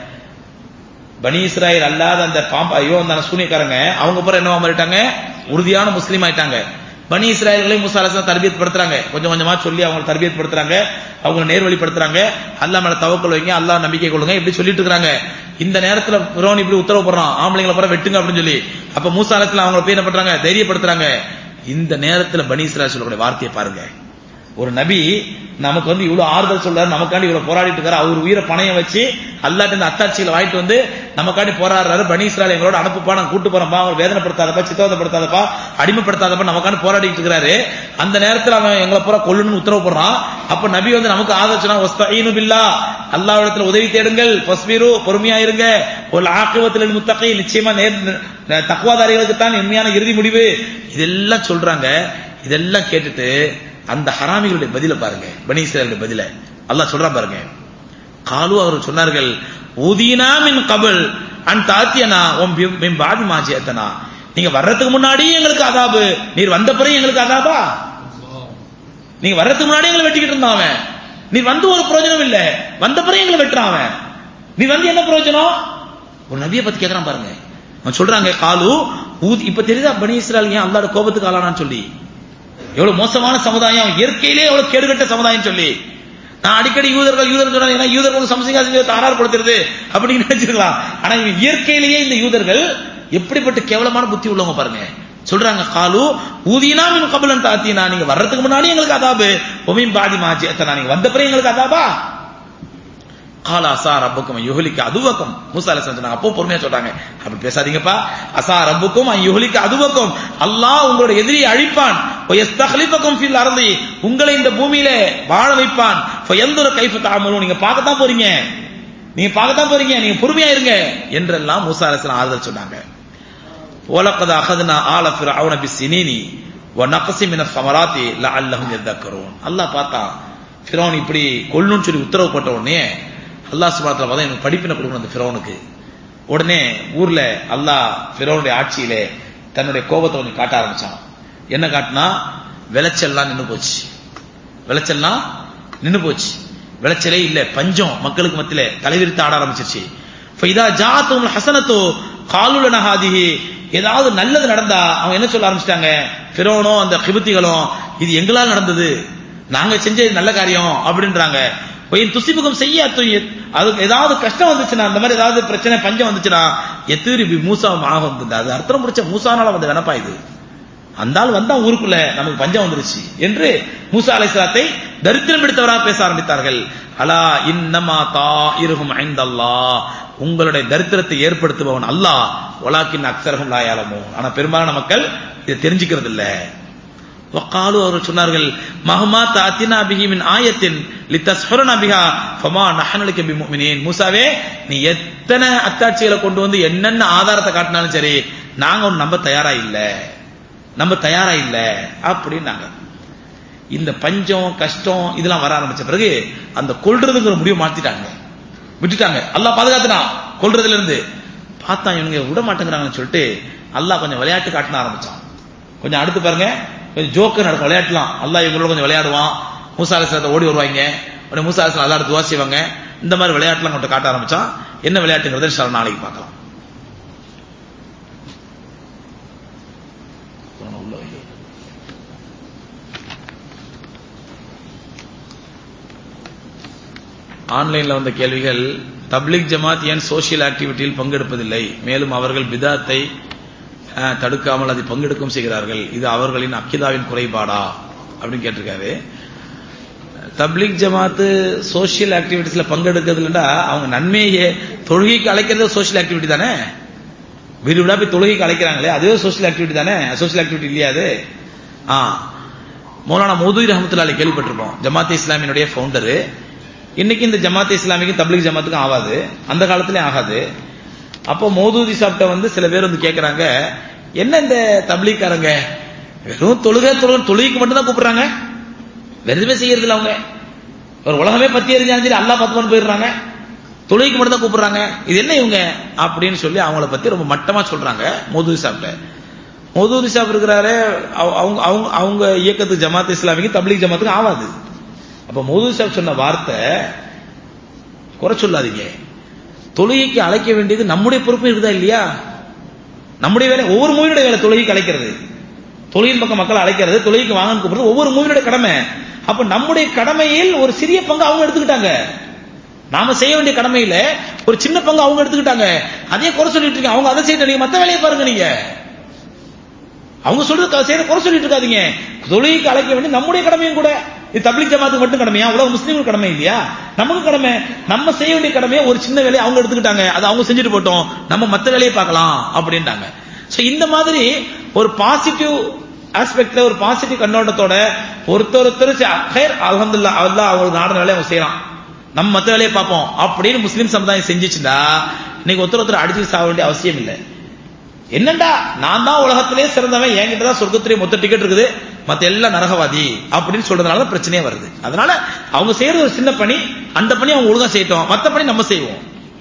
பனி இஸ்ராயல் அல்லாத அந்த பாம்பா ஐயோ அந்த சூனியக்காரங்க அவங்க பிறகு என்னவா மாறிட்டாங்க உறுதியான முஸ்லீம் ஆயிட்டாங்க பனி இஸ்ராயல்களை மூசா அலைஹிஸ்ஸலாம் தர்பியத் படுத்துறாங்க கொஞ்சம் கொஞ்சமா சொல்லி அவங்க தர்பியத் படுத்துறாங்க அவங்க நேர்வழிப்படுத்துறாங்க அல்லாஹ் மேல தவக்கல் வைங்க அல்லாஹ் நம்பிக்கை கொள்ளுங்க இப்படி சொல்லிட்டு இருக்காங்க இந்த நேரத்துல பிரோன் இப்படி உத்தரவு போடுறான் ஆம்பளைங்களை பிற வெட்டுங்க அப்படின்னு சொல்லி அப்ப மூசா அலைஹிஸ்ஸலாம் அவங்க போய் என்ன பண்றாங்க தைரியப்படுத்துறாங்க இந்த நேரத்துல பனி இஸ்ராயல் சொல்லக்கூடிய வார்த்தையை பாருங்க ஒரு நபி நமக்கு வந்து இவ்வளவு ஆறுதல் சொல்றாரு நமக்காண்டி இவ்வளவு போராடிட்டு இருக்காரு அவர் உயிரை பணையம் வச்சு அல்லாட்ட இந்த அத்தாட்சிகளை வாங்கிட்டு வந்து நமக்காண்டி போராடுறாரு பனி இஸ்ராயல் எங்களோட அனுப்புப்பா நான் கூட்டு போறப்பா அவங்க வேதனைப்படுத்தாதப்பா சித்தவதப்படுத்தாதப்பா அடிமைப்படுத்தாதப்பா நமக்காண்டி போராடிட்டு இருக்கிறாரு அந்த நேரத்துல அவன் எங்களை பூரா கொல்லணும்னு உத்தரவு போடுறான் அப்ப நபி வந்து நமக்கு ஆதரவு சொன்னா வஸ்தஈனு பில்லா அல்லாஹ்விடத்துல உதவி தேடுங்கள் பஸ்பீரு பொறுமையா இருங்க ஒரு ஆக்கிவத்தில் முத்தகை நிச்சயமா நேர் தக்குவாதாரிகளுக்கு தான் உண்மையான இறுதி முடிவு இதெல்லாம் சொல்றாங்க இதெல்லாம் கேட்டுட்டு அந்த ஹராமிகளுடைய பதில பாருங்க பனி இஸ்ரேலுடைய பதில அல்லாஹ் சொல்றான் பாருங்க காலு அவர் சொன்னார்கள் உதீனா மின் கபல் அன் தாத்தியனா உம் பிம்- பிம் பாதி மாஜியத்தனா நீங்க வர்றதுக்கு முன்னாடி எங்களுக்கு அதாபு நீர் வந்த பிறகு எங்களுக்கு அதாபா நீங்க வர்றதுக்கு முன்னாடி எங்களை வெட்டிக்கிட்டு இருந்தான் அவன் நீ வந்து ஒரு பிரயோஜனம் இல்ல வந்த பிறகு எங்களை வெட்டுறான் அவன் நீ வந்து என்ன பிரயோஜனம் ஒரு நபியை பத்தி கேக்குறான் பாருங்க அவன் சொல்றாங்க காலு ஊதி இப்ப தெரியுதா பனி இஸ்ராயல் ஏன் அல்லாட கோபத்துக்கு ஆளானான்னு சொல்லி எவ்வளவு மோசமான சமுதாயம் இயற்கையிலே எவ்வளவு கேடுகட்ட சமுதாயம் சொல்லி நான் அடிக்கடி யூதர்கள் யூதர்கள் சொன்னா ஏன்னா யூதர்கள் சமசிங்கா செஞ்சு தாராளப்படுத்துறது அப்படின்னு நினைச்சிருக்கலாம் ஆனா இவன் இயற்கையிலேயே இந்த யூதர்கள் எப்படிப்பட்ட கேவலமான புத்தி உள்ளவங்க பாருங்க சொல்றாங்க காலு ஊதினா மின் கபலன் தாத்தினா நீங்க வர்றதுக்கு முன்னாடி எங்களுக்கு அதாபு ஒமின் பாதி மாச்சி எத்தனா நீங்க வந்த பிறகு எங்களுக்கு அதாபா கால அசா ரப்புக்கும் யுகலிக்கு அதுவக்கும் மூசா அலை சொன்னாங்க அப்போ பொறுமையா சொல்றாங்க அப்படி பேசாதீங்கப்பா அசா ரப்புக்கும் யுகலிக்கு அதுவக்கும் அல்லாஹ் உங்களோட எதிரியை அழிப்பான் எஸ்தஹலிஃபக்கும் ஃபில் அர்தி உங்களை இந்த பூமியில வாழ வைப்பான் எந்தொரு கைஃப தாமலும் நீங்க பார்க்கத்தான் போறீங்க நீங்க பார்க்கத்தான் போறீங்க நீங்க பொறுமையா இருங்க என்றெல்லாம் மூசா அலைஹிஸ்ஸலாம் ஆறுதல் சொன்னாங்க وَلَقَدْ أَخَذْنَا آلَ فِرْعَوْنَ بِالسِّنِينِ وَنَقْصٍ مِنَ الثَّمَرَاتِ لَعَلَّهُمْ يَذَّكَّرُونَ அல்லாஹ் பார்த்தான் ஃபிரௌன் இப்படி கொல்லணும்னு சொல்லி உத்தரவு போட்ட உடனே அல்லாஹ் சுப்ஹானஹு வ தஆலா எனக்கு படிப்பினை கொடுக்கணும் அந்த ஃபிரௌனுக்கு உடனே ஊர்ல அல்லாஹ் ஃபிரௌனுடைய ஆட்சியிலே தன்னுடைய கோபத்தை கொஞ்சம் காட்ட ஆரம்பிச்சான் என்ன காட்டினா விளைச்சல்லாம் நின்னு போச்சு விளைச்சல்லாம் நின்னு போச்சு விளைச்சலே இல்ல பஞ்சம் மக்களுக்கு மத்தியில தலைவிரித்து ஆட ஆரம்பிச்சிருச்சு ஃபைதா ஜாத்தும் ஹசனத்தோ காலுல நகாதிஹி ஏதாவது நல்லது நடந்தா அவங்க என்ன சொல்ல ஆரம்பிச்சிட்டாங்க ஃபிரோனோ அந்த கிபுத்திகளும் இது எங்களால் நடந்தது நாங்க செஞ்சது நல்ல காரியம் அப்படின்றாங்க பொய்யின் துசிபுகம் செய்ய அது ஏதாவது கஷ்டம் வந்துச்சுன்னா அந்த மாதிரி ஏதாவது பிரச்சனை பஞ்சம் வந்துச்சுன்னா எத்திரி மூசா ஆகும் அது அர்த்தம் முடிச்ச மூசானால வந்து வெனப்பா இது அந்த ஆள் வந்தா ஊருக்குள்ள நமக்கு பஞ்சம் வந்துருச்சு என்று மூசா அலைஹிஸ்ஸலாத்தை தரித்திரம் பிடித்தவராக பேச ஆரம்பித்தார்கள் அலா இன்னமா தா இருகும் ஐந்தல்லாஹ் உங்களுடைய தரித்திரத்தை ஏற்படுத்துபவன் அல்லாஹ் ஒலாக்கின் அக்சரகம் லாயாலமோ ஆனா பெரும்பாலான மக்கள் இதை தெரிஞ்சுக்கிறது இல்ல வக்காலு அவர்கள் சொன்னார்கள் மஹமா தாத்தினா பிஹி மின் ஆயத்தின் லித்தஸ்ஹுரனா பிஹா ஃபமா நஹனுலிக பிமுமினீன் மூசாவே நீ எத்தனை அத்தாட்சிகளை கொண்டு வந்து என்னென்ன ஆதாரத்தை காட்டினாலும் சரி நாங்க ஒன்னு நம்ப தயாரா இல்ல நம்ம தயாரா இல்ல அப்படின்னாங்க இந்த பஞ்சம் கஷ்டம் இதெல்லாம் வர ஆரம்பிச்ச பிறகு அந்த கொல்றதுங்கிற முடிவை மாத்திட்டாங்க விட்டுட்டாங்க அல்லாஹ் பாதுகாத்துனான் கொல்றதுல இருந்து பார்த்தா இவனுங்க விட மாட்டேங்கிறாங்கன்னு சொல்லிட்டு அல்லாஹ் கொஞ்சம் விளையாட்டு காட்டின ஆரம்பிச்சான் கொஞ்சம் அடுத்து பாருங்க கொஞ்சம் ஜோக்கு நடக்கும் விளையாட்டுலாம் அல்லாஹ் இவங்களோட கொஞ்சம் விளையாடுவான் மூசா அலிஸ்லாத்தை ஓடி வருவாங்க உடனே மூசா அலிஸ்லாம் அல்லாட துவா செய்வாங்க இந்த மாதிரி விளையாட்டுலாம் கொஞ்சம் காட்ட ஆரம்பிச்சான் என்ன விளையாட்டுங்கிறத இன்ஷா அல்லாஹ் நாளைக்கு பார்க்கலாம் ஆன்லைன்ல வந்த கேள்விகள் தப்லிக் ஜமாத் ஏன் சோசியல் ஆக்டிவிட்டியில் பங்கெடுப்பதில்லை மேலும் அவர்கள் பிதாத்தை அஹ், தடுக்காமல் அதை பங்கெடுக்கும் செய்கிறார்கள் இது அவர்களின் அக்கிதாவின் குறைபாடா அப்படின்னு கேட்டிருக்காரு தப்லிக் ஜமாத்து சோசியல் ஆக்டிவிட்டிஸ்ல பங்கெடுக்கிறதுலடா அவங்க நன்மையை தொழுகைக்கு அழைக்கிறது சோசியல் ஆக்டிவிட்டி தானே வீடு வீடா போய் தொழுகைக்கு அழைக்கிறாங்களே அதுவே சோசியல் ஆக்டிவிட்டி தானே சோசியல் ஆக்டிவிட்டி இல்லையா அது ஆ மௌலானா மௌதூரி ரஹமத்துல்லாலி கேள்விப்பட்டிருப்போம் ஜமாத் இஸ்லாமியினுடைய ஃபவுண்டரு இன்னைக்கு இந்த ஜமாத் இஸ்லாமிக்கு தப்லீக் ஜமாத்துக்கும் ஆகாது அந்த காலத்திலே ஆகாது அப்போ மௌதூதி சாப்பிட்ட வந்து சில பேர் வந்து கேட்கறாங்க என்ன இந்த தப்லீக்காரங்க வெறும் தொழுகை தொழுகை தொழுகைக்கு மட்டும் தான் கூப்பிடுறாங்க வேற எதுவுமே செய்யறது இல்ல அவங்க ஒரு உலகமே பத்தி எரிஞ்சாலும் சரி அல்லா பத்து போயிடுறாங்க தொழுகைக்கு மட்டும் தான் கூப்பிடுறாங்க இது என்ன இவங்க அப்படின்னு சொல்லி அவங்கள பத்தி ரொம்ப மட்டமா சொல்றாங்க மோதூதி சாப்பிட்ட மோதூதி சாப் இருக்கிறாரு அவ- அவங்க அவங்க அவங்க இயக்கத்துக்கு ஜமாத் இஸ்லாமிக்கு தப்லீக் ஜமாத்துக்கு ஆவாது அப்ப மோதூதி சாப் சொன்ன வார்த்தை குறை சொல்லாதீங்க தொழுகைக்கு அழைக்க வேண்டியது நம்முடைய பொறுப்பு இருக்குதா இல்லையா நம்முடைய வேலை ஒவ்வொரு மூவினுடைய வேலை தொழுகைக்கு அழைக்கிறது தொழுகையின் பக்கம் மக்களை அழைக்கிறது தொழுகைக்கு வாங்கன்னு கூப்பிடுறது ஒவ்வொரு மூவினுடைய கடமை அப்ப நம்முடைய கடமையில் ஒரு சிறிய பங்கு அவங்க எடுத்துக்கிட்டாங்க நாம செய்ய வேண்டிய கடமையில ஒரு சின்ன பங்கு அவங்க எடுத்துக்கிட்டாங்க அதே குறை சொல்லிட்டு இருக்கீங்க அவங்க அதை செய்யணும் நீங்க மத்த வேலையை பாருங்க நீங்க அவங்க சொல்றது செய்யற குறை சொல்லிட்டு இருக்காதீங்க தொழுகைக்கு அழைக்க வேண்டிய நம்முடைய கடமையும் கூட இது தப்லீக் ஜமாத்துக்கு மட்டும் கடமையா உலக முஸ்லீம்கள் கடமை இல்லையா நமக்கு கடமை நம்ம செய்ய வேண்டிய கடமையை ஒரு சின்ன வேலையை அவங்க எடுத்துக்கிட்டாங்க அதை அவங்க செஞ்சுட்டு போட்டோம் நம்ம மத்த வேலையை பார்க்கலாம் அப்படின்ட்டாங்க சோ இந்த மாதிரி ஒரு பாசிட்டிவ் ஆஸ்பெக்ட்ல ஒரு பாசிட்டிவ் கண்ணோட்டத்தோட ஒருத்தர் ஒருத்தர் ஹேர் அல்ஹம்துலில்லாஹ் அல்லாஹ் அவங்களுக்கு நாடின வேலையை அவங்க செய்யறான் நம்ம மத்த வேலையை பார்ப்போம் அப்படின்னு முஸ்லீம் சமுதாயம் செஞ்சுச்சுன்னா இன்னைக்கு ஒருத்தர் ஒருத்தர் அடிச்சு சாக வேண்டிய அவசியம் இல்லை என்னண்டா நான் தான் உலகத்திலே சிறந்தவன் என்கிட்ட தான் சொர்க்கத்திலே மொத்த டிக்கெட் இருக்குது மத்த எல்லாம் நரகவாதி அப்படின்னு சொல்றதுனால தான் பிரச்சனையே வருது அதனால அவங்க செய்யறது ஒரு சின்ன பணி அந்த பணி அவங்க ஒழுங்கா செய்யட்டும் மத்த பணி நம்ம செய்வோம்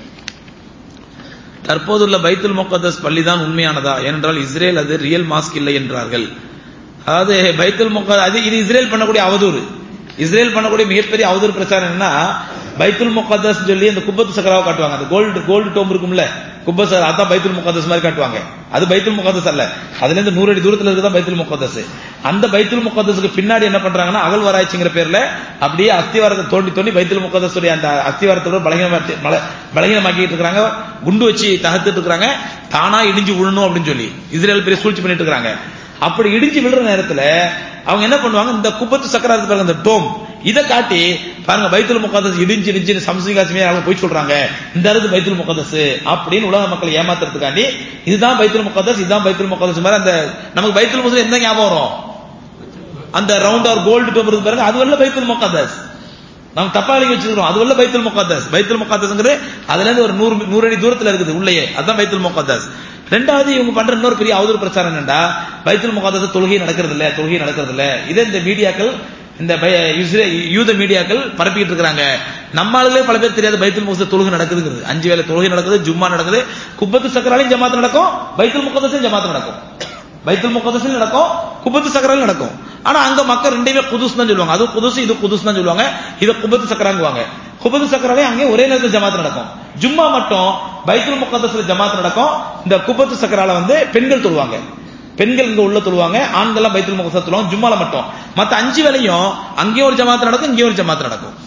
தற்போதுள்ள பைத்துல் முகத்தஸ் பள்ளி தான் உண்மையானதா ஏனென்றால் இஸ்ரேல் அது ரியல் மாஸ்க் இல்லை என்றார்கள் அதாவது பைத்துல் முக அது இது இஸ்ரேல் பண்ணக்கூடிய அவதூறு இஸ்ரேல் பண்ணக்கூடிய மிகப்பெரிய அவதூறு பிரச்சாரம் என்னன்னா பைத்துல் முகத்தஸ் சொல்லி அந்த குப்பத்து சக்கராவை காட்டுவாங்க அந்த கோல்டு கோல்டு டோம் இருக்கும்ல குப்பத் சக்கரா அதான் பைத்துல் முகத்தஸ் மாதிரி காட்டுவாங்க அது பைத்துல் முகத்தஸ் அல்ல அதுல இருந்து நூறு அடி தூரத்துல இருக்குதான் பைத்துல் முகத்தஸ் அந்த பைத்துல் முகத்தஸுக்கு பின்னாடி என்ன பண்றாங்கன்னா அகழ்வாராய்ச்சிங்கிற பேர்ல அப்படியே அஸ்திவாரத்தை தோண்டி தோண்டி பைத்துல் முகத்தஸுடைய அந்த அஸ்திவாரத்தோட பலகீனமா பலகீனமாக்கிட்டு இருக்காங்க குண்டு வச்சு தகர்த்துட்டு இருக்காங்க தானா இடிஞ்சு விழணும் அப்படின்னு சொல்லி இஸ்ரேல் பெரிய சூழ்ச்சி பண்ணிட்டு இருக்காங்க அப்படி இடிஞ்சு விழுற நேரத்துல அவங்க என்ன பண்ணுவாங்க இந்த குப்பத்து சக்கரா இருக்கு பாருங்க இந்த டோம் இதை காட்டி பாருங்க பைத்துல் முகதஸ் இடிஞ்சு இடிஞ்சு சம்சிங் காசுமே அவங்க போய் சொல்றாங்க இந்த இருக்கு பைத்துல் முகதஸ் அப்படின்னு உலக மக்களை ஏமாத்துறதுக்காண்டி இதுதான் பைத்துல் முகதஸ் இதுதான் பைத்துல் முகதஸ் மாதிரி அந்த நமக்கு பைத்துல் முகதஸ் எந்த ஞாபகம் வரும் அந்த ரவுண்ட் ஆர் கோல்டு டோம் இருக்கு பாருங்க அது வரல பைத்துல் முகதஸ் நம்ம தப்பா எழுதி வச்சிருக்கோம் அது வரல பைத்துல் முகதஸ் பைத்துல் முகதஸ்ங்கிறது அதுல இருந்து ஒரு நூறு நூறு அடி தூரத்துல இருக்குது உள்ளேயே அதான் பைத்துல் முகதஸ் ரெண்டாவது இவங்க பண்ற இன்னொரு பெரிய அவதூறு பிரச்சாரம் என்னண்டா பைத்துல் முகதஸ் தொழுகை நடக்கிறது இல்ல தொழுகை நடக்கிறது இல்ல இதை இந்த மீடியாக்கள் இந்த பை- இஸ்ரே- யூத மீடியாக்கள் பரப்பிட்டு இருக்காங்க நம்ம ஆளுகளே பல பேர் தெரியாத பைத்துல் முகதஸ் தொழுகை நடக்குதுங்கிறது அஞ்சு வேளை தொழுகை நடக்குது ஜும்மா நடக்குது குப்பத்து சக்கராலையும் ஜமாத் நடக்கும் பைத்துல் முகதஸையும் ஜமாத் நடக்கும் பைத்துல் முகதஸில் நடக்கும் குபத்து சக்கரால் நடக்கும் ஆனா அங்க மக்கள் ரெண்டுமே புதுசு தான் சொல்லுவாங்க அது புதுசு இது புதுசு தான் சொல்லுவாங்க இதை குபத்து சக்கராங்குவாங்க குபத்து சக்கராவே அங்கே ஒரே நேரத்தில் ஜமாத் நடக்கும் ஜும்மா மட்டும் பைத்துல் முகதஸ்ல ஜமாத் நடக்கும் இந்த குபத்து சக்கரால வந்து பெண்கள் தொழுவாங்க பெண்கள் இங்க உள்ள தொழுவாங்க ஆண்கள்லாம் பைத்துல் முகதஸ் தொழுவாங்க ஜும்மால மட்டும் மத்த அஞ்சு வேலையும் அங்கேயும் ஒரு ஜமாத் நடக்கும் இங்கேயும் ஒரு ஜமாத் நடக்கும்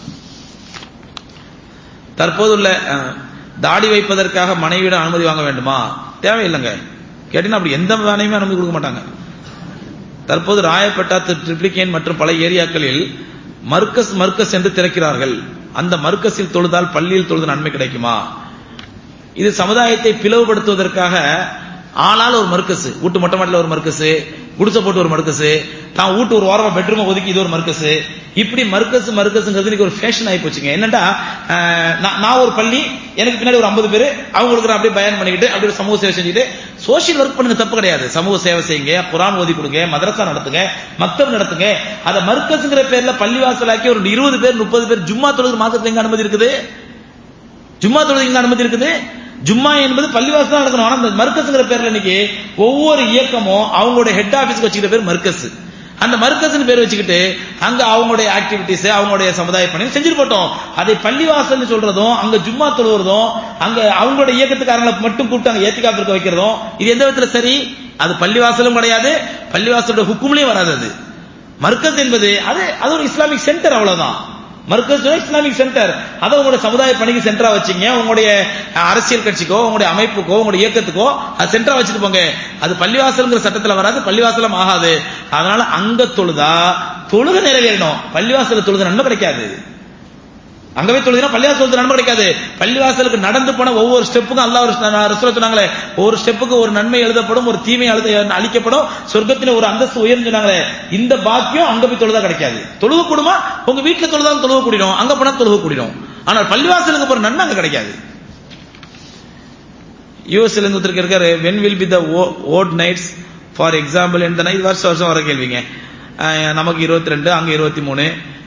தற்போதுள்ள அஹ், தாடி வைப்பதற்காக மனைவியிடம் அனுமதி வாங்க வேண்டுமா தேவையில்லைங்க கேட்டீங்கன்னா அப்படி எந்த வேலையுமே அனுமதி கொடுக்க மாட்டாங்க தற்போது ராயப்பேட்டா திரு- ட்ரிப்ளிகேன் மற்றும் பல ஏரியாக்களில் மர்க்கஸ் மர்க்கஸ் என்று திறக்கிறார்கள் அந்த மர்க்கஸில் தொழுதால் பள்ளியில் தொழுது நன்மை கிடைக்குமா இது சமுதாயத்தை பிளவுபடுத்துவதற்காக ஆளால் ஒரு மர்க்கஸ் வீட்டு மொட்டை மாட்டில் ஒரு மர்க்கஸ் குடிசை போட்டு ஒரு மர்க்கஸ் தான் வீட்டு ஒரு ஓரமா பெட்ரூம் ஒதுக்கி இது ஒரு மர்க்கஸ் இப்படி மர்க்கஸ் மர்க்கஸ்ங்கிறது இன்னைக்கு ஒரு ஃபேஷன் ஆகி போச்சுங்க என்னடா அஹ், நான் நான் ஒரு பள்ளி எனக்கு பின்னாடி ஒரு ஐம்பது பேர் அவங்களுக்கு நான் அப்படியே பயன் பண்ணிக்கிட்டு அப்படியே ஒரு சமூக சேவை செஞ்சுட்டு சோஷியல் ஒர்க் பண்ணுங்க தப்பு கிடையாது சமூக சேவை செய்யுங்க குரான் ஓதி கொடுங்க மதரசா நடத்துங்க மக்தப் நடத்துங்க அதை மர்க்கஸ்ங்கிற பேர்ல பள்ளிவாசலாக்கி ஒரு இருபது பேர் முப்பது பேர் ஜும்மா தொழுகிற மாசத்துல எங்க அனுமதி இருக்குது ஜும்மா தொழுது எங்க அனுமதி இருக்குது ஜும்மா என்பது பள்ளிவாசல் தான் நடக்கணும் ஆனா அந்த மர்க்கஸ்ங்கிற பேர்ல இன்னைக்கு ஒவ்வொரு இயக்கமும் அவங்களுடைய ஹெட் ஆபீஸ்க்கு வச்சுக்கிற பேர் மர்க்கஸ் அந்த மர்க்கஸ்னு பேர் வச்சுக்கிட்டு அங்க அவங்களுடைய ஆக்டிவிட்டிஸ் அவங்களுடைய சமுதாய பணி செஞ்சுட்டு போட்டோம் அதை பள்ளிவாசல்னு சொல்றதும் அங்க ஜும்மா தொழுவதும் அங்க அவங்களுடைய இயக்கத்துக்காரங்களை மட்டும் கூப்பிட்டு அங்க ஏத்திக்காப்பு இருக்க வைக்கிறதும் இது எந்த விதத்துல சரி அது பள்ளிவாசலும் கிடையாது பள்ளிவாசலோட ஹுக்கும்லயும் வராது அது மர்க்கஸ் என்பது அது அது ஒரு இஸ்லாமிக் சென்டர் அவ்வளவுதான் மர்க்கஸ் இஸ்லாமிக் சென்டர் அதை உங்களுடைய சமுதாய பணிக்கு சென்டரா வச்சீங்க உங்களுடைய அஹ், அரசியல் கட்சிக்கோ உங்களுடைய அமைப்புக்கோ உங்களுடைய இயக்கத்துக்கோ அது சென்டரா வச்சுட்டு போங்க அது பள்ளிவாசல்ங்கிற சட்டத்துல வராது பள்ளிவாசலம் ஆகாது அதனால அங்க தொழுதா தொழுகை நிறைவேறணும் பள்ளிவாசல தொழுது நன்மை கிடைக்காது அங்கவே தொழுதுனா பள்ளிவாசல் தொழுது நன்மை கிடைக்காது பள்ளிவாசலுக்கு நடந்து போன ஒவ்வொரு ஸ்டெப்புக்கும் அல்லாஹ் ஒரு ரசூல் சொன்னாங்களே ஒவ்வொரு ஸ்டெப்புக்கு ஒரு நன்மை எழுதப்படும் ஒரு தீமை எழுத அளிக்கப்படும் சொர்க்கத்துல ஒரு அந்தஸ்து உயர்ந்து சொன்னாங்களே இந்த பாக்கியம் அங்க போய் தொழுதா கிடைக்காது தொழுக கூடுமா உங்க வீட்டுல தொழுதாலும் தொழுக கூடிடும் அங்க போனா தொழுக கூடிடும் ஆனால் பள்ளிவாசலுக்கு போற நன்மை அங்க கிடைக்காது யூஎஸ்ல இருந்து ஒருத்தருக்கு இருக்காரு when will be the odd nights for example என்ன இது வருஷம் வருஷம் வர கேள்விங்க அஹ், நமக்கு இருபத்தி ரெண்டு அங்க இருபத்தி மூணு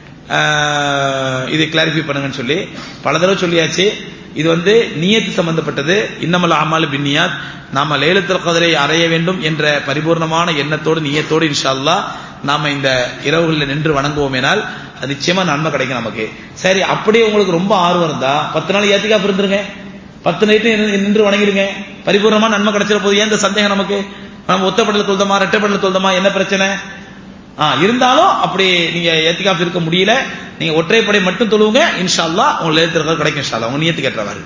இதை கிளாரிஃபை பண்ணுங்கன்னு சொல்லி பல தடவை சொல்லியாச்சு இது வந்து நியத்து சம்பந்தப்பட்டது இன்னமல் அமால் பின்னியாத் நாம லேலத்துல் கதரை அறைய வேண்டும் என்ற பரிபூர்ணமான எண்ணத்தோடு நியத்தோடு இன்ஷா அல்லாஹ் நாம இந்த இரவுகளில் நின்று வணங்குவோமேனால் அது நிச்சயமா நன்மை கிடைக்கும் நமக்கு சரி அப்படியே உங்களுக்கு ரொம்ப ஆர்வம் இருந்தா பத்து நாள் ஏத்திக்காப்பு இருந்துருங்க பத்து நைட்டு நின்று வணங்கிடுங்க பரிபூர்ணமா நன்மை கிடைச்சிட போது ஏன் இந்த சந்தேகம் நமக்கு நம்ம ஒத்தப்படல தொழுதமா ரெட்டைப்படல தொழுதமா என்ன பிரச்சனை ஆ இருந்தாலும் அப்படி நீங்க ஏத்திக்காப்பு இருக்க முடியல நீங்க ஒற்றைப்படை மட்டும் தொழுவுங்க இன்ஷா அல்லாஹ் உங்களுக்கு லேலத்துல் கிடைக்கும் இன்ஷா அல்லாஹ் உங்க நியத்துக்கு ஏற்றவாறு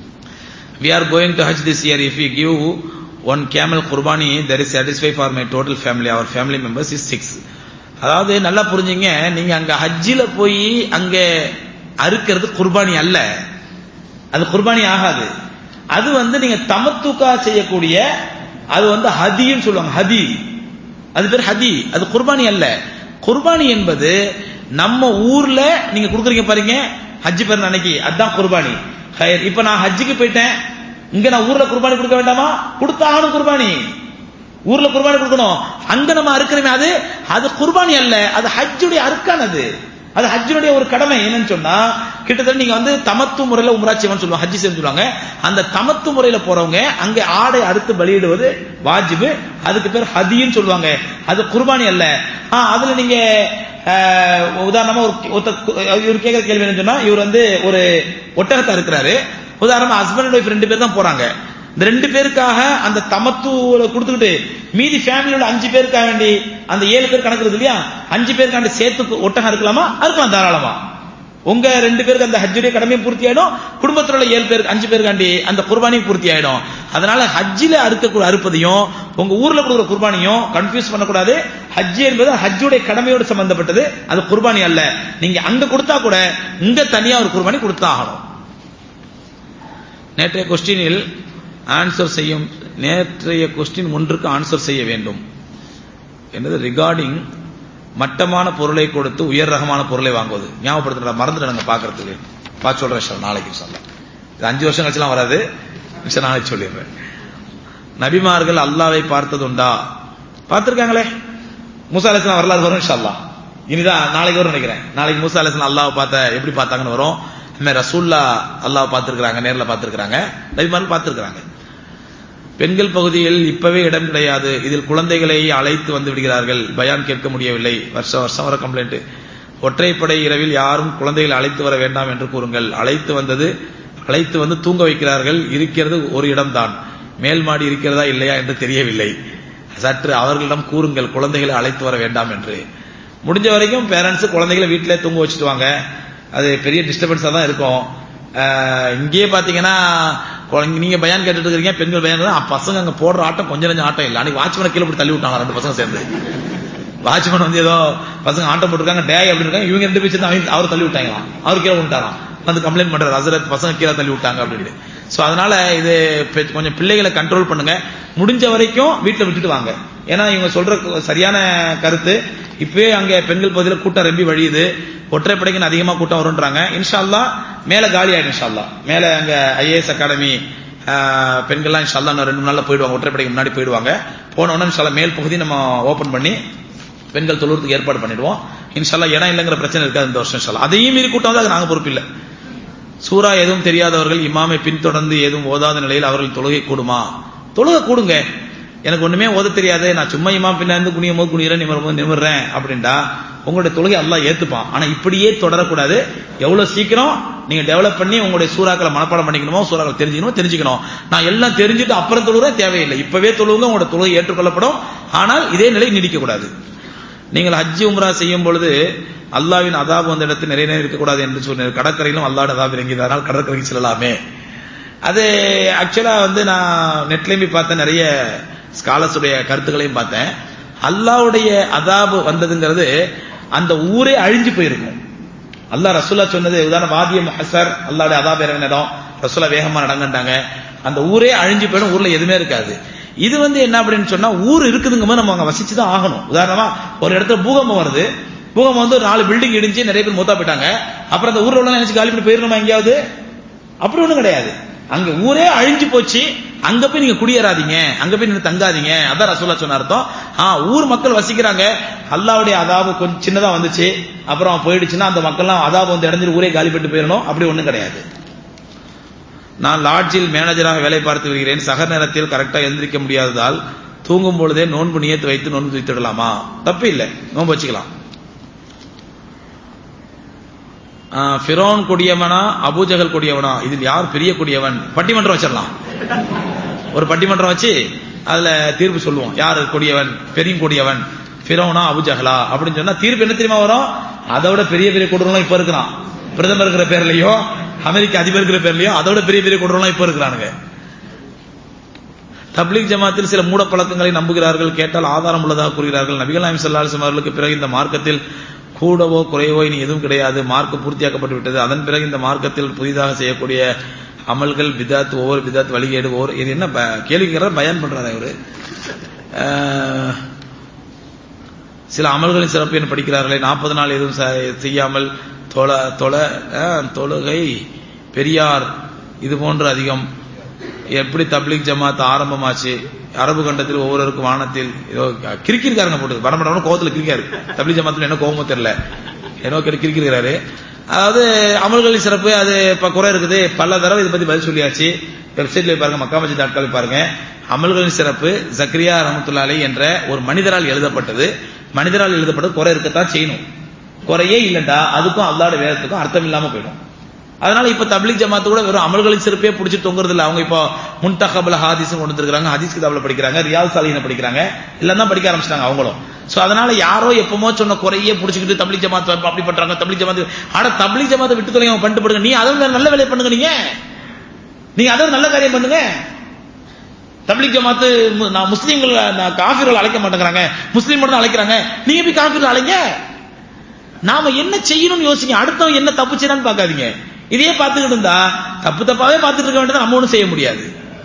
we are going to Hajj this year. If we give one camel qurbani, there is satisfied for my total family. Our family members is six. அதாவது நல்லா புரிஞ்சுங்க நீங்க அங்க ஹஜ்ஜில போய் அங்க அறுக்கிறது குர்பானி அல்ல அது குர்பானி ஆகாது அது வந்து நீங்க தமத்துக்கா செய்யக்கூடிய அது வந்து ஹதின்னு சொல்லுவாங்க ஹதி அது பேர் ஹதி அது குர்பானி அல்ல குர்பானி என்பது நம்ம ஊர்ல நீங்க கொடுக்குறீங்க பாருங்க ஹஜ்ஜி பேர் அன்னைக்கு அதுதான் குர்பானி ஹைர் இப்ப நான் ஹஜ்ஜுக்கு போயிட்டேன் இங்க நான் ஊர்ல குர்பானி கொடுக்க வேண்டாமா கொடுத்தாகணும் குர்பானி ஊர்ல குர்பானி கொடுக்கணும் அங்க நம்ம அறுக்கிறோமே அது அது குர்பானி அல்ல அது ஹஜ்ஜுடைய அறுக்கான் அது அது ஹஜ்ஜுடைய ஒரு கடமை என்னன்னு சொன்னா கிட்டத்தட்ட நீங்க வந்து தமத்து முறையில உம்ரா செய்வன்னு சொல்லுவாங்க ஹஜ்ஜி செய்யணும்னு சொல்லுவாங்க அந்த தமத்து முறையில போறவங்க அங்க ஆடை அறுத்து பலியிடுவது வாஜிபு அதுக்கு பேர் ஹதின்னு சொல்லுவாங்க அது குர்பானி அல்ல ஆ, அதுல நீங்க ஆஹ், உதாரணமா ஒரு ஒருத்தர் இவர் கேட்கிற கேள்வி என்ன சொன்னா இவர் வந்து ஒரு ஒட்டகத்தை இருக்கிறாரு உதாரணமா ஹஸ்பண்ட் ஒய்ஃப் ரெண்டு பேர் தான் போறாங்க இந்த ரெண்டு பேருக்காக அந்த தமத்துவ கொடுத்துக்கிட்டு மீதி ஃபேமிலியோட அஞ்சு பேருக்காக வேண்டி அந்த ஏழு பேர் கணக்கு இருக்கு இல்லையா அஞ்சு பேருக்காண்டி சேர்த்து ஒட்டகம் இருக்கலாமா இருக்கலாம் தாராளமா உங்க ரெண்டு பேருக்கு அந்த ஹஜ்ஜுடைய கடமையும் பூர்த்தி ஆயிடும் குடும்பத்தில் உள்ள ஏழு பேருக்கு அஞ்சு பேருக்காண்டி அந்த குர்பானியும் பூர்த்தி ஆயிடும் அதனால ஹஜ்ஜில அறுக்கக்கூடிய அறுப்பதையும் உங்க ஊர்ல கொடுக்குற குர்பானியும் கன்ஃபியூஸ் பண்ணக்கூடாது ஹஜ் என்பது ஹஜ்ஜுடைய கடமையோடு சம்பந்தப்பட்டது அது குர்பானி அல்ல நீங்க அங்க கொடுத்தா கூட இங்க தனியா ஒரு குர்பானி கொடுத்தா ஆகணும் நேற்றைய கொஸ்டினில் ஆன்சர் செய்யும் நேற்றைய கொஸ்டின் ஒன்றுக்கு ஆன்சர் செய்ய வேண்டும் என்னது ரிகார்டிங் மட்டமான பொருளை கொடுத்து உயர் ரகமான பொருளை வாங்குவது ஞாபகப்படுத்துற மறந்துடுங்க பாக்குறதுக்கு பார்த்து சொல்றேன் சார் நாளைக்கு சொல்லலாம் இது அஞ்சு வருஷம் கழிச்சுலாம் வராது நிமிஷம் நாளைக்கு சொல்லிடுறேன் நபிமார்கள் அல்லாவை பார்த்ததுண்டா பார்த்திருக்காங்களே மூசா அலிஸ்லாம் வரலாறு வரும் இன்ஷா அல்லாஹ் இனிதான் நாளைக்கு வரும் நினைக்கிறேன் நாளைக்கு மூசா அலிஸ்லாம் அல்லாவை பார்த்த எப்படி பார்த்தாங்கன்னு வரும் அதுமாதிரி ரசூல்லா அல்லாவை பார்த்திருக்கிறாங்க நேர்ல பார்த்திருக்கிறாங்க நபிமார்கள் பார்த்திருக்கிறாங்க பெண்கள் பகுதியில் இப்பவே இடம் கிடையாது இதில் குழந்தைகளை அழைத்து வந்து விடுகிறார்கள் பயான் கேட்க முடியவில்லை வருஷம் வருஷம் வர கம்ப்ளைண்ட் ஒற்றைப்படை இரவில் யாரும் குழந்தைகளை அழைத்து வர வேண்டாம் என்று கூறுங்கள் அழைத்து வந்தது அழைத்து வந்து தூங்க வைக்கிறார்கள் இருக்கிறது ஒரு இடம்தான் மேல் மாடி இருக்கிறதா இல்லையா என்று தெரியவில்லை சற்று அவர்களிடம் கூறுங்கள் குழந்தைகளை அழைத்து வர வேண்டாம் என்று முடிஞ்ச வரைக்கும் பேரண்ட்ஸ் குழந்தைகளை வீட்டிலே தூங்க வச்சுட்டு வாங்க அது பெரிய டிஸ்டர்பன்ஸா தான் இருக்கும் அஹ், இங்கேயே பாத்தீங்கன்னா குழந்தை- நீங்க பயான் கேட்டுட்டு இருக்கீங்க பெண்கள் பயான் தான், பசங்க அங்க போடுற ஆட்டம் கொஞ்சம் நஞ்சம் ஆட்டம் இல்லை அன்னைக்கு வாட்ச்மேனை கீழே போட்டு தள்ளி விட்டாங்க ரெண்டு பசங்க சேர்ந்து வாட்ச்மேன் வந்து ஏதோ பசங்க ஆட்டம் போட்டிருக்காங்க டே அப்படின்னு இருக்காங்க இவங்க ரெண்டு பேர் சேர்ந்து அவங்க அவர் தள்ளி விட்டாங்களாம் அவர் கீழே விட்டாராம் வந்து கம்ப்ளைண்ட் பண்றாரு ஹசரத் பசங்க கீழே தள்ளி விட்டாங்க அப்படின்னு சோ அதனால இது பெ- கொஞ்சம் பிள்ளைகளை கண்ட்ரோல் பண்ணுங்க முடிஞ்ச வரைக்கும் வீட்டுல விட்டுட்டு வாங்க ஏன்னா இவங்க சொல்ற கு- சரியான கருத்து இப்பவே அங்க பெண்கள் பகுதியில் கூட்டம் ரெம்பி வழியுது ஒற்றைப்படைக்கு அதிகமா கூட்டம் வரும்ன்றாங்க இன்ஷா அல்லாஹ் மேல காலி ஆயிடும் இன்ஷா அல்லாஹ் மேல அங்க ஐஏஎஸ் அகாடமி பெண்கள்லாம் இன்ஷா அல்லாஹ் இன்னும் ரெண்டு மூணு நாள்ல போயிடுவாங்க ஒற்றைப்படைக்கு முன்னாடி போயிடுவாங்க போன உடனே இன்ஷா அல்லாஹ் மேல் பகுதி நம்ம ஓபன் பண்ணி பெண்கள் தொழுறதுக்கு ஏற்பாடு பண்ணிடுவோம் இன்ஷால்லா இடம் இல்லைங்கிற பிரச்சனை இருக்காது இந்த வருஷம் இன்ஷால்லா அதையும் மீறி கூட்டம் வந்து அது நாங்க பொறுப்பு இல்லை சூரா எதுவும் தெரியாதவர்கள் இமாமை பின்தொடர்ந்து எதுவும் ஓதாத நிலையில் அவர்கள் தொழுகை கூடுமா தொழுகை கூடுங்க எனக்கு ஒண்ணுமே ஓத தெரியாது நான் சும்மா இமாம் பின்ன இருந்து குனியும் போது குனிகிறேன் நிமிரும் போது நிமிர்றேன் அப்படின்டா உங்களுடைய தொழுகை அல்லாஹ் ஏத்துப்பான் ஆனா இப்படியே தொடரக்கூடாது எவ்வளவு சீக்கிரம் நீங்க டெவலப் பண்ணி உங்களுடைய சூறாக்களை மனப்பாடம் பண்ணிக்கணுமோ சூறாக்களை தெரிஞ்சுக்கணுமோ தெரிஞ்சுக்கணும் நான் எல்லாம் தெரிஞ்சுட்டு அப்புறம் தொழுகிறேன் தேவையில்லை இப்பவே தொழுவுங்க உங்களோட தொழுகை ஏற்றுக்கொள்ளப்படும் ஆனால் இதே நிலை நீடிக்க கூடாது நீங்கள் ஹஜ்ஜி உம்ரா செய்யும் பொழுது அல்லாவின் அதாபு அந்த இடத்தில் நிறைய நேரம் இருக்கக்கூடாது என்று சொன்னார் கடற்கரையிலும் அல்லாட அதாபு இறங்கியது அதனால் கடற்கரைக்கு செல்லலாமே அது ஆக்சுவலா வந்து நான் நெட்லையும் போய் பார்த்தேன் நிறைய ஸ்காலர்ஸ் உடைய கருத்துக்களையும் பார்த்தேன் அல்லாவுடைய அதாபு வந்ததுங்கிறது அந்த ஊரே அழிஞ்சு போயிருக்கும் அல்லாஹ் ரசூலா சொன்னது உதாரண வாதியம் ஹசர் அல்லாவுடைய அதாபு இறங்கின இடம் ரசூலா வேகமா நடங்கண்டாங்க அந்த ஊரே அழிஞ்சு போயிடும் ஊர்ல எதுவுமே இருக்காது இது வந்து என்ன அப்படின்னு சொன்னா ஊர் இருக்குதுங்க போது நம்ம அங்க வசிச்சு தான் ஆகணும் உதாரணமா ஒரு இடத்துல பூகம்பம் வருது பூகம்பம் வந்து ஒரு நாலு பில்டிங் இடிஞ்சு நிறைய பேர் மூத்தா போயிட்டாங்க அப்புறம் அந்த ஊர்ல உள்ள நினைச்சு காலி பண்ணி போயிடணுமா எங்கேயாவது அப்படி ஒண்ணும் கிடையாது அங்க ஊரே அழிஞ்சு போச்சு அங்க போய் நீங்க குடியேறாதீங்க அங்க போய் நீங்க தங்காதீங்க அதான் ரசூலா சொன்ன அர்த்தம் ஆ ஊர் மக்கள் வசிக்கிறாங்க அல்லாவுடைய அதாபு கொஞ்சம் சின்னதா வந்துச்சு அப்புறம் போயிடுச்சுன்னா அந்த மக்கள்லாம் அதாபு வந்து இடைஞ்சிட்டு ஊரே காலி பண்ணிட்டு போயிடணும் அப்படி ஒண்ணும் கிடையாது நான் லாட்ஜில் மேனேஜராக வேலை பார்த்து வருகிறேன் சக நேரத்தில் கரெக்டா எழுந்திருக்க முடியாததால் தூங்கும் பொழுதே நோன்பு நியத்து வைத்து நோன்பு வைத்துடலாமா தப்பு இல்லை நோன்பு வச்சுக்கலாம் ஃபிரோன் கொடியவனா அபூஜகல் கொடியவனா இதில் யார் பெரிய கொடியவன் பட்டிமன்றம் வச்சிடலாம் ஒரு பட்டிமன்றம் வச்சு அதுல தீர்ப்பு சொல்லுவோம் யார் கொடியவன் பெரிய கொடியவன் ஃபிரோனா அபுஜகலா அப்படின்னு சொன்னா தீர்ப்பு என்ன தெரியுமா வரும் அதை விட பெரிய பெரிய கொடூரம் இப்ப இருக்கிறான் பிரதமர் இருக்கிற பேர்லயோ அமெரிக்க அதிபர் இருக்கிற பேர்லயோ அதை விட பெரிய பெரிய கொடூரம் இப்ப இருக்கிறானுங்க தப்லீக் ஜமாத்தில் சில மூட பழக்கங்களை நம்புகிறார்கள் கேட்டால் ஆதாரம் உள்ளதாக கூறுகிறார்கள் நபிகள் நாயம் சல்லாஹம் அவர்களுக்கு பிறகு இந்த மார்க்கத்தில் கூடவோ குறைவோ இனி எதுவும் கிடையாது மார்க்கம் பூர்த்தியாக்கப்பட்டு விட்டது அதன் பிறகு இந்த மார்க்கத்தில் புதிதாக செய்யக்கூடிய அமல்கள் பிதாத் ஒவ்வொரு பிதாத் வழிகேடு ஒவ்வொரு இது என்ன கேள்விக்கிற பயன் பண்றாரு அவரு சில அமல்களின் சிறப்பு என்ன படிக்கிறார்களே நாற்பது நாள் எதுவும் செய்யாமல் தொல தொல தொழுகை பெரியார் இது போன்று அதிகம் எப்படி தப்லீக் ஜமாத் ஆரம்பமாச்சு அரபு கண்டத்தில் ஒவ்வொருவருக்கும் வானத்தில் ஏதோ கிரிக்கிருக்காருங்க போட்டு படம்படம் கோவத்தில் கிரிக்காரு தப்லீக் ஜமாத்தில் என்ன கோவமோ தெரியல ஏதோ கிரிக்கிறாரு அதாவது அமல்களின் சிறப்பு அது இப்ப குறை இருக்குது பல தடவை இதை பத்தி பதில் சொல்லியாச்சு வெப்சைட்ல பாருங்க மக்காமச்சி டாட்கால் பாருங்க அமல்களின் சிறப்பு ஜக்ரியா ரஹமத்துல்லாலை என்ற ஒரு மனிதரால் எழுதப்பட்டது மனிதரால் எழுதப்பட்டது குறை இருக்கத்தான் செய்யணும் குறையே இல்லைண்டா அதுக்கும் அல்லாட வேதத்துக்கும் அர்த்தம் இல்லாம போயிடும் அதனால இப்ப தப்லீக் ஜமாத்து கூட வெறும் அமல்களின் சிறப்பே பிடிச்சி தொங்குறது இல்ல அவங்க இப்போ முன்தகபல ஹாதிஸ் கொண்டு இருக்காங்க ஹதீஸ் கிதாபில் படிக்கிறாங்க ரியால் சாலின படிக்கிறாங்க எல்லாம் தான் படிக்க ஆரம்பிச்சிட்டாங்க அவங்களும் சோ அதனால யாரோ எப்பமோ சொன்ன குறையே பிடிச்சிக்கிட்டு தப்லீக் ஜமாத் அப்படி பண்றாங்க தப்லீக் ஜமாத் ஆனா தப்லீக் ஜமாத்தை விட்டு தொலைங்க பண்ணிட்டு படுங்க நீ அதை நல்ல வேலையை பண்ணுங்க நீங்க நீங்க அதை நல்ல காரியம் பண்ணுங்க தப்லீக் ஜமாத்து நான் முஸ்லீம்கள் காஃபிர்கள் அழைக்க மாட்டேங்கிறாங்க முஸ்லீம் மட்டும் அழைக்கிறாங்க நீங்க போய் காஃபிர்கள் அழைங்க நாம என்ன செய்யணும்னு யோசிங்க அடுத்தவன் என்ன தப்பு செய்யறான்னு பாக்காதீங்க இதையே பார்த்துக்கிட்டு இருந்தா தப்பு தப்பாவே பார்த்துட்டு இருக்க வேண்டியது நம்ம ஒன்றும் செய்ய முடியாது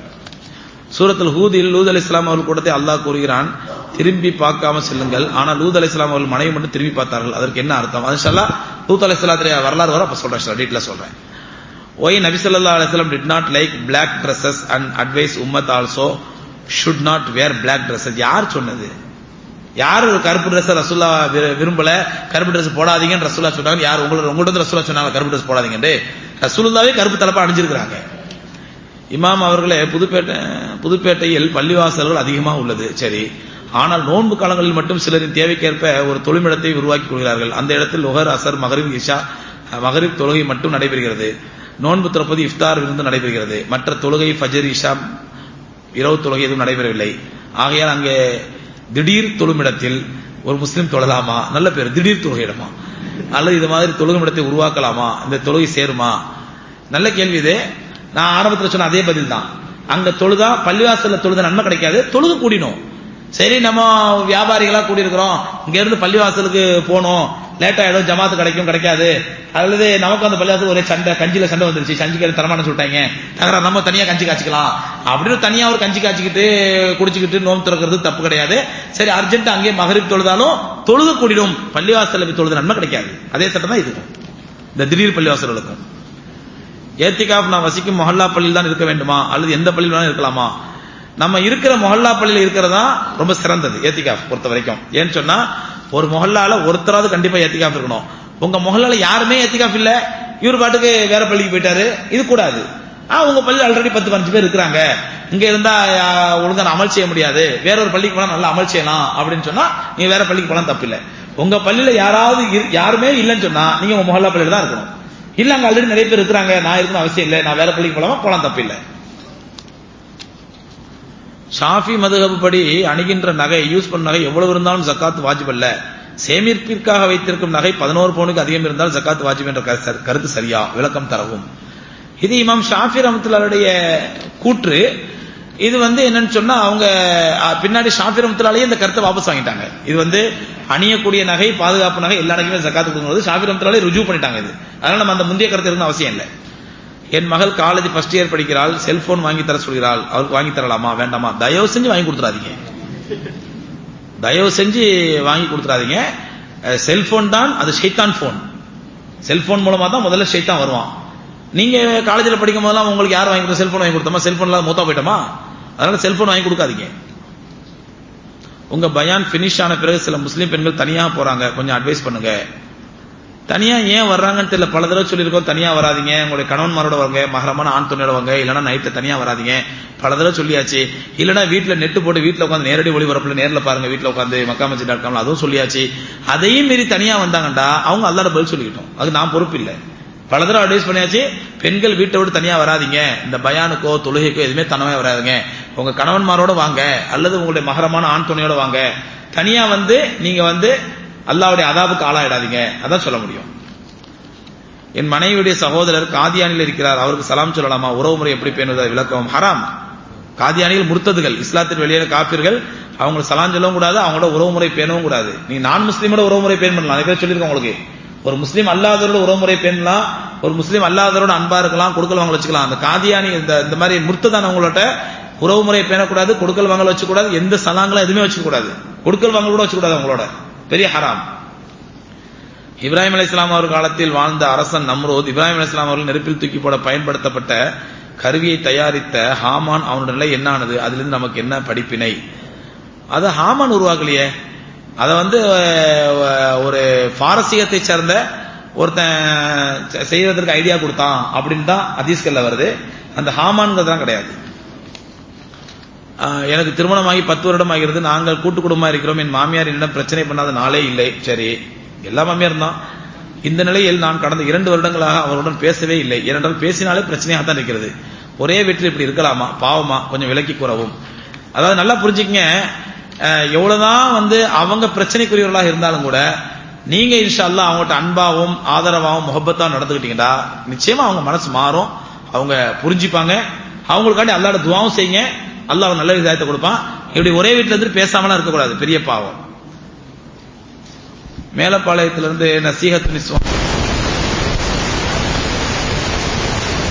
சூரத்தில் ஹூதில் லூத் அலி இஸ்லாம் அவர்கள் கூடத்தை அல்லாஹ் கூறுகிறான் திரும்பி பார்க்காம செல்லுங்கள் ஆனால் லூத் அலி இஸ்லாம் அவர்கள் மனைவி மட்டும் திரும்பி பார்த்தார்கள் அதற்கு என்ன அர்த்தம் அது லூத் அலி இஸ்லாத்துடைய வரலாறு வர அப்ப சொல்றேன் டீட்டெயில சொல்றேன் ஒய் நபி சொல்லா அலிஸ்லாம் did not like black dresses and advise உம்மத் also should not wear black dresses யார் சொன்னது யார் ஒரு கருப்பு ட்ரெஸ் ரசுல்லா விரும்பல கருப்பு ட்ரெஸ் போடாதீங்கன்னு ரசுல்லா சொன்னாங்க யார் உங்களோட உங்கள்ட்ட ரசுல்லா சொன்னாங்க கருப்பு ட்ரெஸ் போடாதீங்கன்னு ரசூலுல்லாவே கருப்பு தலைப்பா அணிஞ்சிருக்கிறாங்க இமாம் அவர்களே புதுப்பேட்டை புதுப்பேட்டையில் பள்ளிவாசல்கள் அதிகமாக உள்ளது சரி ஆனால் நோன்பு காலங்களில் மட்டும் சிலரின் தேவைக்கேற்ப ஒரு தொழிலிடத்தை உருவாக்கி கொள்கிறார்கள் அந்த இடத்தில் உகர் அசர் மகரிப் இஷா மகரிப் தொழுகை மட்டும் நடைபெறுகிறது நோன்பு திறப்பது இஃப்தார் விருந்து நடைபெறுகிறது மற்ற தொழுகை ஃபஜர் இஷா இரவு தொழுகை எதுவும் நடைபெறவில்லை ஆகையால் அங்கே திடீர் தொழுமிடத்தில் ஒரு முஸ்லீம் தொழலாமா நல்ல பேர் திடீர் தொழுகையிடமா அல்லது இது மாதிரி தொழுகுமிடத்தை உருவாக்கலாமா இந்த தொழுகை சேருமா நல்ல கேள்வி இது நான் ஆரம்பத்தில் சொன்ன அதே பதில் தான் அங்க தொழுதா பள்ளிவாசல்ல தொழுத நன்மை கிடைக்காது தொழுது கூடினோம் சரி நம்ம வியாபாரிகளா கூடியிருக்கிறோம் இங்க இருந்து பள்ளிவாசலுக்கு போனோம் லேட் ஆயிடும் ஜமாத்து கிடைக்கும் கிடைக்காது அல்லது நமக்கு அந்த பள்ளிவாசல் ஒரே சண்டை கஞ்சில சண்டை வந்துருச்சு கஞ்சிக்கு தரமான சொல்லிட்டாங்க தகராறு நம்ம தனியா கஞ்சி காய்ச்சிக்கலாம் அப்படின்னு தனியா ஒரு கஞ்சி காய்ச்சிக்கிட்டு குடிச்சுக்கிட்டு நோம் திறக்கிறது தப்பு கிடையாது சரி அர்ஜென்ட் அங்கேயே மகரிப் தொழுதாலும் தொழுது கூடிடும் பள்ளிவாசல்ல போய் தொழுது நன்மை கிடைக்காது அதே சட்டம் தான் இதுக்கும் இந்த திடீர் பள்ளிவாசல்களுக்கும் ஏத்திகாப் நான் வசிக்கும் மொஹல்லா பள்ளியில் தான் இருக்க வேண்டுமா அல்லது எந்த பள்ளியில் வேணாலும் இருக்கலாமா நம்ம இருக்கிற மொஹல்லா பள்ளியில் இருக்கிறதா ரொம்ப சிறந்தது ஏத்திகாப் பொறுத்த வரைக்கும் ஏன்னு சொன்னா ஒரு மொஹல்லால ஒருத்தராவது கண்டிப்பா ஏத்திகாப் இருக்கணும் உங்க மொஹல்லால யாருமே ஏத்திகாப் இல்ல இவர் பாட்டுக்கு வேற பள்ளிக்கு போயிட்டாரு இது கூடாது ஆ உங்க பள்ளியில் ஆல்ரெடி பத்து பதினஞ்சு பேர் இருக்கிறாங்க இங்க இருந்தா ஒழுங்கா அமல் செய்ய முடியாது வேற ஒரு பள்ளிக்கு போனா நல்லா அமல் செய்யலாம் அப்படின்னு சொன்னா நீங்க வேற பள்ளிக்கு போனா தப்பு இல்ல உங்க பள்ளியில யாராவது யாருமே இல்லைன்னு சொன்னா நீங்க உங்க மொஹல்லா பள்ளியில தான் இருக்கணும் இல்ல அங்க ஆல்ரெடி நிறைய பேர் இருக்கிறாங்க நான் இருக்கணும் அவசியம் இல்லை நான் வேற பள்ளிக்கு போலாமா போலாம் தப்பு இல்லை ஷாஃபி மதுகபு படி அணுகின்ற நகை யூஸ் பண்ண நகை எவ்வளவு இருந்தாலும் ஜக்காத் வாஜிப் அல்ல சேமிப்பிற்காக வைத்திருக்கும் நகை பதினோரு பவுனுக்கு அதிகம் இருந்தால் ஜக்காத் வாஜிப் என்ற கருத்து சரியா விளக்கம் தரவும் இது இமாம் ஷாஃபி ரமத்துல்லாருடைய கூற்று இது வந்து என்னன்னு சொன்னா அவங்க பின்னாடி ஷாஃபி ரமத்துலாலேயே இந்த கருத்தை வாபஸ் வாங்கிட்டாங்க இது வந்து அணியக்கூடிய நகை பாதுகாப்பு நகை எல்லா நகையுமே ஜக்காத்து கொடுக்குறது ஷாஃபி ரமத்துலாலே ருஜு பண்ணிட்டாங்க இது அதனால நம்ம அந்த முந்தைய கருத்து இருக்கணும் அவசியம் இல்லை என் மகள் காலேஜ் ஃபர்ஸ்ட் இயர் படிக்கிறாள் செல்போன் வாங்கி தர சொல்கிறாள் அவருக்கு வாங்கி தரலாமா வேண்டாமா தயவு செஞ்சு வாங்கி கொடுத்துறாதீங்க தயவு செஞ்சு வாங்கி கொடுத்துறாதீங்க செல்போன் தான் அது ஷைத்தான் போன் செல்போன் மூலமா தான் முதல்ல ஷைத்தான் வருவான் நீங்க காலேஜில் படிக்கும் போதெல்லாம் உங்களுக்கு யார் வாங்கி கொடுத்த செல்போன் வாங்கி கொடுத்தோமா செல்போன் இல்லாத மூத்தா போயிட்டோமா அதனால செல்போன் வாங்கி கொடுக்காதீங்க உங்க பயான் பினிஷ் ஆன பிறகு சில முஸ்லீம் பெண்கள் தனியா போறாங்க கொஞ்சம் அட்வைஸ் பண்ணுங்க தனியா ஏன் வர்றாங்கன்னு தெரியல பல தடவை சொல்லியிருக்கோம் தனியா வராதீங்க உங்களுடைய கணவன்மாரோட வாங்க மகரமான ஆண் துணையோட வாங்க இல்லைன்னா நைட்டு தனியா வராதீங்க பல தடவை சொல்லியாச்சு இல்லைன்னா வீட்டுல நெட்டு போட்டு வீட்டுல உட்காந்து நேரடி ஒளிபரப்புல நேர்ல பாருங்க வீட்டுல உட்காந்து மக்காமச்சி டாட் காம்ல அதுவும் சொல்லியாச்சு அதையும் மீறி தனியா வந்தாங்கண்டா அவங்க அல்லாட பதில் சொல்லிக்கிட்டோம் அது நான் பொறுப்பு இல்லை பல தடவை அட்வைஸ் பண்ணியாச்சு பெண்கள் வீட்டை விட்டு தனியா வராதீங்க இந்த பயானுக்கோ தொழுகைக்கோ எதுவுமே தனவே வராதுங்க உங்க கணவன்மாரோட வாங்க அல்லது உங்களுடைய மகரமான ஆண் துணையோட வாங்க தனியா வந்து நீங்க வந்து அல்லாவுடைய அதாபுக்கு ஆளாயிடாதீங்க அதான் சொல்ல முடியும் என் மனைவியுடைய சகோதரர் காதியானில் இருக்கிறார் அவருக்கு சலாம் சொல்லலாமா உறவு முறை எப்படி பேணுவதை விளக்கவும் ஹராம் காதியானிகள் முர்த்ததுகள் இஸ்லாத்தில் வெளியேற காப்பீர்கள் அவங்களை சலாம் சொல்லவும் கூடாது அவங்களோட உறவு முறை பேணவும் கூடாது நீ நான் முஸ்லீமோட உறவு முறை பேண் பண்ணலாம் நிறைய சொல்லியிருக்கேன் உங்களுக்கு ஒரு முஸ்லீம் அல்லாதவரோட உறவு முறை பேணலாம் ஒரு முஸ்லீம் அல்லாதவரோட அன்பா இருக்கலாம் கொடுக்கல் வாங்கல் வச்சுக்கலாம் அந்த காதியானி இந்த இந்த மாதிரி முர்த்ததானவங்களோட உறவு முறை பேணக்கூடாது கொடுக்கல் வாங்கல் வச்சுக்கூடாது எந்த சலாங்களும் எதுவுமே வச்சுக்கூடாது கொடுக்கல் வாங்கல் கூட வச்சுக்கூடாது அவங்களோட பெரிய ஹராம் இப்ராஹிம் அலி இஸ்லாம் அவர் காலத்தில் வாழ்ந்த அரசன் நம்ரோத் இப்ராஹிம் அலி இஸ்லாம் அவர்கள் நெருப்பில் தூக்கி போட பயன்படுத்தப்பட்ட கருவியை தயாரித்த ஹாமான் அவனுடைய நிலை என்ன ஆனது அதிலிருந்து நமக்கு என்ன படிப்பினை அது ஹாமான் உருவாக்கலையே அதை வந்து ஒரு பாரசீகத்தை சேர்ந்த ஒருத்தன் செய்வதற்கு ஐடியா கொடுத்தான் அப்படின்னு தான் அதீஸ்கல்ல வருது அந்த ஹாமான்ங்கிறதுலாம் கிடையாது எனக்கு திருமணமாகி பத்து வருடம் ஆகிறது நாங்கள் கூட்டு குடும்பமா இருக்கிறோம் என் மாமியார் என்னிடம் பிரச்சனை பண்ணாத நாளே இல்லை சரி எல்லா மாமியார் தான் இந்த நிலையில் நான் கடந்த இரண்டு வருடங்களாக அவருடன் பேசவே இல்லை ஏனென்றால் பேசினாலே பிரச்சனையாக தான் இருக்கிறது ஒரே வீட்டில் இப்படி இருக்கலாமா பாவமா கொஞ்சம் விலக்கி கூறவும் அதாவது நல்லா புரிஞ்சுக்கங்க எவ்வளவுதான் வந்து அவங்க பிரச்சனைக்குரியவர்களாக இருந்தாலும் கூட நீங்க இன்ஷா அல்லா அவங்கள்ட்ட அன்பாவும் ஆதரவாகவும் முகப்பத்தாவும் நடந்துக்கிட்டீங்கடா நிச்சயமா அவங்க மனசு மாறும் அவங்க புரிஞ்சுப்பாங்க அவங்களுக்காண்டி அல்லாட துவாவும் செய்யுங்க அல்லாஹ் நல்ல விதாயத்தை கொடுப்பான் இப்படி ஒரே வீட்டுல இருந்து பேசாமலாம் இருக்கக்கூடாது பெரிய பாவம் மேலப்பாளையத்திலிருந்து நசீகத் நிஸ்வம்